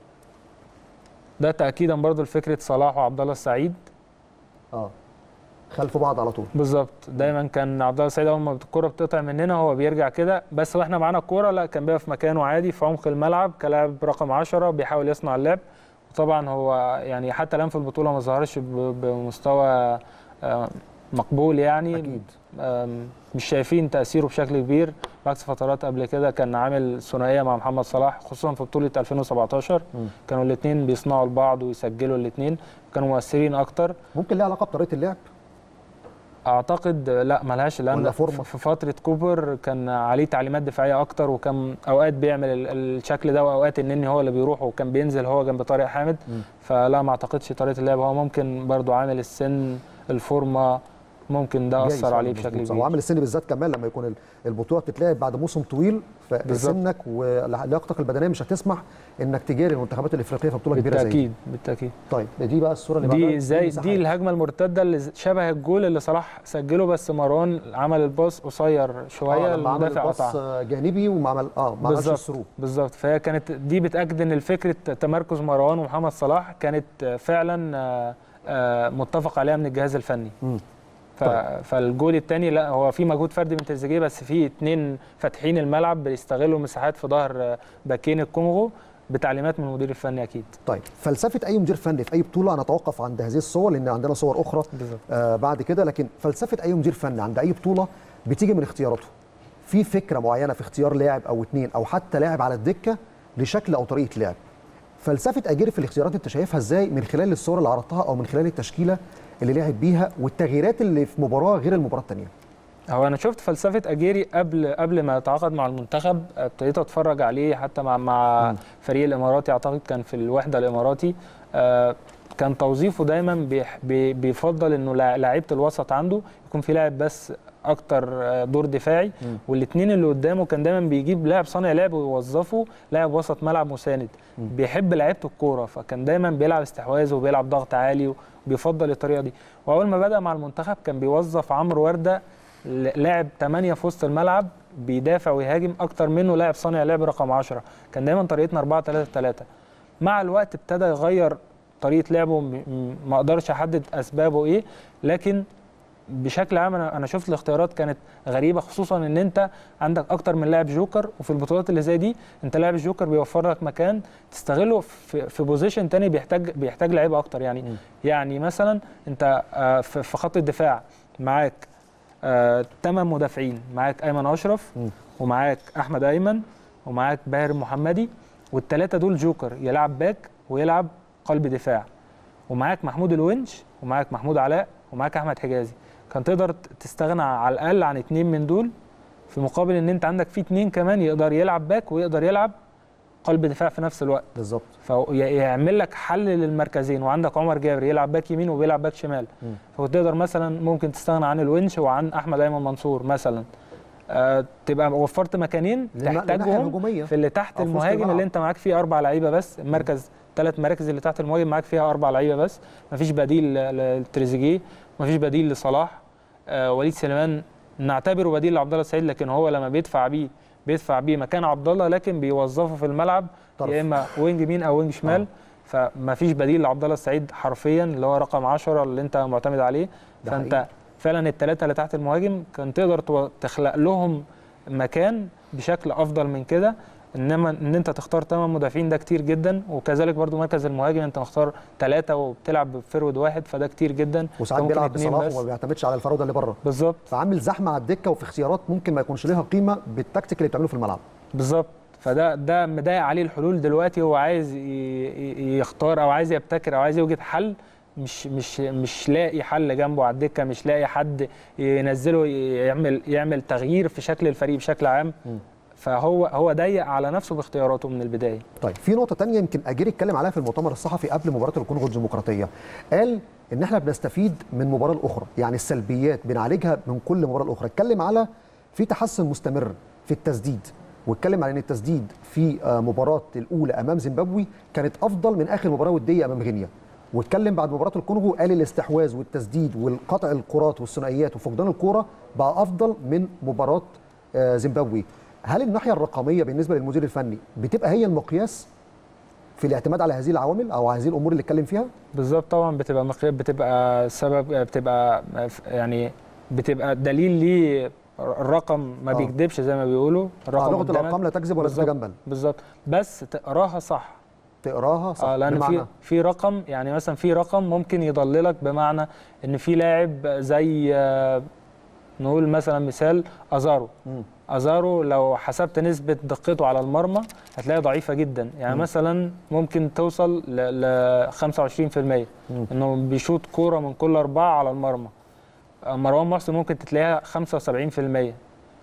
ده تاكيدا برضو لفكره صلاح وعبد الله السعيد اه خلف بعض على طول بالظبط دايما كان عبد الله السعيد اول ما الكوره بتقطع مننا هو بيرجع كده بس واحنا معانا الكوره لا كان بيبقى في مكانه عادي في عمق الملعب كلاعب رقم 10 بيحاول يصنع اللعب وطبعا هو يعني حتى الان في البطوله ما ظهرش ب- بمستوى آه، مقبول يعني اكيد آم، مش شايفين تاثيره بشكل كبير بعكس فترات قبل كده كان عامل ثنائيه مع محمد صلاح خصوصا في بطوله 2017 مم. كانوا الاثنين بيصنعوا لبعض ويسجلوا الاثنين كانوا مؤثرين اكتر ممكن ليها علاقه بطريقه اللعب اعتقد لا ملهاش لان ولا فورمة؟ في فتره كوبر كان عليه تعليمات دفاعيه اكتر وكان اوقات بيعمل ال- الشكل ده واوقات النني هو اللي بيروح وكان بينزل هو جنب طارق حامد مم. فلا ما اعتقدش طريقه اللعب هو ممكن برضو عامل السن الفورمه ممكن ده جايز اثر فعلاً، عليه مظبوط. بشكل صح. كبير وعامل السن بالذات كمان لما يكون ال- البطوله بتتلعب بعد موسم طويل بالظبط. فسنك ولياقتك البدنيه مش هتسمح انك تجاري المنتخبات الافريقيه في بطوله كبيره زي دي بالتاكيد بالتاكيد طيب دي بقى الصوره اللي بعدها دي زي المساحات. دي الهجمه المرتده اللي ز- شبه الجول اللي صلاح سجله بس مروان عمل الباص قصير شويه آه لما عمل المدافع الباص قطع جانبي وما عمل اه ما عملش بالظبط. الثرو بالظبط فهي كانت دي بتاكد ان فكره تمركز مروان ومحمد صلاح كانت فعلا آه، آه، متفق عليها من الجهاز الفني مم. ف... فالجول الثاني لا هو في مجهود فردي من تريزيجيه بس في اثنين فاتحين الملعب بيستغلوا مساحات في ظهر آه، باكين الكونغو بتعليمات من المدير الفني اكيد طيب فلسفه اي مدير فني في اي بطوله هنتوقف عند هذه الصور لان عندنا صور اخرى بالظبط آه بعد كده لكن فلسفه اي مدير فني عند اي بطوله بتيجي من اختياراته في فكره معينه في اختيار لاعب او اتنين او حتى لاعب على الدكه لشكل او طريقه لعب فلسفه اجيري في الاختيارات انت شايفها ازاي من خلال الصور اللي عرضتها او من خلال التشكيله اللي لعب بيها والتغييرات اللي في مباراه غير المباراه الثانيه هو انا شفت فلسفه اجيري قبل قبل ما يتعاقد مع المنتخب ابتديت اتفرج عليه حتى مع مع مم. فريق الاماراتي اعتقد كان في الوحده الاماراتي آه، كان توظيفه دايما بيح- بي- بيفضل انه لع- لعيبه الوسط عنده يكون في لاعب بس اكتر آه، دور دفاعي مم. والاثنين اللي قدامه كان دايما بيجيب لاعب صانع لعب ويوظفه لاعب وسط ملعب مساند مم. بيحب لعيبه الكوره فكان دايما بيلعب استحواذ وبيلعب ضغط عالي وبيفضل الطريقه دي واول ما بدا مع المنتخب كان بيوظف عمرو ورده ل- لاعب 8 في وسط الملعب بيدافع ويهاجم اكتر منه لاعب صانع لعب رقم 10 كان دايما طريقتنا 4 3 3 مع الوقت ابتدى يغير طريقه لعبه م- م- ما اقدرش احدد اسبابه ايه لكن بشكل عام انا انا شفت الاختيارات كانت غريبه خصوصا ان انت عندك اكتر من لاعب جوكر وفي البطولات اللي زي دي انت لاعب الجوكر بيوفر لك مكان تستغله في في بوزيشن تاني بيحتاج بيحتاج لعيبه اكتر يعني مم. يعني مثلا انت آه، في في خط الدفاع معاك ثمان مدافعين معاك ايمن اشرف مم. ومعاك احمد ايمن ومعاك باهر محمدي والثلاثه دول جوكر يلعب باك ويلعب قلب دفاع ومعاك محمود الونش ومعاك محمود علاء ومعاك احمد حجازي كان تقدر تستغنى على الاقل عن اتنين من دول في مقابل ان انت عندك في اتنين كمان يقدر يلعب باك ويقدر يلعب قلب دفاع في نفس الوقت بالظبط فيعمل لك حل للمركزين وعندك عمر جابر يلعب باك يمين وبيلعب باك شمال مم. فتقدر مثلا ممكن تستغنى عن الونش وعن احمد ايمن منصور مثلا آه تبقى وفرت مكانين للنا- للناحيه تحتاجهم الهجوميه في اللي تحت أو في وسط المهاجم الملعب. اللي انت معاك فيه اربع لعيبه بس المركز ثلاث مراكز اللي تحت المهاجم معاك فيها اربع لعيبه بس مفيش بديل ل- لتريزيجيه مفيش بديل لصلاح آه وليد سليمان نعتبره بديل لعبد الله السعيد لكن هو لما بيدفع بيه بيدفع بيه مكان عبد الله لكن بيوظفه في الملعب طرف. يا اما وينج يمين او وينج شمال فمفيش بديل لعبد الله السعيد حرفيا اللي هو رقم 10 اللي انت معتمد عليه ده فانت حقيقي. فعلا الثلاثه اللي تحت المهاجم كان تقدر تو- تخلق لهم مكان بشكل افضل من كده انما ان انت تختار ثمان مدافعين ده كتير جدا وكذلك برضو مركز المهاجم انت مختار ثلاثه وبتلعب بفرود واحد فده كتير جدا وساعات ممكن بيلعب اتنين بصلاح بس. وما بيعتمدش على الفراوده اللي بره بالظبط فعامل زحمه على الدكه وفي اختيارات ممكن ما يكونش ليها قيمه بالتكتيك اللي بتعمله في الملعب بالظبط فده ده مضايق عليه الحلول دلوقتي هو عايز ي- ي- يختار او عايز يبتكر او عايز يوجد حل مش مش مش لاقي حل جنبه على الدكه مش لاقي حد ينزله يعمل يعمل تغيير في شكل الفريق بشكل عام مم. فهو هو ضيق على نفسه باختياراته من البدايه طيب في نقطه تانية يمكن اجيري اتكلم عليها في المؤتمر الصحفي قبل مباراه الكونغو الديمقراطيه قال ان احنا بنستفيد من مباراه الاخرى يعني السلبيات بنعالجها من كل مباراه الاخرى اتكلم على في تحسن مستمر في التسديد واتكلم على ان التسديد في آه، مباراه الاولى امام زيمبابوي كانت افضل من اخر مباراه وديه امام غينيا واتكلم بعد مباراه الكونغو قال الاستحواذ والتسديد والقطع الكرات والثنائيات وفقدان الكوره بقى افضل من مباراه آه، زيمبابوي هل الناحيه الرقميه بالنسبه للمدير الفني بتبقى هي المقياس في الاعتماد على هذه العوامل او هذه الامور اللي اتكلم فيها بالظبط طبعا بتبقى مقياس بتبقى سبب بتبقى يعني بتبقى دليل ليه الرقم ما آه. بيكذبش زي ما بيقولوا آه الرقم لغه قدامك. الارقام لا تكذب ولا بالظبط. تتجمل بالظبط بس تقراها صح تقراها صح اه لان بمعنى في في رقم يعني مثلا في رقم ممكن يضللك بمعنى ان في لاعب زي آه، نقول مثلا مثال ازارو مم. ازارو لو حسبت نسبه دقته على المرمى هتلاقيها ضعيفه جدا يعني مم. مثلا ممكن توصل ل ل 25% مم. انه بيشوط كوره من كل اربعه على المرمى آه، مروان محسن ممكن تلاقيها 75%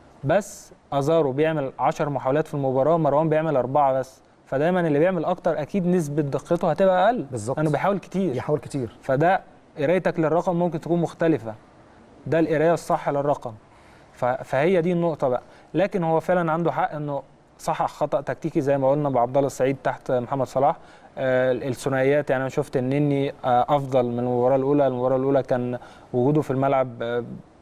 بس ازارو بيعمل 10 محاولات في المباراه مروان بيعمل اربعه بس فدايما اللي بيعمل اكتر اكيد نسبه دقته هتبقى اقل بالظبط لانه بيحاول كتير يحاول كتير فده قرايتك للرقم ممكن تكون مختلفه ده القرايه الصح للرقم ف- فهي دي النقطه بقى لكن هو فعلا عنده حق انه صحح خطا تكتيكي زي ما قلنا بعبد الله السعيد تحت محمد صلاح آه، الثنائيات يعني انا شفت النني آه، افضل من المباراه الاولى المباراه الاولى كان وجوده في الملعب آه،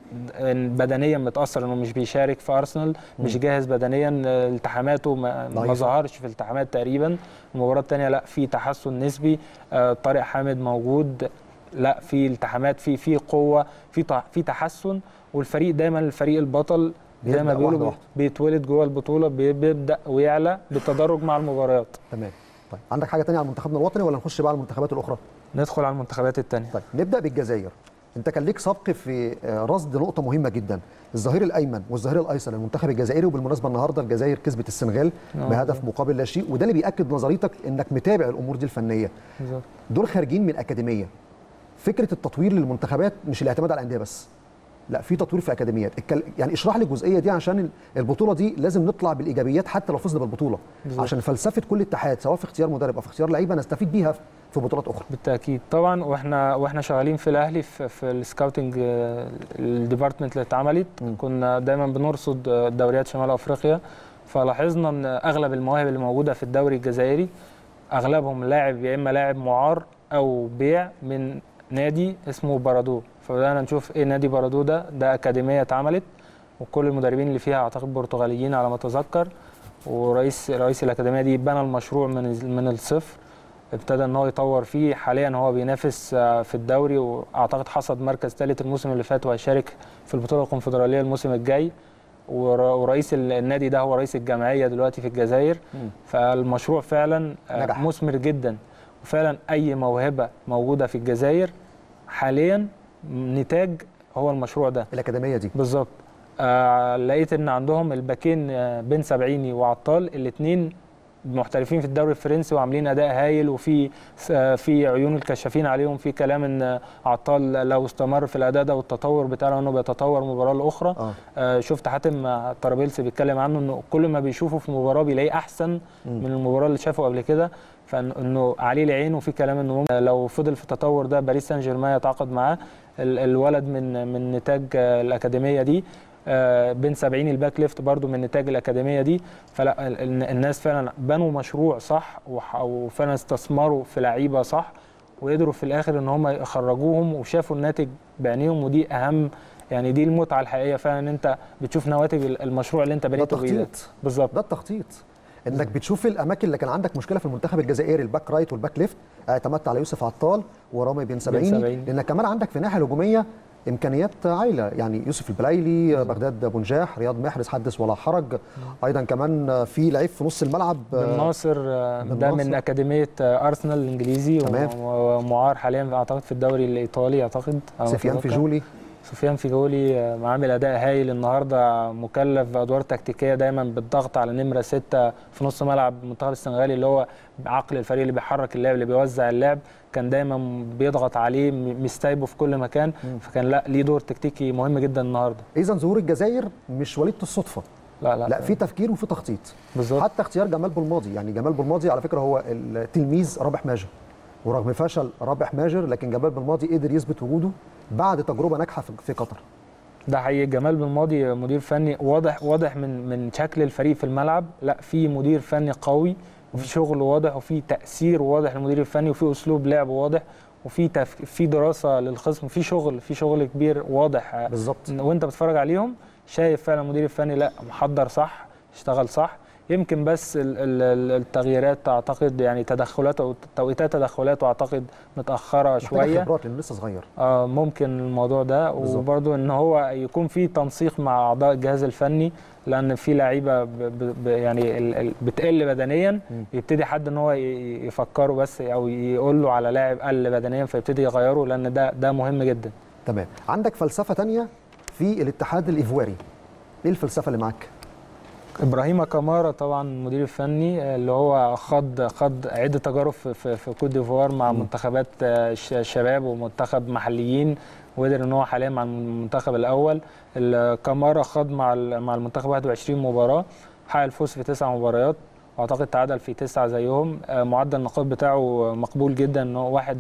بدنيا متاثر انه مش بيشارك في ارسنال مش جاهز بدنيا آه، التحاماته ما, ما ضعيفة. ظهرش في التحامات تقريبا المباراه الثانيه لا في تحسن نسبي آه، طارق حامد موجود لا في التحامات في في قوه في ط- في تحسن والفريق دايما الفريق البطل زي بيبدأ ما واحدة بيقولوا واحدة. بيتولد جوه البطوله بي- بيبدا ويعلى بالتدرج مع المباريات تمام طيب عندك حاجه تانية على منتخبنا الوطني ولا نخش بقى على المنتخبات الاخرى ندخل على المنتخبات الثانيه طيب نبدا بالجزائر انت كان ليك سبق في آه، رصد نقطه مهمه جدا الظهير الايمن والظهير الايسر للمنتخب الجزائري وبالمناسبه النهارده الجزائر كسبت السنغال آه، بهدف مقابل لا شيء وده اللي بياكد نظريتك انك متابع الامور دي الفنيه بالظبط دول خارجين من اكاديميه فكره التطوير للمنتخبات مش الاعتماد على الانديه بس لا في تطوير في اكاديميات الكل... يعني اشرح لي الجزئيه دي عشان البطوله دي لازم نطلع بالايجابيات حتى لو فزنا بالبطوله بالظبط. عشان فلسفه كل اتحاد سواء في اختيار مدرب او في اختيار لعيبه نستفيد بيها في بطولات اخرى بالتاكيد طبعا واحنا واحنا شغالين في الاهلي في, في السكاوتنج آه، الديبارتمنت اللي اتعملت م. كنا دايما بنرصد آه، دوريات شمال افريقيا فلاحظنا ان اغلب المواهب اللي موجوده في الدوري الجزائري اغلبهم لاعب يا اما لاعب معار او بيع من نادي اسمه بارادو فبدانا نشوف ايه نادي بارادو ده ده اكاديميه اتعملت وكل المدربين اللي فيها اعتقد برتغاليين على ما اتذكر ورئيس رئيس الاكاديميه دي بنى المشروع من من الصفر ابتدى ان هو يطور فيه حاليا هو بينافس آه، في الدوري واعتقد حصد مركز ثالث الموسم اللي فات وهيشارك في البطوله الكونفدراليه الموسم الجاي ور- ورئيس ال- النادي ده هو رئيس الجمعيه دلوقتي في الجزائر مم. فالمشروع فعلا آه، نجح. مثمر جدا وفعلا اي موهبه موجوده في الجزائر حاليا نتاج هو المشروع ده الاكاديميه دي بالظبط آه لقيت ان عندهم الباكين آه بن سبعيني وعطال الاثنين محترفين في الدوري الفرنسي وعاملين اداء هايل وفي آه في عيون الكشافين عليهم في كلام ان آه، عطال لو استمر في الاداء ده والتطور بتاعه انه بيتطور مباراه لاخرى اه آه شفت حاتم آه، طرابلسي بيتكلم عنه انه كل ما بيشوفه في مباراه بيلاقيه احسن مم. من المباراه اللي شافه قبل كده فانه عليه العين وفي كلام انه ممكن لو فضل في التطور ده باريس سان جيرمان يتعاقد معاه ال- الولد من من نتاج آه، الاكاديميه دي آه، بن 70 الباك ليفت برضو من نتاج الاكاديميه دي فلا ال- ال- الناس فعلا بنوا مشروع صح وح- وفعلا استثمروا في لعيبه صح وقدروا في الاخر ان هم يخرجوهم وشافوا الناتج بعينيهم ودي اهم يعني دي المتعه الحقيقيه فعلا ان انت بتشوف نواتج ال- المشروع اللي انت ده بنيته بايدك تخطيط بالظبط ده التخطيط انك بتشوف الاماكن اللي كان عندك مشكله في المنتخب الجزائري الباك رايت والباك ليفت اعتمدت على يوسف عطال ورامي بن سبعيني سبعيني. لانك كمان عندك في الناحيه الهجوميه امكانيات عايله يعني يوسف البلايلي بغداد بنجاح رياض محرز حدث ولا حرج ايضا كمان في لعيب في نص الملعب بن ناصر آه، بن ده من ناصر. اكاديميه آه، ارسنال الانجليزي تمام. و- ومعار حاليا اعتقد في الدوري الايطالي اعتقد على ما سفيان أتذكر. فيجولي سفيان فيجولي آه، عامل اداء هايل النهارده مكلف بادوار تكتيكيه دايما بالضغط على نمره سته في نص ملعب المنتخب السنغالي اللي هو عقل الفريق اللي بيحرك اللعب اللي بيوزع اللعب كان دايما بيضغط عليه م- مستايبه في كل مكان فكان لا ليه دور تكتيكي مهم جدا النهارده اذا ظهور الجزائر مش وليده الصدفه لا لا, لا في تفكير وفي تخطيط بالظبط حتى اختيار جمال بالماضي يعني جمال بالماضي على فكره هو التلميذ رابح ماجر ورغم فشل رابح ماجر لكن جمال بالماضي قدر يثبت وجوده بعد تجربه ناجحه في- في قطر ده حقيقي جمال بالماضي مدير فني واضح واضح من من شكل الفريق في الملعب لا في مدير فني قوي وفي شغل واضح وفي تاثير واضح للمدير الفني وفي اسلوب لعب واضح وفي تف... في دراسه للخصم في شغل في شغل كبير واضح بالظبط وانت بتتفرج عليهم شايف فعلا المدير الفني لا محضر صح اشتغل صح يمكن بس ال- ال- ال- التغييرات اعتقد يعني تدخلات او توقيتات تدخلاته اعتقد متاخره محتاج شويه خبرات لانه لسه صغير آه ممكن الموضوع ده بالظبط. وبرضه ان هو يكون في تنسيق مع اعضاء الجهاز الفني لان في لعيبه ب ب ب يعني ال- ال- بتقل بدنيا مم. يبتدي حد ان هو ي- يفكره بس او يقول له على لاعب قل بدنيا فيبتدي يغيره لان ده ده مهم جدا تمام عندك فلسفه تانية في الاتحاد الايفواري ايه الفلسفه اللي معاك ابراهيم كامارا طبعا المدير الفني آه، اللي هو خض خض عده تجارب في في, في كوت ديفوار مع مم. منتخبات آه، ش- شباب ومنتخب محليين وقدر ان هو حاليا مع المنتخب الاول ال- كامارا خاض مع ال- مع المنتخب 21 مباراه حقق الفوز في تسع مباريات واعتقد تعادل في تسعه زيهم آه، معدل النقاط بتاعه مقبول جدا ان هو 1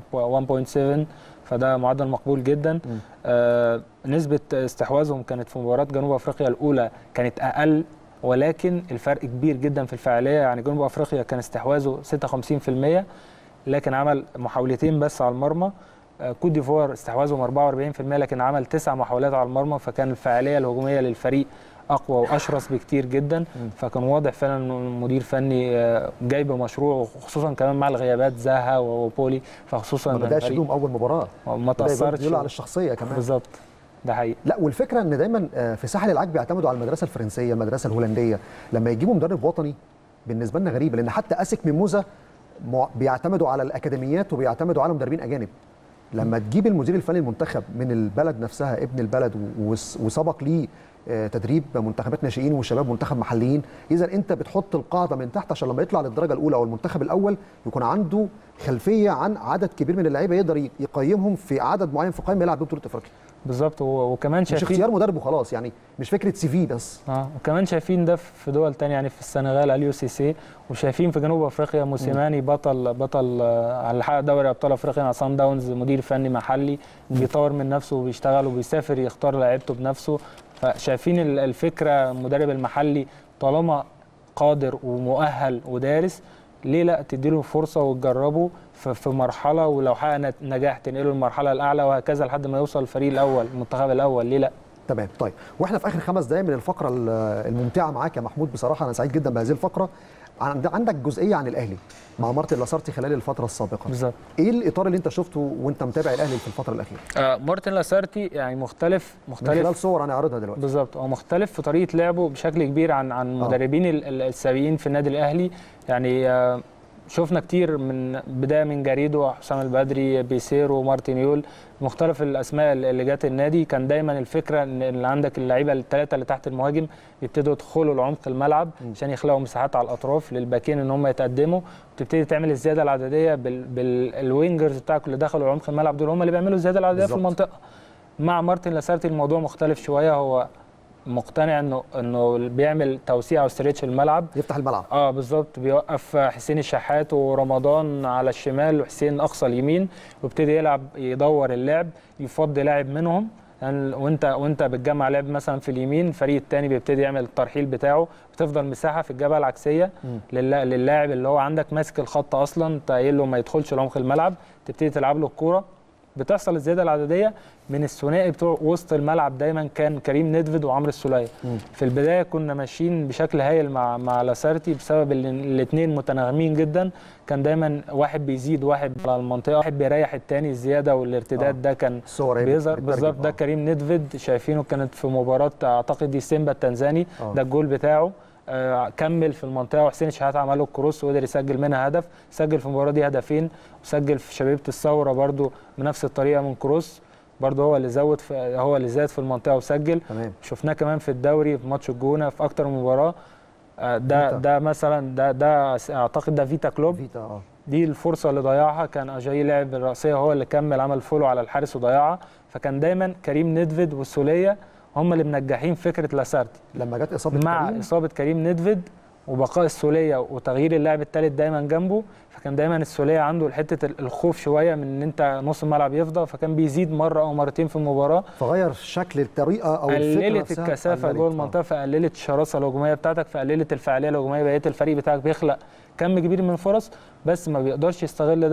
1.7 فده معدل مقبول جدا مم. آه نسبه استحواذهم كانت في مباراه جنوب افريقيا الاولى كانت اقل ولكن الفرق كبير جدا في الفعاليه يعني جنوب افريقيا كان استحواذه 56% لكن عمل محاولتين بس على المرمى آه، كوت ديفوار استحواذهم 44% لكن عمل تسع محاولات على المرمى فكان الفعاليه الهجوميه للفريق اقوى واشرس بكتير جدا فكان واضح فعلا انه المدير فني آه، جاي بمشروع وخصوصا كمان مع الغيابات زاها وبولي فخصوصا ما إن بداش الفريق يدوم اول مباراه ما بدا يقول- تاثرش يقول على الشخصيه كمان بالظبط ده حقيقي لا والفكره ان دايما آه، في ساحل العاج بيعتمدوا على المدرسه الفرنسيه المدرسه الهولنديه لما يجيبوا مدرب وطني بالنسبه لنا غريبه لان حتى اسك ميموزا مع- بيعتمدوا على الاكاديميات وبيعتمدوا على مدربين اجانب لما تجيب المدير الفني المنتخب من البلد نفسها ابن البلد و- وس- وسبق ليه آه، تدريب منتخبات ناشئين وشباب منتخب محليين اذا انت بتحط القاعده من تحت عشان لما يطلع للدرجه الاولى او المنتخب الاول يكون عنده خلفيه عن عدد كبير من اللعيبه يقدر ي- يقيمهم في عدد معين في قائمه يلعب بيه بطوله افريقيا بالظبط و- وكمان مش شايفين اختيار مدرب وخلاص يعني مش فكره سي في بس اه وكمان شايفين ده في دول تانية يعني في السنغال اليو سي سي وشايفين في جنوب افريقيا موسيماني بطل بطل آه، على حق دوري ابطال افريقيا مع سان داونز مدير فني محلي بيطور من نفسه وبيشتغل وبيسافر يختار لعيبته بنفسه فشايفين ال- الفكره المدرب المحلي طالما قادر ومؤهل ودارس ليه لا تديله فرصه وتجربه في في مرحله ولو حقق نت- نجاح تنقله المرحله الاعلى وهكذا لحد ما يوصل الفريق الاول المنتخب الاول ليه لا تمام طيب واحنا في اخر خمس دقائق من الفقره ال- الممتعه معاك يا محمود بصراحه انا سعيد جدا بهذه الفقره عند عندك جزئيه عن الاهلي مع مارتن لاسارتي خلال الفتره السابقه بالظبط ايه الاطار اللي انت شفته وانت متابع الاهلي في الفتره الاخيره آه مارتن لاسارتي يعني مختلف من مختلف خلال صور هنعرضها دلوقتي بالظبط هو مختلف في طريقه لعبه بشكل كبير عن عن آه. المدربين ال- ال- السابقين في النادي الاهلي يعني آه، شفنا كتير من بدايه من جاريدو حسام البدري بيسيرو مارتينيول مختلف الاسماء اللي جت النادي كان دايما الفكره ان اللي عندك اللعيبه الثلاثه اللي تحت المهاجم يبتدوا يدخلوا لعمق الملعب عشان يخلقوا مساحات على الاطراف للباكين ان هم يتقدموا وتبتدي تعمل الزياده العدديه بالوينجرز بتاعك اللي دخلوا عمق الملعب دول هم اللي بيعملوا الزياده العدديه في بالظبط. المنطقه مع مارتن لاسارتي الموضوع مختلف شويه هو مقتنع انه انه بيعمل توسيع واستريتش الملعب يفتح الملعب اه بالظبط بيوقف حسين الشحات ورمضان على الشمال وحسين اقصى اليمين ويبتدي يلعب يدور اللعب يفضي لاعب منهم يعني وانت وانت بتجمع لعب مثلا في اليمين الفريق الثاني بيبتدي يعمل الترحيل بتاعه بتفضل مساحه في الجبهه العكسيه للا- للاعب اللي هو عندك ماسك الخط اصلا انت قايل له ما يدخلش لعمق الملعب تبتدي تلعب له الكوره بتحصل الزياده العدديه من الثنائي بتوع وسط الملعب دايما كان كريم ندفد وعمرو السوليه في البدايه كنا ماشيين بشكل هايل مع مع لاسارتي بسبب ان الاثنين متناغمين جدا كان دايما واحد بيزيد واحد على المنطقه واحد بيريح الثاني الزياده والارتداد آه. ده كان الصور اهي بيظهر بتترجم. بالظبط ده آه. كريم ندفد شايفينه كانت في مباراه اعتقد دي سيمبا التنزاني آه. ده الجول بتاعه آه كمل في المنطقه وحسين الشحات عمل له الكروس وقدر يسجل منها هدف سجل في المباراه دي هدفين وسجل في شبيبه الثوره برده بنفس الطريقه من كروس برده هو اللي زود في هو اللي زاد في المنطقه وسجل تمام شفناه كمان في الدوري في ماتش الجونه في اكتر من مباراه آه، ده فيتا. ده مثلا ده ده اعتقد ده فيتا كلوب فيتا اه دي الفرصه اللي ضيعها كان اجاي لعب الراسيه هو اللي كمل عمل فولو على الحارس وضيعها فكان دايما كريم ندفد والسوليه هم اللي منجحين فكره لاسارتي لما جت اصابه مع كريم اصابه كريم ندفد وبقاء السوليه وتغيير اللاعب الثالث دايما جنبه فكان دايما السوليه عنده حته الخوف شويه من ان انت نص الملعب يفضى فكان بيزيد مره او مرتين في المباراه فغير شكل الطريقه او الفكره قللت نفسها الكثافه قللت. جوه آه. المنطقه فقللت الشراسه الهجوميه بتاعتك فقللت الفعاليه الهجوميه بقيه الفريق بتاعك بيخلق كم كبير من الفرص بس ما بيقدرش يستغل ده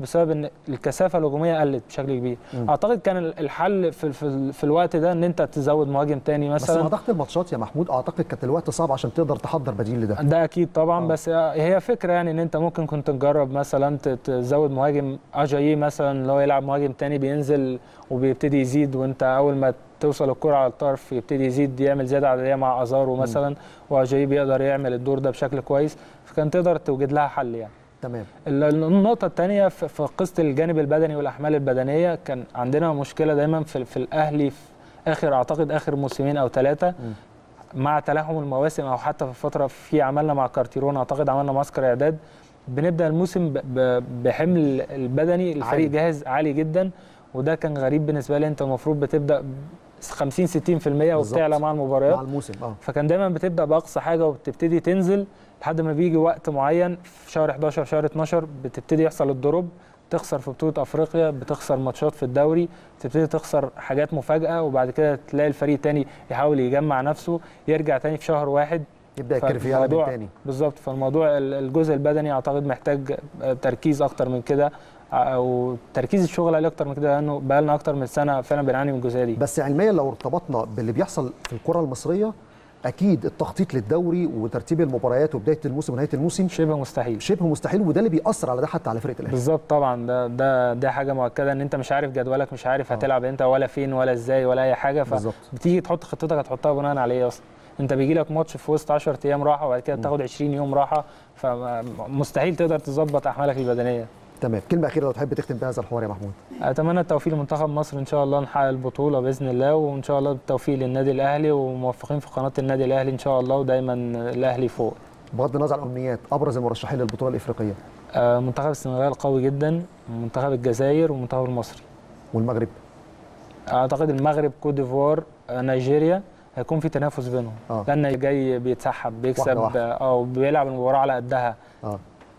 بسبب ان الكثافه الهجوميه قلت بشكل كبير اعتقد كان الحل في, في, في الوقت ده ان انت تزود مهاجم تاني بس مثلا مع ضغط الماتشات يا محمود اعتقد كانت الوقت صعب عشان تقدر تحضر بديل لده ده اكيد طبعا آه. بس هي فكره يعني ان انت ممكن كنت تجرب مثلا ت- تزود مهاجم اجاييه مثلا اللي هو يلعب مهاجم تاني بينزل وبيبتدي يزيد وانت اول ما توصل الكرة على الطرف يبتدي يزيد يعمل زياده عدديه مع ازارو مثلا واجاييه بيقدر يعمل الدور ده بشكل كويس فكان تقدر توجد لها حل يعني تمام ال- ال- النقطة الثانية في في قصة الجانب البدني والأحمال البدنية كان عندنا مشكلة دايما في, في الأهلي في آخر أعتقد آخر موسمين أو ثلاثة مع تلاحم المواسم أو حتى في فترة في عملنا مع كارتيرون أعتقد عملنا معسكر إعداد بنبدأ الموسم ب- ب- بحمل البدني الفريق عالي. جاهز عالي جدا وده كان غريب بالنسبة لي أنت المفروض بتبدأ 50 60% وبتعلى بالظبط. مع المباريات مع الموسم اه فكان دايما بتبدا باقصى حاجه وبتبتدي تنزل لحد ما بيجي وقت معين في شهر 11 شهر 12 بتبتدي يحصل الدروب تخسر في بطوله افريقيا بتخسر ماتشات في الدوري تبتدي تخسر حاجات مفاجاه وبعد كده تلاقي الفريق تاني يحاول يجمع نفسه يرجع تاني في شهر واحد يبدا الكيرف يعلى من فالموضوع- تاني بالظبط فالموضوع ال- الجزء البدني اعتقد محتاج آه، تركيز اكتر من كده او تركيز الشغل عليه اكتر من كده لانه بقى لنا اكتر من سنه فعلا بنعاني من الجزئيه دي بس علميا لو ارتبطنا باللي بيحصل في الكره المصريه اكيد التخطيط للدوري وترتيب المباريات وبدايه الموسم ونهايه الموسم شبه مستحيل شبه مستحيل وده اللي بيأثر على ده حتى على فرقه الاهلي بالظبط طبعا ده ده ده حاجه مؤكده ان انت مش عارف جدولك مش عارف هتلعب امتى ولا فين ولا ازاي ولا اي حاجه بالظبط. فبتيجي تحط خطتك هتحطها بناء على ايه اصلا انت بيجي لك ماتش في وسط 10 ايام راحه وبعد كده تاخد 20 يوم راحه فمستحيل تقدر تظبط احمالك البدنيه تمام كلمه اخيره لو تحب تختم بهذا الحوار يا محمود اتمنى التوفيق لمنتخب مصر ان شاء الله نحقق البطوله باذن الله وان شاء الله بالتوفيق للنادي الاهلي وموفقين في قناه النادي الاهلي ان شاء الله ودايما الاهلي فوق بغض النظر عن الامنيات ابرز المرشحين للبطوله الافريقيه آه، منتخب السنغال قوي جدا منتخب الجزائر والمنتخب المصري والمغرب اعتقد المغرب كوت ديفوار آه، نيجيريا هيكون في تنافس بينهم آه. لان جاي بيتسحب بيكسب واحدة واحدة. اه وبيلعب المباراه على قدها اه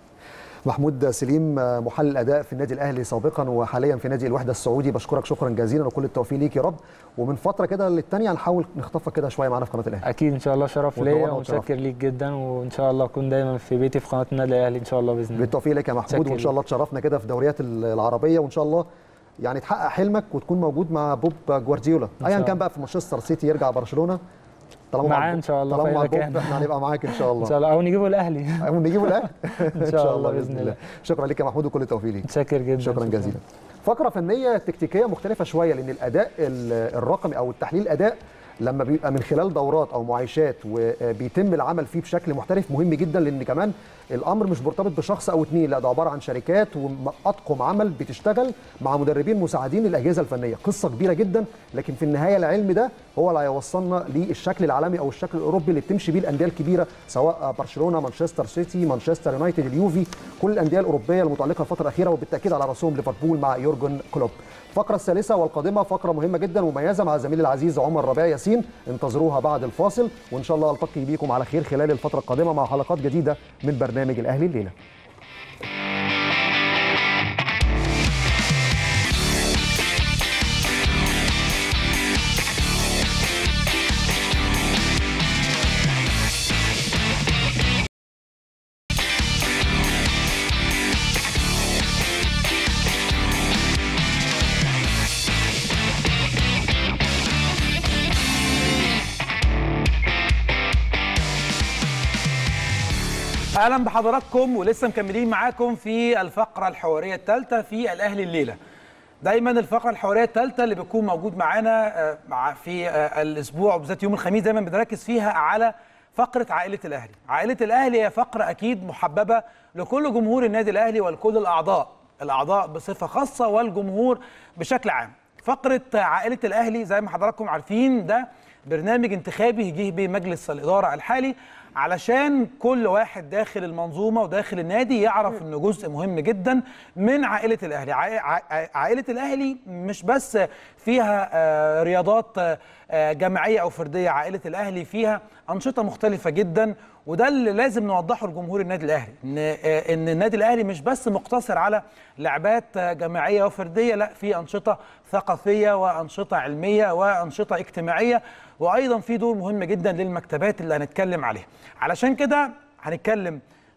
محمود سليم آه، محلل اداء في النادي الاهلي سابقا وحاليا في نادي الوحده السعودي بشكرك شكرا جزيلا وكل التوفيق ليك يا رب ومن فتره كده للتانيه هنحاول نخطفك كده شويه معانا في قناه الاهلي اكيد ان شاء الله شرف وتنورنا ليا وتشرفنا. ومتشكر ليك جدا وان شاء الله اكون دايما في بيتي في قناه النادي الاهلي ان شاء الله باذن الله بالتوفيق لك يا محمود متشكر وان شاء الله تشرفنا كده في دوريات ال- العربيه وان شاء الله يعني تحقق حلمك وتكون موجود مع بوب جوارديولا شاء ايا الله. كان بقى في مانشستر سيتي يرجع برشلونه طالما مع معاه بوب- إن شاء الله طالما في مع أي بوب مكان. احنا هنبقى معاك ان شاء الله ان شاء الله او نجيبه الاهلي او نجيبه الاهلي ان شاء الله باذن الله شكرا لك يا محمود وكل التوفيق ليك متشكر جدا شكرا جزيلا فقره فنيه تكتيكيه مختلفه شويه لان الاداء ال- الرقمي او التحليل الاداء لما بيبقى من خلال دورات او معايشات وبيتم العمل فيه بشكل محترف مهم جدا لان كمان الامر مش مرتبط بشخص او اتنين لا ده عباره عن شركات واطقم عمل بتشتغل مع مدربين مساعدين للاجهزه الفنيه قصه كبيره جدا لكن في النهايه العلم ده هو اللي هيوصلنا للشكل العالمي او الشكل الاوروبي اللي بتمشي بيه الانديه الكبيره سواء برشلونه مانشستر سيتي مانشستر يونايتد اليوفي كل الانديه الاوروبيه المتالقه الفتره الاخيره وبالتاكيد على راسهم ليفربول مع يورجن كلوب الفقره الثالثه والقادمه فقره مهمه جدا ومميزه مع زميلي العزيز عمر ربيع ياسين انتظروها بعد الفاصل وان شاء الله التقي بيكم على خير خلال الفتره القادمه مع حلقات جديده من برنامج الاهلي الليله اهلا بحضراتكم ولسه مكملين معاكم في الفقره الحواريه الثالثه في الاهلي الليله دايما الفقره الحواريه الثالثه اللي بيكون موجود معانا آه، مع في آه، الاسبوع وبالذات يوم الخميس دايما بنركز فيها على فقره عائله الاهلي عائله الاهلي هي فقره اكيد محببه لكل جمهور النادي الاهلي ولكل الاعضاء الاعضاء بصفه خاصه والجمهور بشكل عام فقره عائله الاهلي زي ما حضراتكم عارفين ده برنامج انتخابي جه به مجلس الاداره الحالي علشان كل واحد داخل المنظومه وداخل النادي يعرف انه جزء مهم جدا من عائله الاهلي عائ- عائ- عائله الاهلي مش بس فيها آه، رياضات آه، آه، جماعيه او فرديه عائله الاهلي فيها انشطه مختلفه جدا وده اللي لازم نوضحه لجمهور النادي الاهلي ان آه، ان النادي الاهلي مش بس مقتصر على لعبات آه، جماعيه وفرديه لا في انشطه ثقافيه وانشطه علميه وانشطه اجتماعيه وايضا في دور مهم جدا للمكتبات اللي هنتكلم عليها علشان كده هنتكلم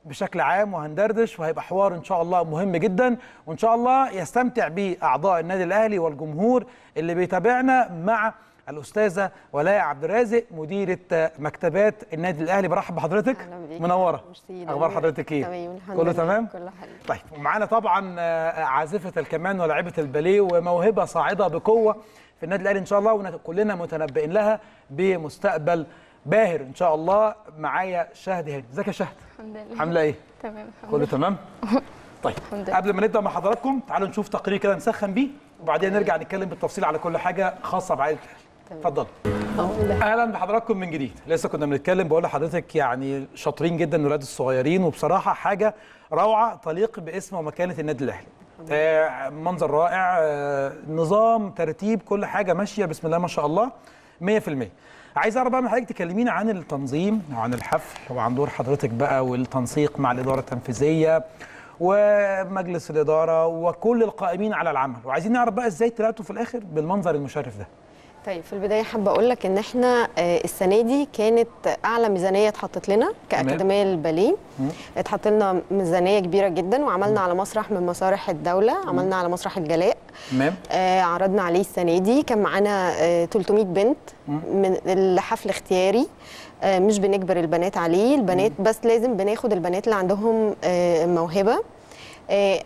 بشكل عام وهندردش وهيبقى حوار ان شاء الله مهم جدا وان شاء الله يستمتع به اعضاء النادي الاهلي والجمهور اللي بيتابعنا مع الاستاذه ولاء عبد الرازق مديره مكتبات النادي الاهلي برحب بحضرتك أهلا بيك. منوره ميرسي، اخبار تمام. حضرتك ايه تمام الحمد كله لله. تمام كله حلو طيب ومعانا طبعا آه، عازفه الكمان ولاعيبه الباليه وموهبه صاعده بقوه في النادي الاهلي ان شاء الله وكلنا متنبئين لها بمستقبل باهر ان شاء الله معايا شهد هاني ازيك يا شهد الحمد لله عامله ايه تمام الحمد كله لله تمام طيب الحمد لله. قبل ما نبدا مع حضراتكم تعالوا نشوف تقرير كده نسخن بيه وبعدين نرجع نتكلم بالتفصيل على كل حاجه خاصه بعائله الاهلي اتفضل اهلا بحضراتكم من جديد لسه كنا بنتكلم بقول لحضرتك يعني شاطرين جدا الولاد الصغيرين وبصراحه حاجه روعه تليق باسم ومكانه النادي الاهلي آه منظر رائع آه نظام ترتيب كل حاجه ماشيه بسم الله ما شاء الله 100% عايز اعرف بقى من حضرتك تكلمينا عن التنظيم وعن الحفل وعن دور حضرتك بقى والتنسيق مع الاداره التنفيذيه ومجلس الاداره وكل القائمين على العمل وعايزين نعرف بقى ازاي طلعتوا في الاخر بالمنظر المشرف ده طيب في البدايه حابه اقول لك ان احنا آه، السنه دي كانت اعلى ميزانيه اتحطت لنا كاكاديميه للباليه اتحط لنا ميزانيه كبيره جدا وعملنا على مسرح من مسارح الدوله عملنا على مسرح الجلاء تمام آه عرضنا عليه السنه دي كان معانا آه 300 بنت من الحفل اختياري آه مش بنجبر البنات عليه البنات بس لازم بناخد البنات اللي عندهم آه موهبه آه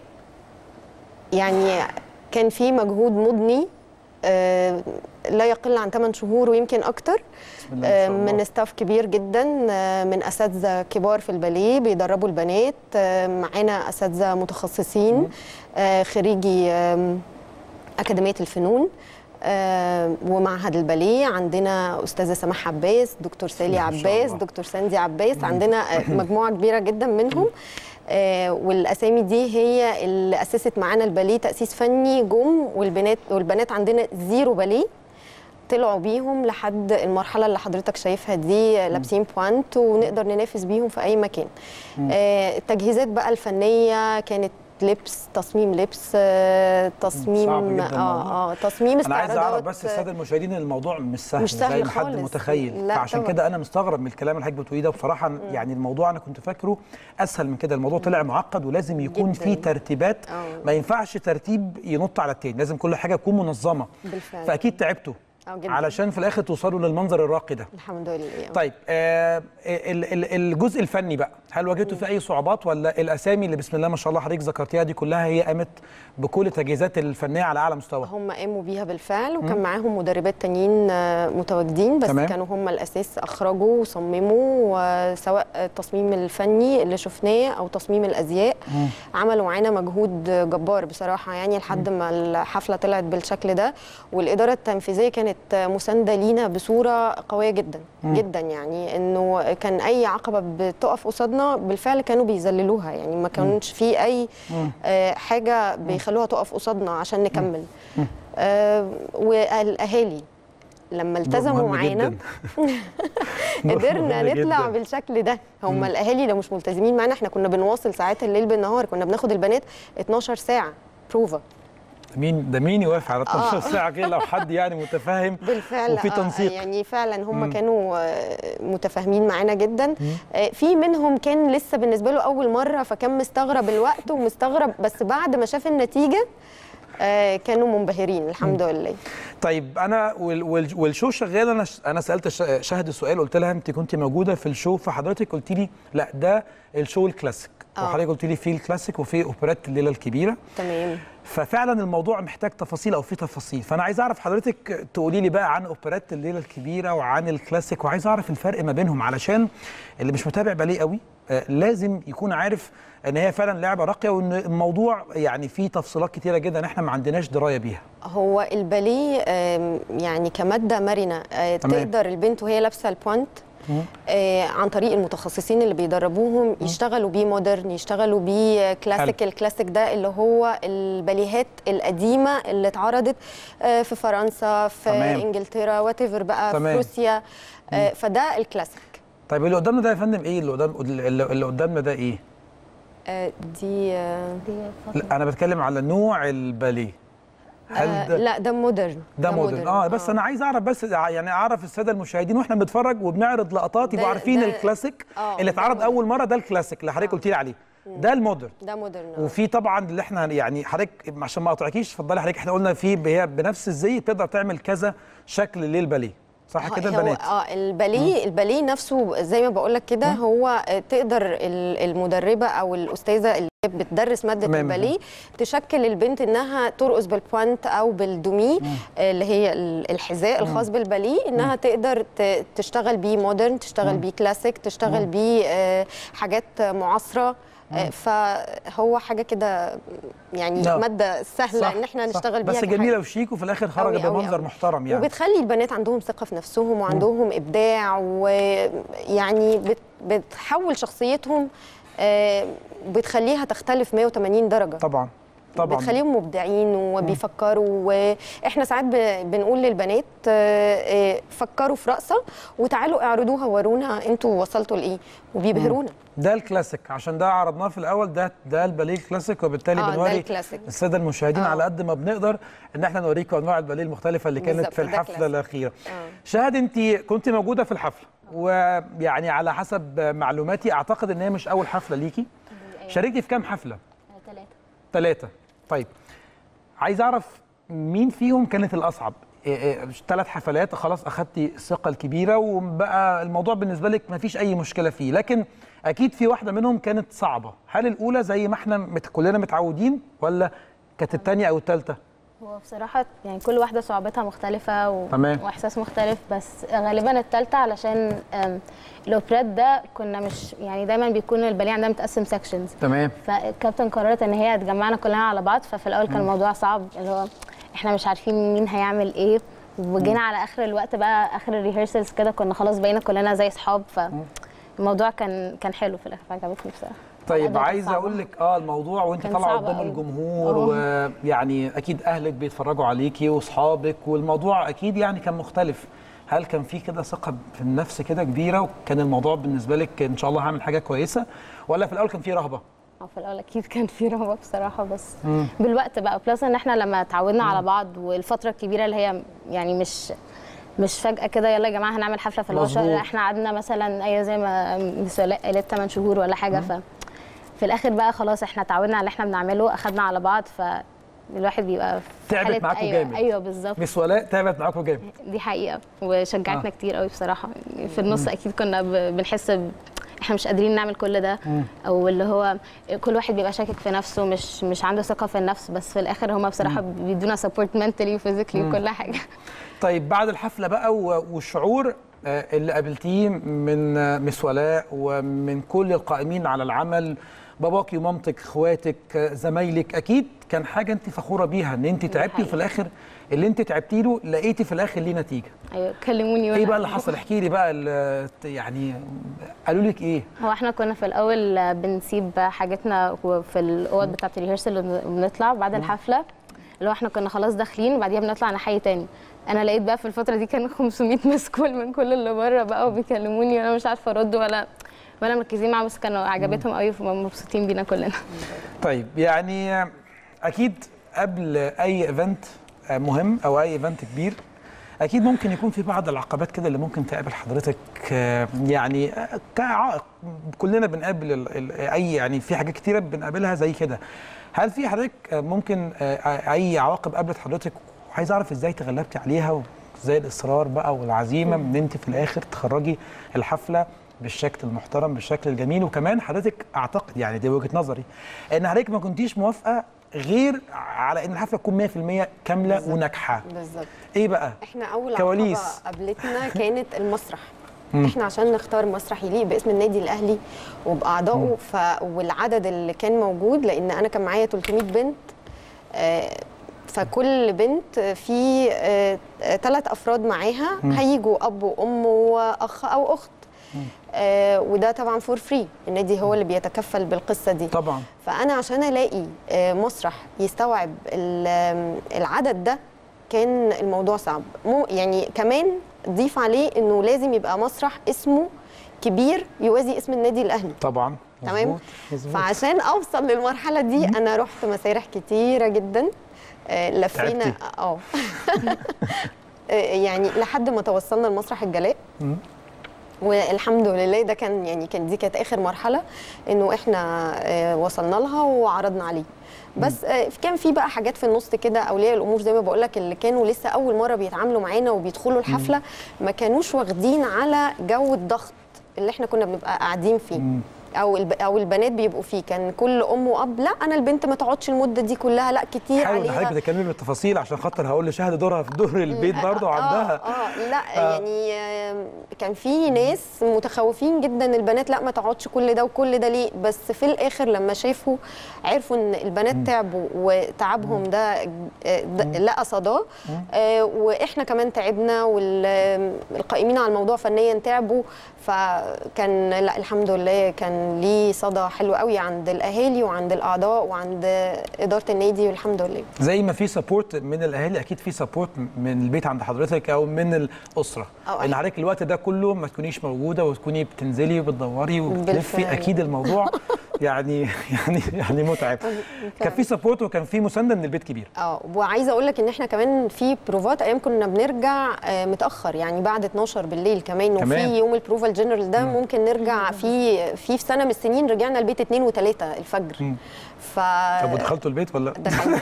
يعني كان في مجهود مضني آه لا يقل عن 8 شهور ويمكن اكتر بسم الله ما آه، شاء الله. من ستاف كبير جدا آه، من اساتذه كبار في الباليه بيدربوا البنات آه، معانا اساتذه متخصصين آه، خريجي آم، اكاديميه الفنون آه، ومعهد الباليه عندنا استاذه سماح عباس دكتور سالي ما شاء عباس الله. دكتور ساندي عباس عندنا آه، مجموعه كبيره جدا منهم آه، والاسامي دي هي اللي اسست معانا الباليه تاسيس فني جم والبنات والبنات عندنا زيرو باليه طلعوا بيهم لحد المرحله اللي حضرتك شايفها دي لابسين بوانت ونقدر ننافس بيهم في اي مكان آه، التجهيزات بقى الفنيه كانت لبس تصميم لبس آه، تصميم صعب جداً الموضوع. اه اه تصميم انا عايز اعرف استعراضات، بس الساده المشاهدين ان الموضوع مش سهل, مش سهل زي ما حد خالص. متخيل لا فعشان طبعاً. كده انا مستغرب من الكلام اللي حضرتك بتقوليه ده بصراحه يعني الموضوع انا كنت فاكره اسهل من كده الموضوع طلع معقد ولازم يكون جداً. فيه ترتيبات آه. ما ينفعش ترتيب ينط على التاني لازم كل حاجه تكون منظمه بالفعل. فاكيد تعبتوا آه، جداً. علشان في الاخر توصلوا للمنظر الراقي ده الحمد لله طيب آه ال- ال- الجزء الفني بقى هل واجهتوا فيه اي صعوبات ولا الاسامي اللي بسم الله ما شاء الله حضرتك ذكرتيها دي كلها هي قامت بكل التجهيزات الفنيه على اعلى مستوى هم قاموا بيها بالفعل وكان معاهم مدربات تانيين آه، متواجدين بس تمام. كانوا هم الاساس اخرجوا وصمموا وسواء التصميم الفني اللي شفناه او تصميم الازياء عملوا معانا مجهود جبار بصراحه يعني لحد ما الحفله طلعت بالشكل ده والاداره التنفيذيه كانت مسانده لينا بصوره قويه جدا جدا يعني انه كان اي عقبه بتقف قصادنا بالفعل كانوا بيذللوها يعني ما كانش في اي آه، حاجه بيخلوها تقف قصادنا عشان نكمل آه، والاهالي لما التزموا مهم معانا جداً. قدرنا مهم نطلع جداً. بالشكل ده هم الاهالي لو مش ملتزمين معانا احنا كنا بنواصل ساعات الليل بالنهار كنا بناخد البنات 12 ساعه بروفا مين ده مين يوافق على 12 ساعه كده لو حد يعني متفاهم بالفعل وفي آه، تنسيق يعني فعلا هم كانوا آه، متفاهمين معانا جدا آه، في منهم كان لسه بالنسبه له اول مره فكان مستغرب الوقت ومستغرب بس بعد ما شاف النتيجه آه، كانوا منبهرين الحمد لله طيب انا وال- وال- والشو شغال انا ش- انا سالت ش- شهد السؤال قلت لها انت كنت موجوده في الشو فحضرتك قلت لي لا ده الشو الكلاسيك آه. وحضرتك قلت لي في الكلاسيك وفي اوبريت الليله الكبيره تمام ففعلا الموضوع محتاج تفاصيل او في تفاصيل فانا عايز اعرف حضرتك تقولي لي بقى عن اوبريت الليله الكبيره وعن الكلاسيك وعايز اعرف الفرق ما بينهم علشان اللي مش متابع باليه قوي آه، لازم يكون عارف ان هي فعلا لعبه راقيه وان الموضوع يعني فيه تفصيلات كتيره جدا احنا ما عندناش درايه بيها هو الباليه آم، يعني كماده مرنه آه، تمام. تقدر البنت وهي لابسه البوانت آه، عن طريق المتخصصين اللي بيدربوهم يشتغلوا بيه مودرن يشتغلوا بيه كلاسيك حلو. الكلاسيك ده اللي هو الباليهات القديمه اللي اتعرضت آه، في فرنسا في تمام. انجلترا وات بقى تمام. في روسيا آه، فده الكلاسيك طيب اللي قدامنا ده يا فندم ايه اللي قدام اللي اللي قدامنا ده ايه آه، دي آه، لا انا بتكلم على نوع الباليه هل آه ده لا ده مودرن ده مودرن اه بس انا عايز اعرف بس يعني اعرف الساده المشاهدين واحنا بنتفرج وبنعرض لقطات يبقوا ده- عارفين ده- الكلاسيك آه، اللي ده اتعرض مودرن. اول مره ده الكلاسيك اللي حضرتك قلت لي عليه ده المودرن ده مودرن آه. وفي طبعا اللي احنا يعني حضرتك عشان ما اقطعكيش اتفضلي حضرتك احنا قلنا في هي بنفس الزي تقدر تعمل كذا شكل للباليه صح هو- كده هو البنات اه الباليه الباليه نفسه زي ما بقول لك كده هو آه، تقدر ال- المدربه او الاستاذه اللي بتدرس ماده تمام. الباليه تشكل البنت انها ترقص بالبوانت او بالدومي آه، اللي هي ال- الحذاء الخاص بالباليه انها تقدر ت- تشتغل بيه مودرن تشتغل بيه كلاسيك تشتغل بيه آه، حاجات معاصره آه، فهو حاجه كده يعني نعم. ماده سهله صح، ان احنا صح. نشتغل بيها بس كحاجة. جميله وشيك وفي الاخر خرج أوي أوي بمنظر أوي. محترم يعني وبتخلي البنات عندهم ثقه في نفسهم وعندهم ابداع ويعني بت بتحول شخصيتهم آه، بتخليها تختلف 180 درجه طبعا طبعا بتخليهم مبدعين وبيفكروا واحنا ساعات ب- بنقول للبنات آه، آه، فكروا في رقصه وتعالوا اعرضوها ورونا انتوا وصلتوا لايه وبيبهرونا ده الكلاسيك عشان ده عرضناه في الاول ده ده الباليه الكلاسيك وبالتالي آه، ده بنوري الكلاسيك. الساده المشاهدين آه. على قد ما بنقدر ان احنا نوريكم انواع الباليه المختلفه اللي كانت بالظبط، في ده الحفله كلاسيك. الاخيره آه. شاهد انت كنت موجوده في الحفله ويعني على حسب معلوماتي اعتقد ان هي مش اول حفله ليكي شاركتي في كام حفله ثلاثة ثلاثه طيب عايز اعرف مين فيهم كانت الاصعب ثلاث حفلات خلاص اخدتي الثقه الكبيره وبقى الموضوع بالنسبه لك ما فيش اي مشكله فيه لكن اكيد في واحده منهم كانت صعبه هل الاولى زي ما احنا مت كلنا متعودين ولا كانت الثانيه او الثالثه هو بصراحة يعني كل واحدة صعوبتها مختلفة و... تمام. وإحساس مختلف بس غالبا التالتة علشان أم، الأوبريت ده كنا مش يعني دايما بيكون الباليه عندها متقسم سيكشنز تمام فالكابتن قررت ان هي تجمعنا كلنا على بعض ففي الاول كان الموضوع صعب اللي هو احنا مش عارفين مين هيعمل ايه وجينا على اخر الوقت بقى اخر الريهرسلز كده كنا خلاص بقينا كلنا زي اصحاب فالموضوع كان كان حلو في الاخر عجبتني بصراحه طيب الأداء كان عايز صعب. اقول لك اه الموضوع وانت كان طالعه صعب قدام أوي. الجمهور آه. ويعني اكيد اهلك بيتفرجوا عليكي واصحابك والموضوع اكيد يعني كان مختلف هل كان في كده ثقه في النفس كده كبيره وكان الموضوع بالنسبه لك ان شاء الله هعمل حاجه كويسه ولا في الاول كان في رهبه اه في الاول اكيد كان في رهبه بصراحه بس بالوقت بقى بلس ان احنا لما اتعودنا على بعض والفتره الكبيره اللي هي يعني مش مش فجاه كده يلا يا جماعه هنعمل حفله في العشاء مظبوط. لا احنا قعدنا مثلا اي زي ما مس ولاء قالت 8 شهور ولا حاجه ف في الاخر بقى خلاص احنا اتعودنا على اللي احنا بنعمله اخدنا على بعض فالواحد بيبقى في تعبت حالة- معاكوا ايوه جامد. ايوه بالظبط مس ولاء تعبت معاكم جامد دي حقيقه وشجعتنا آه. كتير قوي بصراحه يعني في النص اكيد كنا ب- بنحس ب... احنا مش قادرين نعمل كل ده او اللي هو كل واحد بيبقى شاكك في نفسه مش مش عنده ثقه في النفس بس في الاخر هما بصراحه بيدونا سبورت منتلي وفيزيكلي وكل حاجه طيب بعد الحفله بقى و- والشعور آه، اللي قابلتيه من آه، مس ولاء ومن كل القائمين على العمل باباكي ومامتك اخواتك آه، زمايلك اكيد كان حاجه انت فخوره بيها ان انت تعبتي حقيقي. وفي الاخر اللي انت تعبتي له لقيتي في الاخر ليه نتيجه ايوه كلموني ايه وأنا- بقى اللي حصل احكي لي بقى ال- يعني قالوا لك ايه هو احنا كنا في الاول بنسيب حاجتنا في الاوض بتاعه الريهرسل وبنطلع بعد الحفله اللي هو احنا كنا خلاص داخلين وبعديها بنطلع نحيي تاني انا لقيت بقى في الفتره دي كان 500 مسكول من كل اللي بره بقى وبيكلموني وانا مش عارفه ارد ولا ولا مركزين معاهم بس كانوا عجبتهم قوي ومبسوطين بينا كلنا طيب يعني اكيد قبل اي ايفنت مهم او اي ايفنت كبير اكيد ممكن يكون في بعض العقبات كده اللي ممكن تقابل حضرتك آه، يعني آه، كعائق كلنا بنقابل ال- ال- اي يعني في حاجات كتيره بنقابلها زي كده هل في حضرتك آه، ممكن آه، اي عواقب قابلت حضرتك وعايز اعرف ازاي تغلبتي عليها وازاي الاصرار بقى والعزيمه ان انت في الاخر تخرجي الحفله بالشكل المحترم بالشكل الجميل وكمان حضرتك اعتقد يعني دي وجهه نظري ان حضرتك ما كنتيش موافقه غير على ان الحفله تكون 100% كامله وناجحه بالظبط ايه بقى احنا اول كواليس. عقبه قابلتنا كانت المسرح احنا عشان نختار مسرح يليق باسم النادي الاهلي وباعضائه ف... والعدد اللي كان موجود لان انا كان معايا 300 بنت آه، فكل بنت في ثلاث افراد معاها هيجوا اب وام واخ او اخت آه، وده طبعا فور فري النادي هو اللي بيتكفل بالقصه دي طبعا فانا عشان الاقي آه، مسرح يستوعب ال- آم، العدد ده كان الموضوع صعب مو يعني كمان ضيف عليه انه لازم يبقى مسرح اسمه كبير يوازي اسم النادي الاهلي طبعا تمام مظبوط، مظبوط. فعشان اوصل للمرحله دي انا رحت مسارح كتيره جدا آه، لفينا تعبتي. اه آه، يعني لحد ما توصلنا لمسرح الجلاء والحمد لله ده كان يعني كان دي كانت اخر مرحله انه احنا آه، وصلنا لها وعرضنا عليه بس آه، كان في بقى حاجات في النص كده اولياء الامور زي ما بقول لك اللي كانوا لسه اول مره بيتعاملوا معانا وبيدخلوا الحفله ما كانوش واخدين على جو الضغط اللي احنا كنا بنبقى قاعدين فيه او الب... او البنات بيبقوا فيه كان كل ام واب لا انا البنت ما تقعدش المده دي كلها لا كتير حاول حضرتك عليها بتتكلمي بالتفاصيل عشان خاطر هقول لشهد دورها في دور البيت برضه عندها اه, آه لا آه. يعني آه كان في ناس متخوفين جدا البنات لا ما تقعدش كل ده وكل ده ليه بس في الاخر لما شافوا عرفوا ان البنات تعبوا وتعبهم ده آه، ده لقى صداه آه واحنا كمان تعبنا والقائمين على الموضوع فنيا تعبوا فكان لا الحمد لله كان ليه صدى حلو قوي عند الاهالي وعند الاعضاء وعند اداره النادي والحمد لله زي ما في سبورت من الاهالي اكيد في سبورت من البيت عند حضرتك او من الاسره أو ان حضرتك الوقت ده كله ما تكونيش موجوده وتكوني بتنزلي وبتدوري وبتلفي بالفعل. اكيد الموضوع يعني يعني يعني متعب كان في سبورت وكان في مسانده من البيت كبير اه وعايزه اقول لك ان احنا كمان في بروفات ايام كنا بنرجع آه، متاخر يعني بعد 12 بالليل كمان وفي كمان. يوم البروفا الجنرال ده ممكن نرجع في في في سنه من السنين رجعنا البيت 2 و3 الفجر ف طب ودخلتوا البيت ولا دخلنا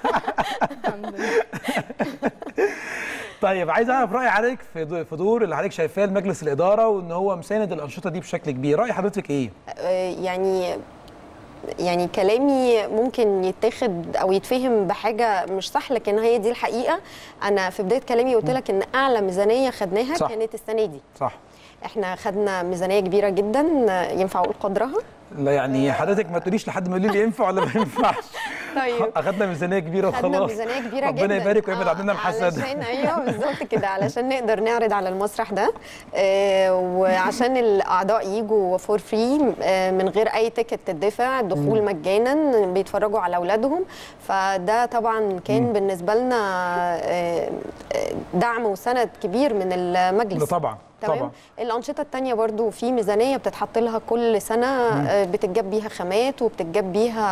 طيب عايز اعرف راي حضرتك في دو- في دور اللي حضرتك شايفاه لمجلس الاداره وان هو مساند الانشطه دي بشكل كبير راي حضرتك ايه آه، يعني يعني كلامي ممكن يتاخد او يتفهم بحاجه مش صح لكن هي دي الحقيقه انا في بدايه كلامي قلت لك ان اعلى ميزانيه خدناها صح. كانت السنه دي صح احنا خدنا ميزانيه كبيره جدا آه، ينفع اقول قدرها لا يعني حضرتك ما تقوليش لحد ما يقول لي ينفع ولا ما ينفعش طيب اخدنا ميزانيه كبيره خدنا وخلاص ميزانيه كبيره جدا ربنا يبارك ويبعد آه، عننا الحسد علشان ايوه بالظبط كده علشان نقدر نعرض على المسرح ده آه وعشان الاعضاء يجوا فور فري آه من غير اي تيكت تدفع الدخول مجانا بيتفرجوا على اولادهم فده طبعا كان بالنسبه لنا آه آه، دعم وسند كبير من ده المجلس طبعا تمام طبعا الانشطه التانية برضو في ميزانيه بتتحط لها كل سنه آه، بتتجاب بيها خامات وبتتجاب بيها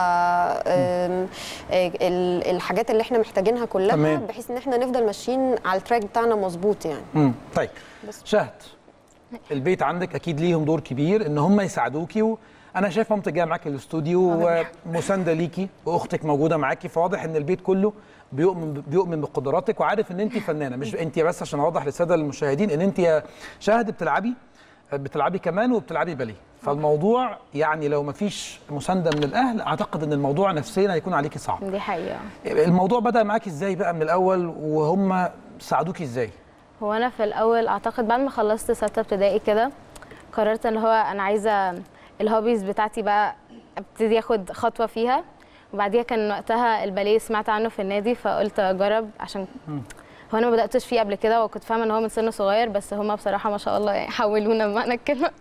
آم، آه، ال- الحاجات اللي احنا محتاجينها كلها تمام. بحيث ان احنا نفضل ماشيين على التراك بتاعنا مظبوط يعني مم. طيب بس. شهد البيت عندك اكيد ليهم دور كبير ان هم يساعدوكي وانا شايف مامتك جايه معاكي الاستوديو ومسانده ليكي واختك موجوده معاكي فواضح ان البيت كله بيؤمن بيؤمن بقدراتك وعارف ان انت فنانه مش انت بس عشان اوضح للساده المشاهدين ان انت يا شهد بتلعبي بتلعبي كمان وبتلعبي باليه فالموضوع يعني لو ما فيش مسانده من الاهل اعتقد ان الموضوع نفسيا هيكون عليكي صعب دي حقيقه الموضوع بدا معاكي ازاي بقى من الاول وهم ساعدوكي ازاي هو انا في الاول اعتقد بعد ما خلصت سته ابتدائي كده قررت ان هو انا عايزه الهوبيز بتاعتي بقى ابتدي اخد خطوه فيها وبعديها كان وقتها الباليه سمعت عنه في النادي فقلت اجرب عشان هو انا ما بداتش فيه قبل كده وكنت فاهمه ان هو من سن صغير بس هما بصراحه ما شاء الله يعني حولونا بمعنى الكلمه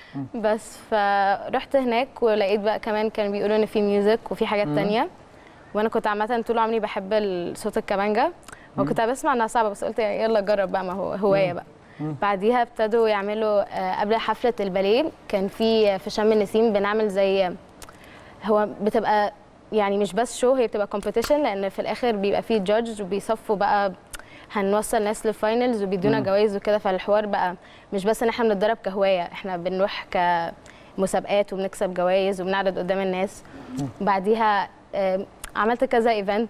بس فرحت هناك ولقيت بقى كمان كانوا بيقولوا ان في ميوزك وفي حاجات تانية وانا كنت عامه طول عمري بحب ال- صوت الكمانجا وكنت بسمع انها صعبه بس قلت يعني يلا جرب بقى ما هو هوايه بقى بعديها ابتدوا يعملوا آه، قبل حفله الباليه كان في في شم النسيم بنعمل زي هو بتبقى يعني مش بس شو هي بتبقى كومبيتيشن لان في الاخر بيبقى فيه جادج وبيصفوا بقى هنوصل ناس للفاينلز وبيدونا جوائز وكده فالحوار بقى مش بس ان احنا بنتدرب كهوايه احنا بنروح كمسابقات وبنكسب جوائز وبنعرض قدام الناس بعديها آه، عملت كذا ايفنت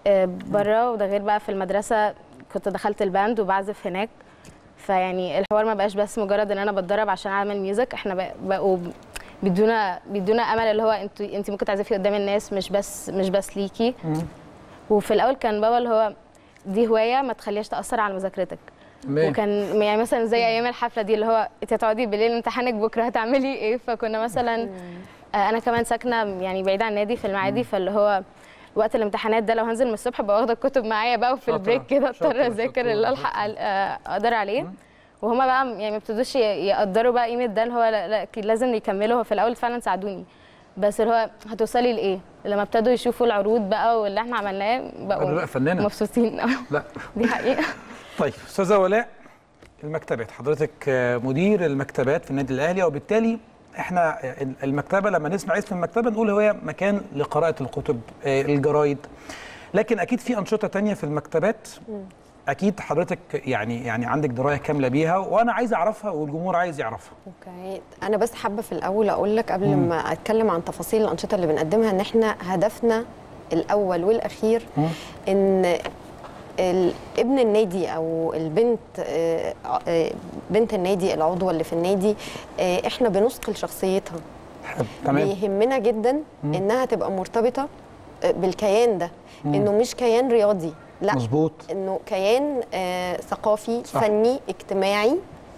بره وده غير بقى في المدرسه كنت دخلت الباند وبعزف هناك فيعني الحوار ما بقاش بس مجرد ان انا بتدرب عشان اعمل ميوزك احنا بق- بقوا بيدونا بيدونا امل اللي هو انت انت ممكن تعزفي قدام الناس مش بس مش بس ليكي وفي الاول كان بابا اللي هو دي هوايه ما تخليهاش تاثر على مذاكرتك تمام. وكان يعني مثلا زي ايام الحفله دي اللي هو انت هتقعدي بالليل امتحانك بكره هتعملي ايه فكنا مثلا آه، انا كمان ساكنه يعني بعيده عن النادي في المعادي فاللي هو وقت الامتحانات ده لو هنزل من الصبح ببقى واخده الكتب معايا بقى وفي شاطرة، البريك كده شاطرة، اضطر اذاكر شاطرة، اللي الحق شاطرة. على- آه، اقدر عليه وهما بقى يعني ما ابتدوش ي- يقدروا بقى قيمه ده اللي هو لا, لا أكيد لازم يكملوا هو في الاول فعلا ساعدوني بس اللي هو هتوصلي لايه لما ابتدوا يشوفوا العروض بقى واللي احنا عملناه قالوا بقوا لا فنانة. مبسوطين أوي. لا دي حقيقه طيب استاذه ولاء المكتبات حضرتك آه، مدير المكتبات في النادي الاهلي وبالتالي احنا المكتبه لما نسمع اسم المكتبه نقول هو مكان لقراءه الكتب آه، الجرايد لكن اكيد في انشطه تانية في المكتبات اكيد حضرتك يعني يعني عندك درايه كامله بيها وانا عايز اعرفها والجمهور عايز يعرفها اوكي انا بس حابه في الاول اقول لك قبل ما اتكلم عن تفاصيل الانشطه اللي بنقدمها ان احنا هدفنا الاول والاخير ان ال- ابن النادي او البنت آه، آه، بنت النادي العضوه اللي في النادي آه، احنا بنثقل شخصيتها تمام بيهمنا جدا انها تبقى مرتبطه آه، بالكيان ده انه مش كيان رياضي لا مظبوط انه كيان آه ثقافي صح. صح. فني اجتماعي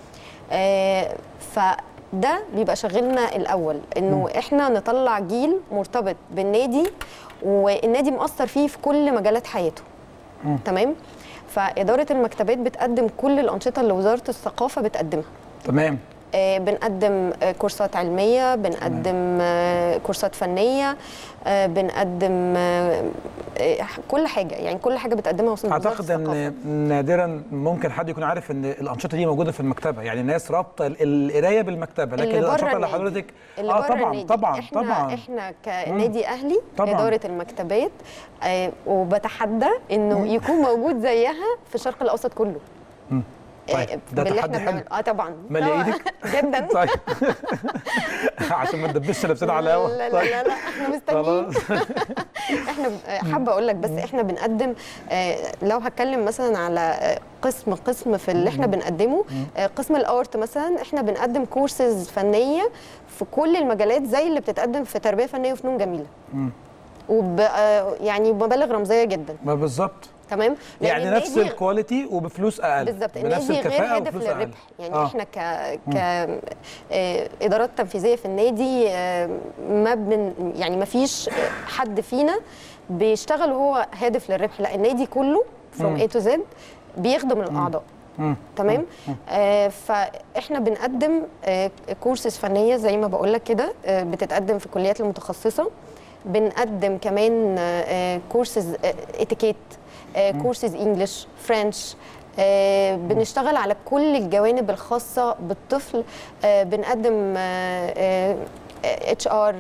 آه فده بيبقى شغلنا الاول انه احنا نطلع جيل مرتبط بالنادي والنادي مؤثر فيه في كل مجالات حياته تمام فاداره المكتبات بتقدم كل الانشطه اللي وزاره الثقافه بتقدمها تمام آه، بنقدم آه، كورسات علمية بنقدم آه، كورسات فنية آه، بنقدم آه، آه، كل حاجة يعني كل حاجة بتقدمها وزارة اعتقد الثقافة. ان نادرا ممكن حد يكون عارف ان الانشطه دي موجوده في المكتبه يعني الناس رابطه ال- القرايه بالمكتبه لكن اللي بره الانشطه اللي النادي. حضرتك اللي اه بره طبعا النادي. طبعا احنا طبعا احنا كنادي اهلي طبعاً. اداره المكتبات آه وبتحدى انه يكون موجود زيها في الشرق الاوسط كله آه، طيب، ده باللي تحدي احنا حلو. بنعمله. اه طبعا مالي طبعاً. ايدك جدا طيب عشان ما ندبسش نفسنا على لا الهوا لا طيب. لا, لا احنا مستنيين خلاص احنا ب- حابه اقول لك بس احنا بنقدم آه، لو هتكلم مثلا على آه، قسم قسم في اللي احنا بنقدمه آه، قسم الارت مثلا احنا بنقدم كورسز فنيه في كل المجالات زي اللي بتتقدم في تربيه فنيه وفنون جميله وب آه، يعني بمبالغ رمزيه جدا ما بالظبط تمام لأن يعني نفس النادي- الكواليتي وبفلوس اقل بالظبط بنفس النادي غير الكفاءه هادف وبفلوس اقل للربح يعني آه. آه. احنا ك ك آه، ادارات تنفيذيه في النادي آه، ما بن يعني ما فيش حد فينا بيشتغل وهو هادف للربح لا النادي كله from A to Z بيخدم الاعضاء مم. تمام آه فاحنا بنقدم آه كورسز فنيه زي ما بقول لك كده آه بتتقدم في الكليات المتخصصه بنقدم كمان آه كورسز آه اتيكيت آه كورسز انجلش فرنش آه بنشتغل على كل الجوانب الخاصه بالطفل آه بنقدم اتش ار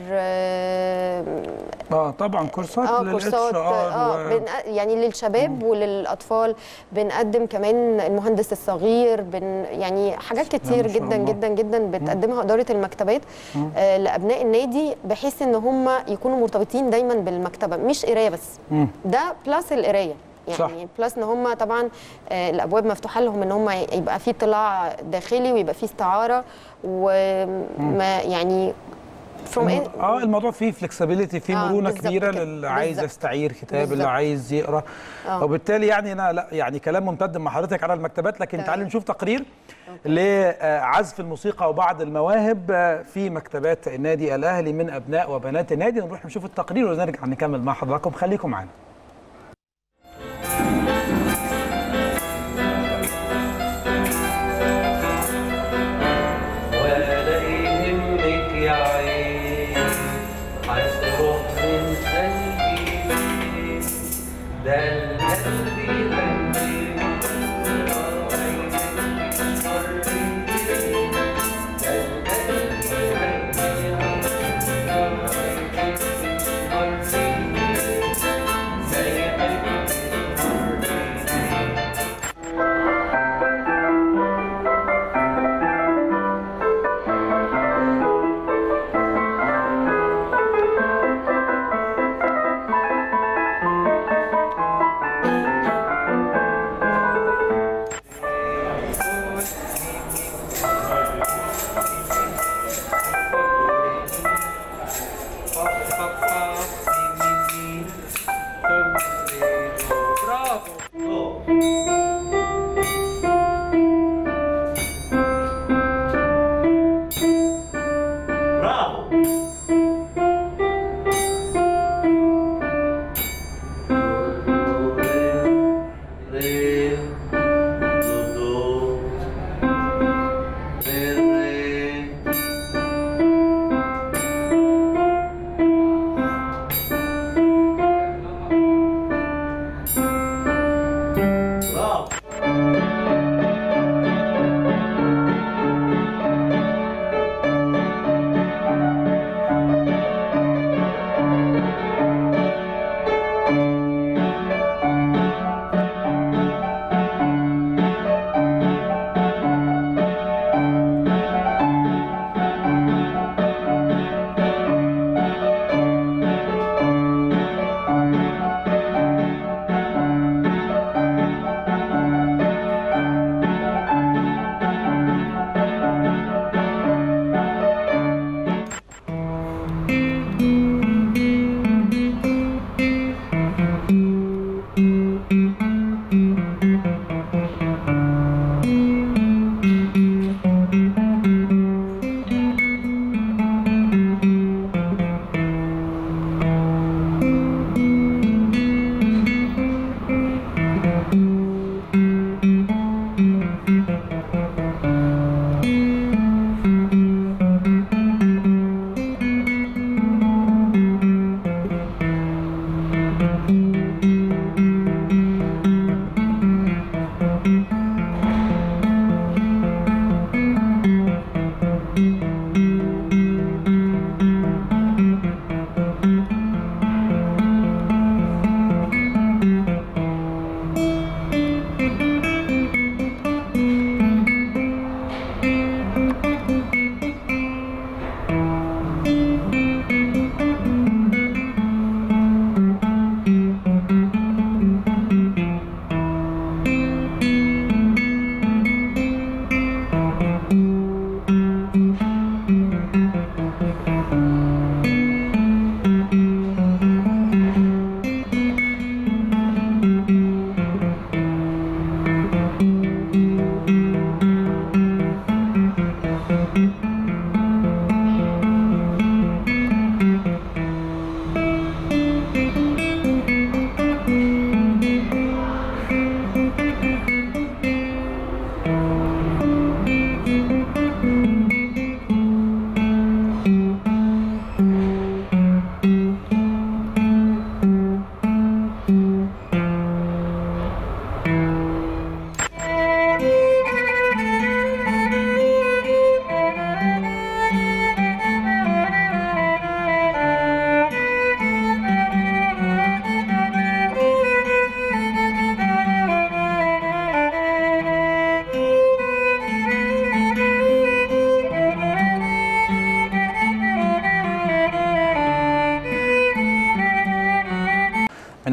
اه طبعا كورسات اه لل كورسات HR اه و- بن يعني للشباب وللاطفال بنقدم كمان المهندس الصغير بن يعني حاجات كتير ما شاء جدا الله. جدا جدا بتقدمها اداره المكتبات آه لابناء النادي بحيث ان هم يكونوا مرتبطين دايما بالمكتبه مش قرايه بس مم. ده بلس القرايه يعني صح. بلس ان هم طبعا آه، الابواب مفتوحه لهم ان هم يبقى في اطلاع داخلي ويبقى في استعاره وما يعني from in- اه الموضوع فيه فلكسبيليتي فيه آه، مرونه بالظبط كبيره كده. للي عايز بالظبط. يستعير كتاب اللي بالظبط. عايز يقرا آه. وبالتالي يعني انا لا يعني كلام ممتد مع حضرتك على المكتبات لكن تمام. تعالي نشوف تقرير لعزف الموسيقى وبعض المواهب آه، في مكتبات النادي الاهلي من ابناء وبنات النادي نروح نشوف التقرير ونرجع نكمل مع حضراتكم خليكم معانا ولا يهمك يا عين هتروح من قلبي ده القلب يغني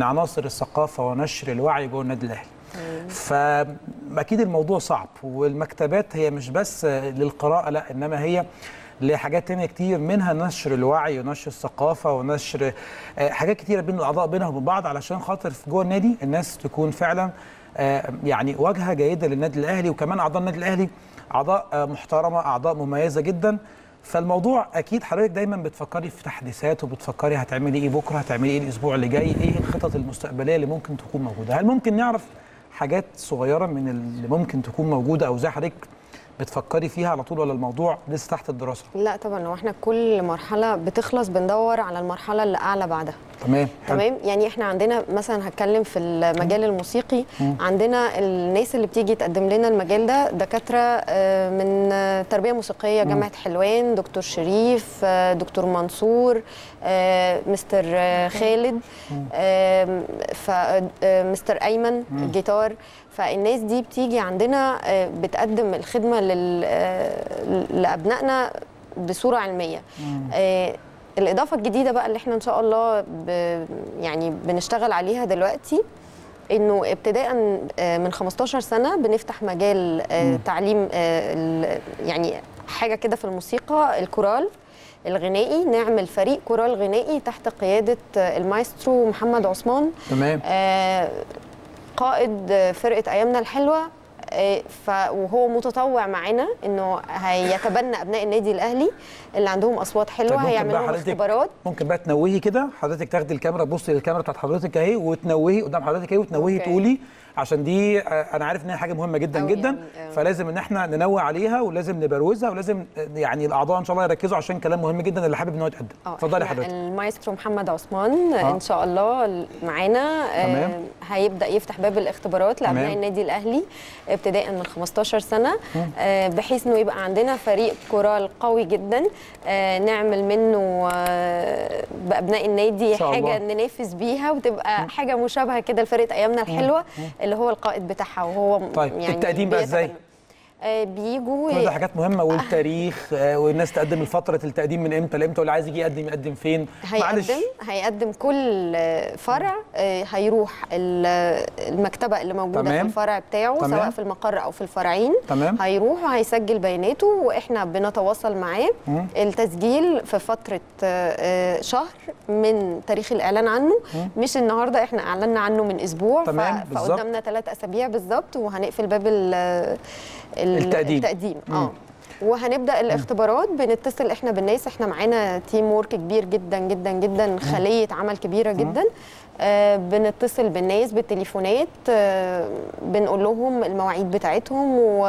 عناصر الثقافه ونشر الوعي جوه النادي الاهلي فاكيد الموضوع صعب والمكتبات هي مش بس للقراءه لا انما هي لحاجات تانية كتير منها نشر الوعي ونشر الثقافة ونشر آه، حاجات كتيرة بين الأعضاء بينهم وبين بعض علشان خاطر في جوه النادي الناس تكون فعلا آه، يعني واجهة جيدة للنادي الأهلي وكمان أعضاء النادي الأهلي أعضاء آه، محترمة أعضاء مميزة جدا فالموضوع اكيد حضرتك دايما بتفكري في تحديثات وبتفكري هتعملي ايه بكره هتعملي ايه الاسبوع اللي جاي ايه الخطط المستقبليه اللي ممكن تكون موجوده هل ممكن نعرف حاجات صغيره من اللي ممكن تكون موجوده او زي حضرتك بتفكري فيها على طول ولا الموضوع لسه تحت الدراسه لا طبعا هو احنا كل مرحله بتخلص بندور على المرحله اللي اعلى بعدها تمام حلو. تمام يعني احنا عندنا مثلا هتكلم في المجال الموسيقي عندنا الناس اللي بتيجي تقدم لنا المجال ده دكاتره آه، من آه، تربيه موسيقيه جامعه حلوان دكتور شريف آه، دكتور منصور آه، مستر آه، خالد آم، ف آه، مستر ايمن الجيتار فالناس دي بتيجي عندنا آه، بتقدم الخدمه لل- آه، لابنائنا بصوره علميه آه، الاضافه الجديده بقى اللي احنا ان شاء الله ب يعني بنشتغل عليها دلوقتي انه ابتداء آه، من 15 سنه بنفتح مجال آه، تعليم آه، ال- يعني حاجه كده في الموسيقى الكورال الغنائي نعمل فريق كورال غنائي تحت قياده آه، المايسترو محمد عثمان تمام آه، قائد آه، فرقه ايامنا الحلوه آه، ف وهو متطوع معانا انه هيتبنى ابناء النادي الاهلي اللي عندهم اصوات طيب حلوه ممكن هيعمل بقى لهم حضرتك- اختبارات ممكن بقى تنوهي كده حضرتك تاخدي الكاميرا تبصي للكاميرا بتاعت حضرتك اهي وتنوهي قدام حضرتك اهي وتنوهي أوكي. تقولي عشان دي آه، انا عارف ان هي حاجه مهمه جدا أوي جدا أوي، أوي. فلازم ان احنا ننوه عليها ولازم نبروزها ولازم آه، يعني الاعضاء ان شاء الله يركزوا عشان كلام مهم جدا اللي حابب ان هو يتقدم اه اتفضلي إحنا حضرتك المايسترو محمد عثمان آه. آه. ان شاء الله معانا تمام. آه هيبدا يفتح باب الاختبارات لابناء تمام. النادي الاهلي ابتداء من 15 سنه آه بحيث انه يبقى عندنا فريق كورال قوي جدا آه نعمل منه آه بابناء النادي إن شاء حاجه الله. ننافس بيها وتبقى حاجه مشابهه كده لفرقه ايامنا الحلوه اللي هو القائد بتاعها وهو طيب، التقديم بقى إزاي؟ بيتبنى. آه بيجوا كل ده حاجات مهمه والتاريخ آه، والناس تقدم فتره التقديم من امتى لامتى واللي عايز يجي يقدم يقدم فين هيقدم هيقدم كل فرع آه، هيروح ال- المكتبه اللي موجوده تمام. في الفرع بتاعه تمام. سواء في المقر او في الفرعين تمام. هيروح وهيسجل بياناته واحنا بنتواصل معاه مم. التسجيل في فتره آه، آه، شهر من تاريخ الاعلان عنه مش النهارده احنا اعلنا عنه من اسبوع ف- تمام، بالظبط. فقدامنا ثلاث اسابيع بالظبط وهنقفل باب ال- ال- التقديم. التقديم مم. اه وهنبدا الاختبارات بنتصل احنا بالناس احنا معانا تيم وورك كبير جدا جدا جدا خليه عمل كبيره جدا آه بنتصل بالناس بالتليفونات آه بنقول لهم المواعيد بتاعتهم و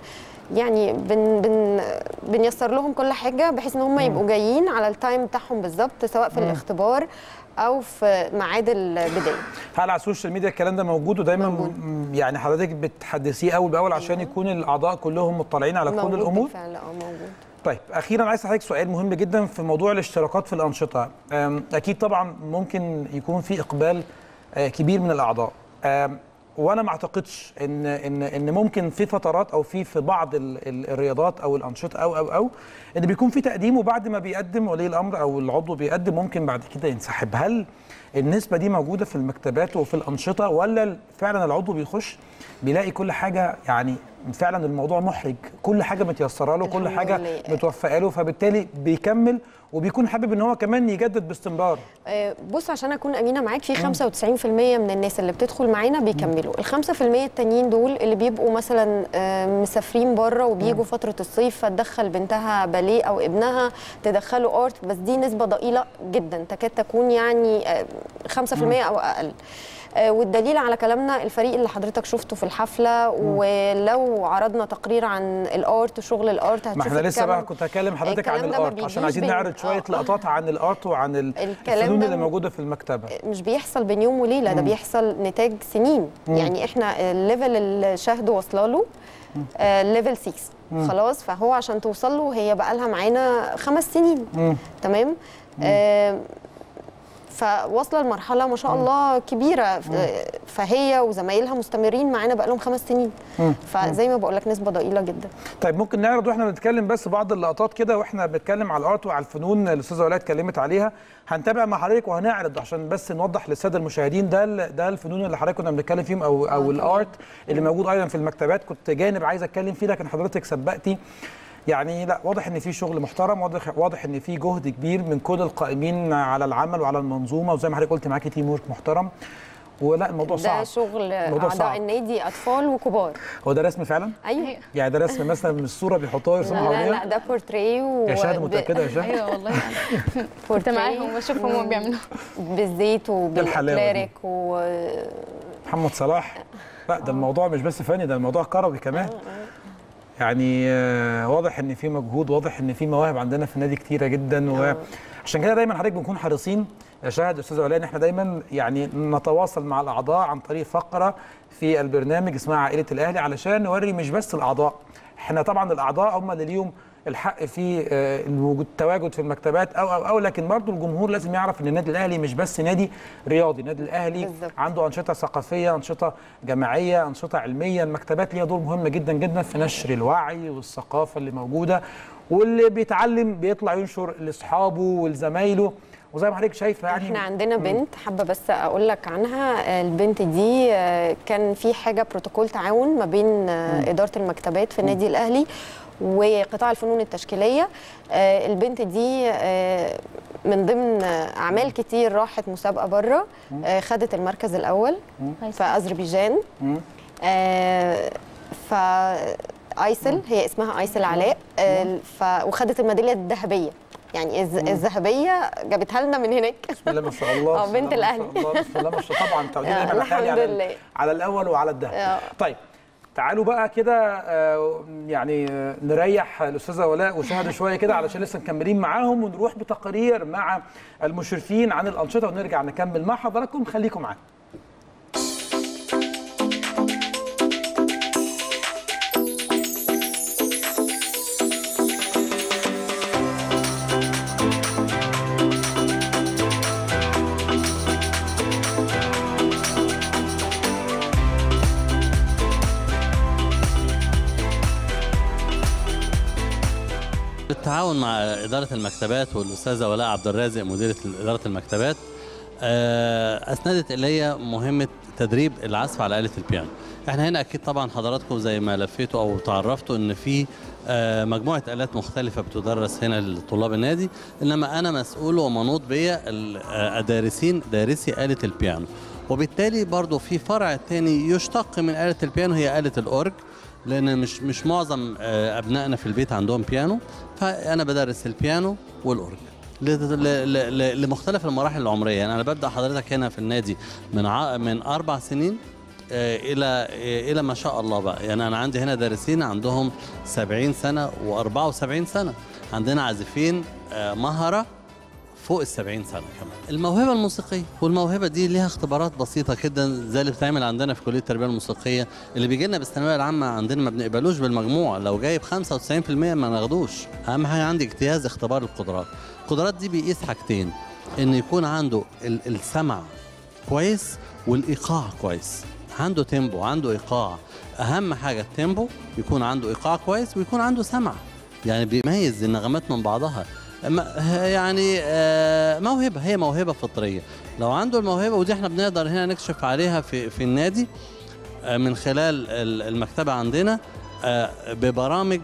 يعني بن بن بنيسر لهم كل حاجه بحيث ان هم يبقوا جايين على التايم بتاعهم بالظبط سواء في الاختبار او في ميعاد البدايه هل على السوشيال ميديا الكلام ده موجود ودايما موجود. م- يعني حضرتك بتحدثيه اول باول عشان يكون الاعضاء كلهم مطلعين على كل موجود الامور بالفعل اه موجود طيب اخيرا عايز اسالك سؤال مهم جدا في موضوع الاشتراكات في الانشطه أم، اكيد طبعا ممكن يكون في اقبال آه، كبير من الاعضاء أم، وانا ما اعتقدش ان ان ان ممكن في فترات او في في بعض ال- ال- الرياضات او الانشطه او او او ان بيكون في تقديم وبعد ما بيقدم ولي الامر او العضو بيقدم ممكن بعد كده ينسحب هل النسبه دي موجوده في المكتبات وفي الانشطه ولا فعلا العضو بيخش بيلاقي كل حاجه يعني فعلا الموضوع محرج كل حاجه متيسره له كل الحمد حاجه لله. متوفقه له فبالتالي بيكمل وبيكون حابب ان هو كمان يجدد باستمرار آه، بص عشان اكون امينه معاك في 95% من الناس اللي بتدخل معانا بيكملوا ال 5% التانيين دول اللي بيبقوا مثلا آه، مسافرين بره وبيجوا فتره الصيف فتدخل بنتها باليه او ابنها تدخله ارت بس دي نسبه ضئيله جدا تكاد تكون يعني آه، 5% او اقل آه، والدليل على كلامنا الفريق اللي حضرتك شفته في الحفله ولو عرضنا تقرير عن الارت وشغل الارت ما هتشوف احنا لسه الكم- بقى كنت هكلم حضرتك عن الكلام ده ما الارت عشان بيجيش عايزين بين- نعرض شويه آه. لقطات عن الارت وعن ال- الكلام الفنون ده اللي م- موجوده في المكتبه مش بيحصل بين يوم وليله ده بيحصل نتاج سنين يعني احنا الليفل اللي شهد واصله له آه، ليفل 6 خلاص فهو عشان توصل له هي بقى لها معانا خمس سنين مم. تمام آه، فواصله لمرحله ما شاء الله كبيره ف- فهي وزمايلها مستمرين معانا بقالهم خمس سنين فزي ما بقول لك نسبه ضئيله جدا طيب ممكن نعرض واحنا بنتكلم بس بعض اللقطات كده واحنا بنتكلم على الارت وعلى الفنون اللي الاستاذه ولاء اتكلمت عليها هنتابع مع حضرتك وهنعرض عشان بس نوضح للساده المشاهدين ده ال- ده الفنون اللي حضرتك كنا بنتكلم فيهم او او الارت اللي موجود ايضا في المكتبات كنت جانب عايز اتكلم فيه لكن حضرتك سبقتي يعني لا واضح ان في شغل محترم واضح واضح ان في جهد كبير من كل القائمين على العمل وعلى المنظومه وزي ما حضرتك قلت معاكي تيم ورك محترم ولا الموضوع ده صعب شغل الموضوع اعضاء صعب. النادي اطفال وكبار هو ده رسم فعلا ايوه يعني ده رسم مثلا من الصوره بيحطوها لا يرسموا لا, حواليها لا ده بورتريه و يا شهد ب- متاكده يا شهد ايوه والله يعني كنت بورتريه معاهم بشوفهم هما بيعملوا بالزيت الحلاوة دي. وبالكلاريك و محمد صلاح لا ده الموضوع مش بس فني ده الموضوع كروي كمان يعني آه، واضح ان في مجهود واضح ان في مواهب عندنا في النادي كتيره جدا وعشان كده دايما حضرتك بنكون حريصين يا شاهد استاذ ولاء ان احنا دايما يعني نتواصل مع الاعضاء عن طريق فقره في البرنامج اسمها عائله الاهلي علشان نوري مش بس الاعضاء احنا طبعا الاعضاء هم اللي ليهم الحق في آه، الوجود التواجد في المكتبات او او او لكن برضه الجمهور لازم يعرف ان النادي الاهلي مش بس نادي رياضي النادي الاهلي بالظبط. عنده انشطه ثقافيه انشطه جماعيه انشطه علميه المكتبات ليها دور مهم جدا جدا في نشر الوعي والثقافه اللي موجوده واللي بيتعلم بيطلع ينشر لاصحابه ولزمايله وزي ما حضرتك شايفه يعني احنا عندنا بنت حابه بس اقول لك عنها البنت دي آه، كان في حاجه بروتوكول تعاون ما بين آه، اداره المكتبات في النادي الاهلي وقطاع الفنون التشكيليه آه، البنت دي آه، من ضمن آه، اعمال كتير راحت مسابقه بره آه، خدت المركز الاول في اذربيجان آه، ف ايسل هي اسمها ايسل علاء آه، ف وخدت الميداليه الذهبيه يعني الز- الذهبيه جابتها لنا من هناك بسم الله ما شاء الله اه، بسم الله بنت ما شاء الأهلي. الله، بسم الله ما شاء الله طبعا تعودين اه، دايما الحمد الأهلي على ال- لله. على الاول وعلى الذهب اه. طيب تعالوا بقى كده آه، يعني آه، نريح الاستاذه ولاء وشهد شويه كده علشان لسه مكملين معاهم ونروح بتقارير مع المشرفين عن الانشطه ونرجع نكمل مع حضراتكم خليكم معانا بالتعاون مع إدارة المكتبات والأستاذة ولاء عبد الرازق مديرة إدارة المكتبات آه، أسندت إلي مهمة تدريب العزف على آلة البيانو احنا هنا أكيد طبعا حضراتكم زي ما لفيتوا أو تعرفتوا إن في آه، مجموعة آلات مختلفة بتدرس هنا لطلاب النادي إنما أنا مسؤول ومنوط بيا ال- آه، دارسين دارسي آلة البيانو وبالتالي برضو في فرع تاني يشتق من آلة البيانو هي آلة الأورج لان مش مش معظم آه، ابنائنا في البيت عندهم بيانو فانا بدرس البيانو والاورج ل- ل- ل- لمختلف المراحل العمريه يعني انا ببدا حضرتك هنا في النادي من ع... من اربع سنين آه، الى آه، الى ما شاء الله بقى يعني انا عندي هنا دارسين عندهم 70 سنه و74 سنه عندنا عازفين آه، مهره فوق ال 70 سنه كمان الموهبه الموسيقيه والموهبه دي ليها اختبارات بسيطه جدا زي اللي بتتعمل عندنا في كليه التربيه الموسيقيه اللي بيجي لنا بالثانويه العامه عندنا ما بنقبلوش بالمجموع لو جايب 95% ما ناخدوش اهم حاجه عندي اجتياز اختبار القدرات القدرات دي بيقيس حاجتين ان يكون عنده ال- السمع كويس والايقاع كويس عنده تيمبو عنده ايقاع اهم حاجه التيمبو يكون عنده ايقاع كويس ويكون عنده سمع يعني بيميز النغمات من بعضها ما- يعني آه، موهبه هي موهبه فطريه لو عنده الموهبه ودي احنا بنقدر هنا نكشف عليها في في النادي آه، من خلال ال- المكتبه عندنا آه، ببرامج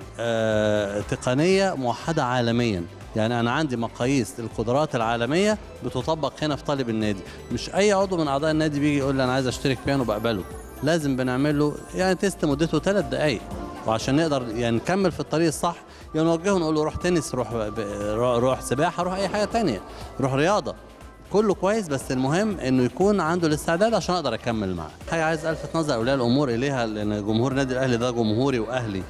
آه، تقنيه موحده عالميا يعني انا عندي مقاييس القدرات العالميه بتطبق هنا في طالب النادي مش اي عضو من اعضاء النادي بيجي يقول لي انا عايز اشترك بيانو بقبله لازم بنعمل له يعني تيست مدته ثلاث دقائق وعشان نقدر يعني نكمل في الطريق الصح يعني نوجهه نقول له روح تنس روح ب- روح- روح سباحه روح اي حاجه تانية روح رياضه كله كويس بس المهم انه يكون عنده الاستعداد عشان اقدر اكمل معاه حاجه عايز الفت نظر اولياء الامور اليها لان جمهور النادي الاهلي ده جمهوري واهلي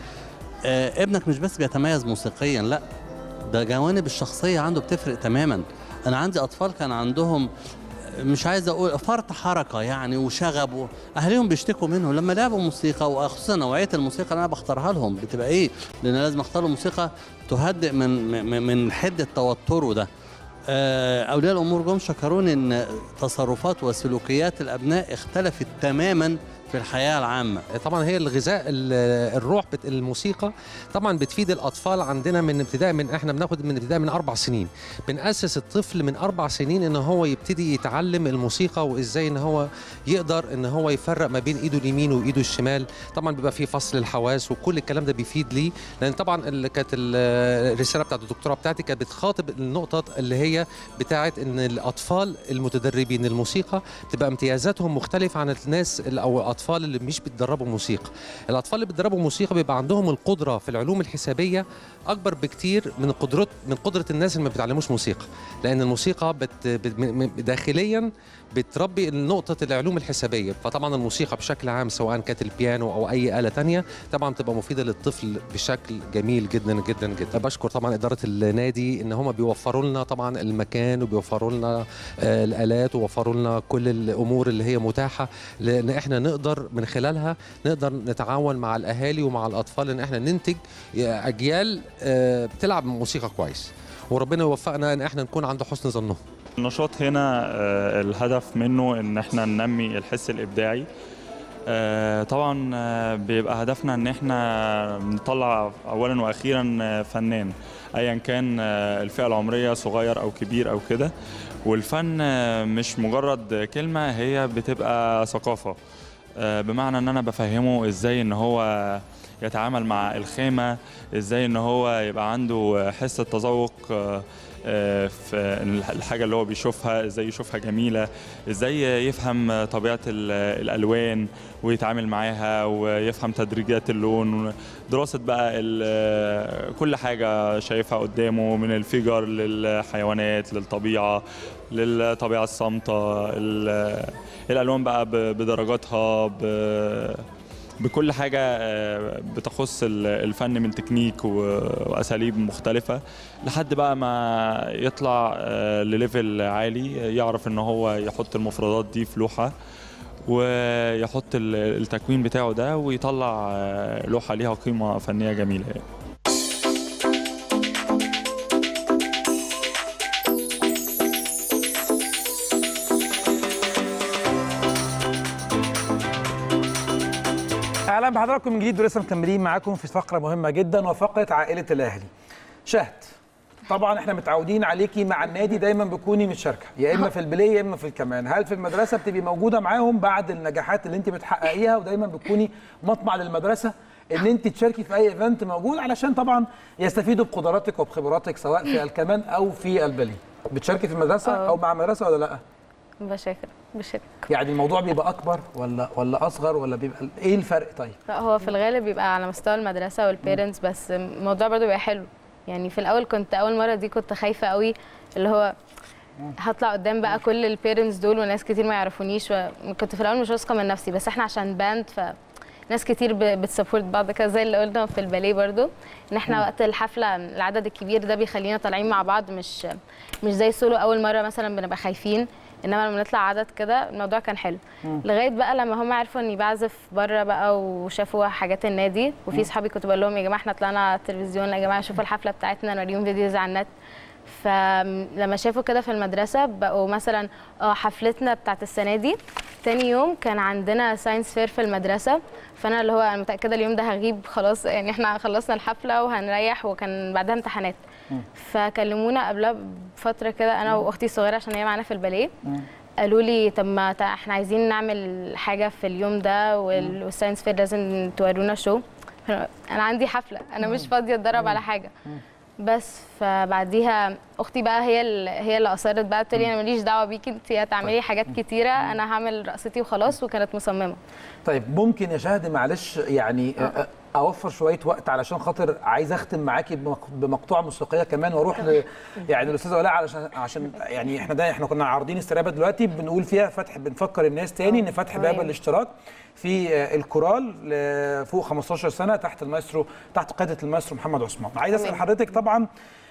آه ابنك مش بس بيتميز موسيقيا لا ده جوانب الشخصيه عنده بتفرق تماما انا عندي اطفال كان عندهم مش عايز اقول فرط حركه يعني وشغب و- اهاليهم بيشتكوا منه لما لعبوا موسيقى وخصوصا نوعيه الموسيقى اللي انا بختارها لهم بتبقى ايه؟ لان لازم اختار له موسيقى تهدئ من من, من حده توتره ده آه، اولياء الامور جم شكروني ان تصرفات وسلوكيات الابناء اختلفت تماما في الحياه العامه طبعا هي الغذاء ال- الروح بت- الموسيقى طبعا بتفيد الاطفال عندنا من ابتداء من احنا بناخد من ابتداء من اربع سنين بناسس الطفل من اربع سنين ان هو يبتدي يتعلم الموسيقى وازاي ان هو يقدر ان هو يفرق ما بين ايده اليمين وايده الشمال طبعا بيبقى في فصل الحواس وكل الكلام ده بيفيد ليه لان طبعا اللي كانت ال- الرساله بتاعت الدكتوره بتاعتي كانت بتخاطب النقطه اللي هي بتاعت ان الاطفال المتدربين الموسيقى تبقى امتيازاتهم مختلفه عن الناس ال- او الاطفال اللي مش بيتدربوا موسيقى الاطفال اللي بيتدربوا موسيقى بيبقى عندهم القدره في العلوم الحسابيه اكبر بكتير من قدرات من قدره الناس اللي ما بيتعلموش موسيقى لان الموسيقى بت بت م- م- داخليا بتربي نقطة العلوم الحسابية فطبعا الموسيقى بشكل عام سواء كانت البيانو أو أي آلة تانية طبعا بتبقى مفيدة للطفل بشكل جميل جدا جدا جدا بشكر طبعا إدارة النادي إن هم بيوفروا لنا طبعا المكان وبيوفروا لنا آه، الآلات ووفروا لنا كل الأمور اللي هي متاحة لأن إحنا نقدر من خلالها نقدر نتعاون مع الأهالي ومع الأطفال إن إحنا ننتج أجيال آه، بتلعب موسيقى كويس وربنا يوفقنا إن إحنا نكون عند حسن ظنهم النشاط هنا آه، الهدف منه ان احنا ننمي الحس الابداعي آه، طبعا آه، بيبقى هدفنا ان احنا نطلع اولا واخيرا آه، فنان ايا كان آه، الفئه العمريه صغير او كبير او كده والفن آه، مش مجرد كلمه هي بتبقى ثقافه آه، بمعنى ان انا بفهمه ازاي ان هو يتعامل مع الخامه ازاي ان هو يبقى عنده حس التذوق آه، آه، في الحاجه اللي هو بيشوفها ازاي يشوفها جميله ازاي يفهم طبيعه ال- الالوان ويتعامل معاها ويفهم تدريجات اللون دراسه بقى ال- كل حاجه شايفها قدامه من الفجر للحيوانات للطبيعه للطبيعه الصامته ال- الالوان بقى ب- بدرجاتها ب- بكل حاجة آه، بتخص ال- الفن من تكنيك و- وأساليب مختلفة لحد بقى ما يطلع آه، لليفل عالي يعرف ان هو يحط المفردات دي في لوحة ويحط ال- التكوين بتاعه ده ويطلع آه، لوحة ليها قيمة فنية جميلة يعني. اهلا بحضراتكم من جديد ولسه مكملين معاكم في فقره مهمه جدا وفقره عائله الاهلي شهد طبعا احنا متعودين عليكي مع النادي دايما بتكوني متشاركه يا اما في البلاي يا اما في الكمان هل في المدرسه بتبقي موجوده معاهم بعد النجاحات اللي انت بتحققيها ودايما بتكوني مطمع للمدرسه ان انت تشاركي في اي ايفنت موجود علشان طبعا يستفيدوا بقدراتك وبخبراتك سواء في الكمان او في البلاي بتشاركي في المدرسه آه. او مع مدرسه ولا لا بشاكر بشاكر يعني الموضوع بيبقى اكبر ولا ولا اصغر ولا بيبقى ايه الفرق طيب لا هو في الغالب بيبقى على مستوى المدرسة والبيرنتس بس الموضوع برضو بيبقى حلو يعني في الأول كنت أول مرة دي كنت خايفة قوي اللي هو هطلع قدام بقى كل البيرنتس دول وناس كتير ما يعرفونيش وكنت في الأول مش واثقة من نفسي بس احنا عشان باند ف ناس كتير ب- بتسبورت بعض كده زي اللي قلنا في الباليه برضو ان احنا وقت الحفله العدد الكبير ده بيخلينا طالعين مع بعض مش مش زي سولو اول مره مثلا بنبقى خايفين انما لما نطلع عدد كده الموضوع كان حلو لغايه بقى لما هم عرفوا اني بعزف بره بقى وشافوا حاجات النادي وفي صحابي كنت بقول لهم يا جماعه احنا طلعنا على التلفزيون يا جماعه شوفوا الحفله بتاعتنا نوريهم فيديوز على النت فلما شافوا كده في المدرسه بقوا مثلا اه حفلتنا بتاعت السنه دي تاني يوم كان عندنا ساينس فير في المدرسه فانا اللي هو انا متاكده اليوم ده هغيب خلاص يعني احنا خلصنا الحفله وهنريح وكان بعدها امتحانات فكلمونا قبلها بفتره كده انا واختي الصغيره عشان هي معانا في الباليه قالوا لي طب ما تع- احنا عايزين نعمل حاجه في اليوم ده وال- والساينس فير لازم تورونا شو انا عندي حفله انا مش فاضيه اتدرب على حاجه بس فبعديها اختي بقى هي اللي هي اللي اصرت بقى بتقولي انا ماليش دعوه بيكي انت هتعملي حاجات كتيره انا هعمل رقصتي وخلاص وكانت مصممه طيب ممكن يا شهد معلش يعني أ- أ- اوفر شويه وقت علشان خاطر عايز اختم معاكي بمق- بمقطوعه موسيقيه كمان واروح ل... يعني الاستاذه ولاء علشان عشان يعني احنا ده احنا كنا عارضين استرابه دلوقتي بنقول فيها فتح بنفكر الناس تاني ان فتح باب تمام. الاشتراك في آه، الكورال ل- فوق 15 سنه تحت المايسترو تحت قياده المايسترو محمد عثمان عايز اسال تمام. حضرتك طبعا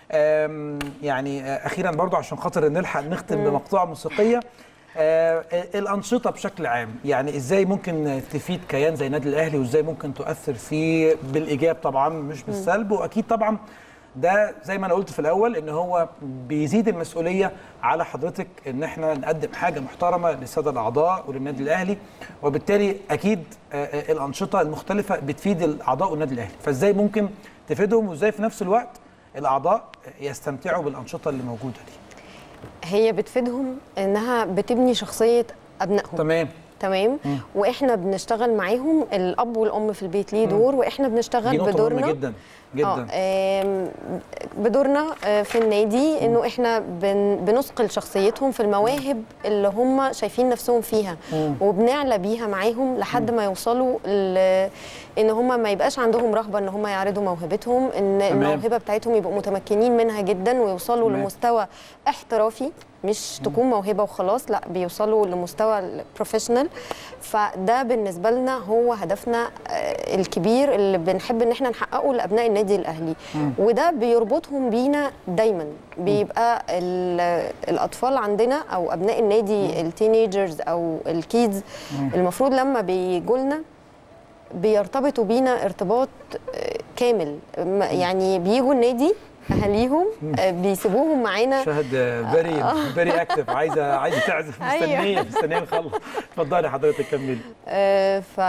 آم، يعني آه، اخيرا برضو عشان خاطر نلحق نختم بمقطوعه موسيقيه آه، الانشطه بشكل عام يعني ازاي ممكن تفيد كيان زي النادي الاهلي وازاي ممكن تؤثر فيه بالايجاب طبعا مش بالسلب واكيد طبعا ده زي ما انا قلت في الاول ان هو بيزيد المسؤوليه على حضرتك ان احنا نقدم حاجه محترمه للساده الاعضاء وللنادي الاهلي وبالتالي اكيد آه، آه، الانشطه المختلفه بتفيد الاعضاء والنادي الاهلي فازاي ممكن تفيدهم وازاي في نفس الوقت الاعضاء يستمتعوا بالانشطه اللي موجوده دي هي بتفيدهم انها بتبني شخصيه ابنائهم تمام تمام واحنا بنشتغل معاهم الاب والام في البيت ليه دور واحنا بنشتغل دي نقطه بدورنا مهمه جدا جدا آه، آم، بدورنا آه، في النادي انه احنا بن بنثقل شخصيتهم في المواهب اللي هم شايفين نفسهم فيها وبنعلى بيها معاهم لحد ما يوصلوا ل- ان هم ما يبقاش عندهم رهبه ان هم يعرضوا موهبتهم ان تمام. الموهبه بتاعتهم يبقوا متمكنين منها جدا ويوصلوا تمام. لمستوى احترافي مش تكون موهبه وخلاص لا بيوصلوا لمستوى البروفيشنال فده بالنسبه لنا هو هدفنا آه، الكبير اللي بنحب ان احنا نحققه لابناء النادي الاهلي وده بيربطهم بينا دايما بيبقى ال- الاطفال عندنا او ابناء النادي التينيجرز او الكيدز المفروض لما بيجوا لنا بيرتبطوا بينا ارتباط آه، كامل م- يعني بيجوا النادي اهاليهم آه، بيسيبوهم معانا شاهد فيري فيري اكتف عايزه عايزه تعزف أيوة. مستنيه مستنيه نخلص اتفضلي حضرتك كملي آه، ف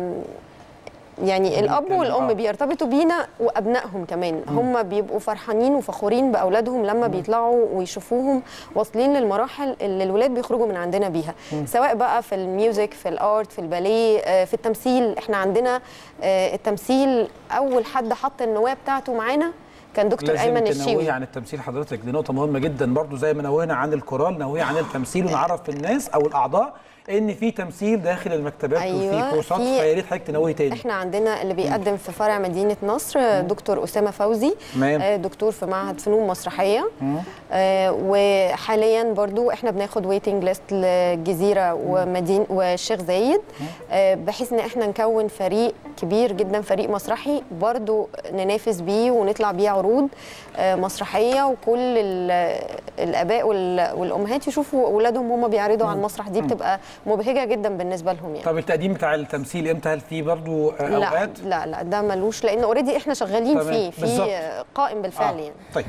يعني الاب بنتكلم- والام آه. بيرتبطوا بينا وابنائهم كمان هم بيبقوا فرحانين وفخورين باولادهم لما بيطلعوا ويشوفوهم واصلين للمراحل اللي الولاد بيخرجوا من عندنا بيها سواء بقى في الميوزك في الارت في الباليه آه، في التمثيل احنا عندنا آه، التمثيل اول حد حط النواه بتاعته معانا كان دكتور لازم ايمن تنوهي الشيوي عن التمثيل حضرتك دي نقطه مهمه جدا برضو زي ما نوهنا عن الكورال نوهي عن التمثيل ونعرف الناس او الاعضاء ان في تمثيل داخل المكتبات أيوة، وفي كورسات في- فيا ريت حضرتك تنوهي تاني احنا عندنا اللي بيقدم في فرع مدينه نصر آه، دكتور اسامه فوزي تمام. آه، دكتور في معهد فنون مسرحيه آه، وحاليا برضو احنا بناخد ويتنج ليست للجزيره ومدينه والشيخ زايد آه، بحيث ان احنا نكون فريق كبير جدا فريق مسرحي برضو ننافس بيه ونطلع بيه عروض آه، مسرحيه وكل ال- الاباء وال- والامهات يشوفوا اولادهم هم بيعرضوا على المسرح دي بتبقى مبهجه جدا بالنسبه لهم يعني طب التقديم بتاع التمثيل امتى هل في برضو آه، لا اوقات لا لا ده ملوش لان اوريدي احنا شغالين تمام، فيه في بالظبط. قائم بالفعل آه، يعني طيب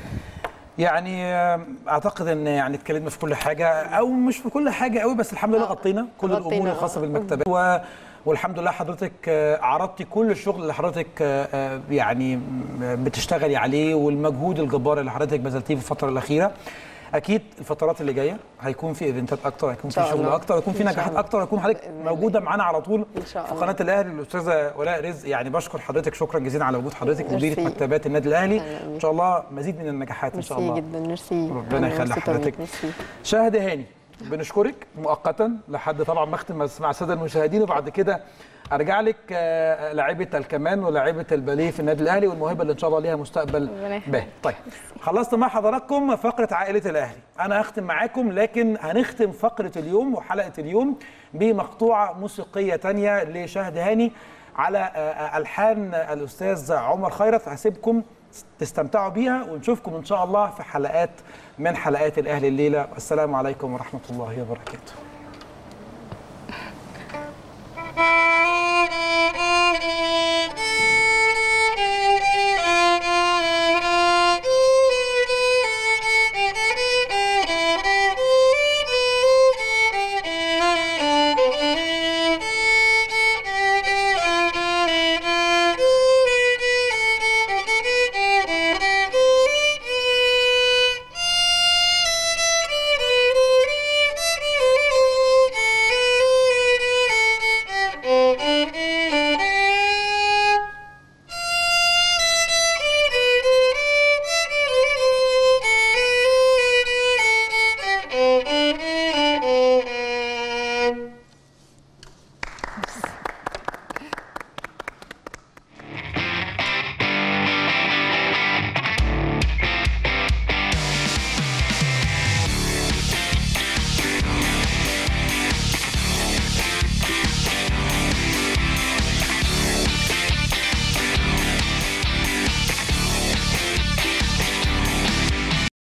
يعني آه، اعتقد ان يعني اتكلمنا في كل حاجه او مش في كل حاجه قوي بس الحمد لله آه، غطينا كل غطينا، الامور الخاصه آه. بالمكتبات و والحمد لله حضرتك آه، عرضتي كل الشغل اللي حضرتك آه، آه، يعني م- بتشتغلي عليه والمجهود الجبار اللي حضرتك بذلتيه في الفتره الاخيره اكيد الفترات اللي جايه هيكون في ايفنتات اكتر هيكون في شاء شغل الله. اكتر هيكون في إن شاء نجاحات الله. اكتر هيكون حضرتك بإذن الله. موجوده معانا على طول إن شاء في الله. قناه الاهلي الاستاذه ولاء رزق يعني بشكر حضرتك شكرا جزيلا على وجود حضرتك مديره ميرسي. مكتبات النادي الاهلي أهلا ان شاء الله مزيد من النجاحات ان شاء ميرسي الله جدا ميرسي ربنا أنا يخلي مبسوطة حضرتك. بيك، ميرسي. شاهد هاني بنشكرك مؤقتا لحد طبعا ما اختم مع الساده المشاهدين وبعد كده ارجع لك آه، لاعيبه الكمان ولاعيبه الباليه في النادي الاهلي والموهبه اللي ان شاء الله ليها مستقبل ربنا يخليك. باهي طيب خلصت مع حضراتكم فقره عائله الاهلي انا هختم معاكم لكن هنختم فقره اليوم وحلقه اليوم بمقطوعه موسيقيه تانية لشاهد هاني على آه، الحان الاستاذ عمر خيرت هسيبكم تستمتعوا بيها ونشوفكم ان شاء الله في حلقات من حلقات الاهلي الليله والسلام عليكم ورحمه الله وبركاته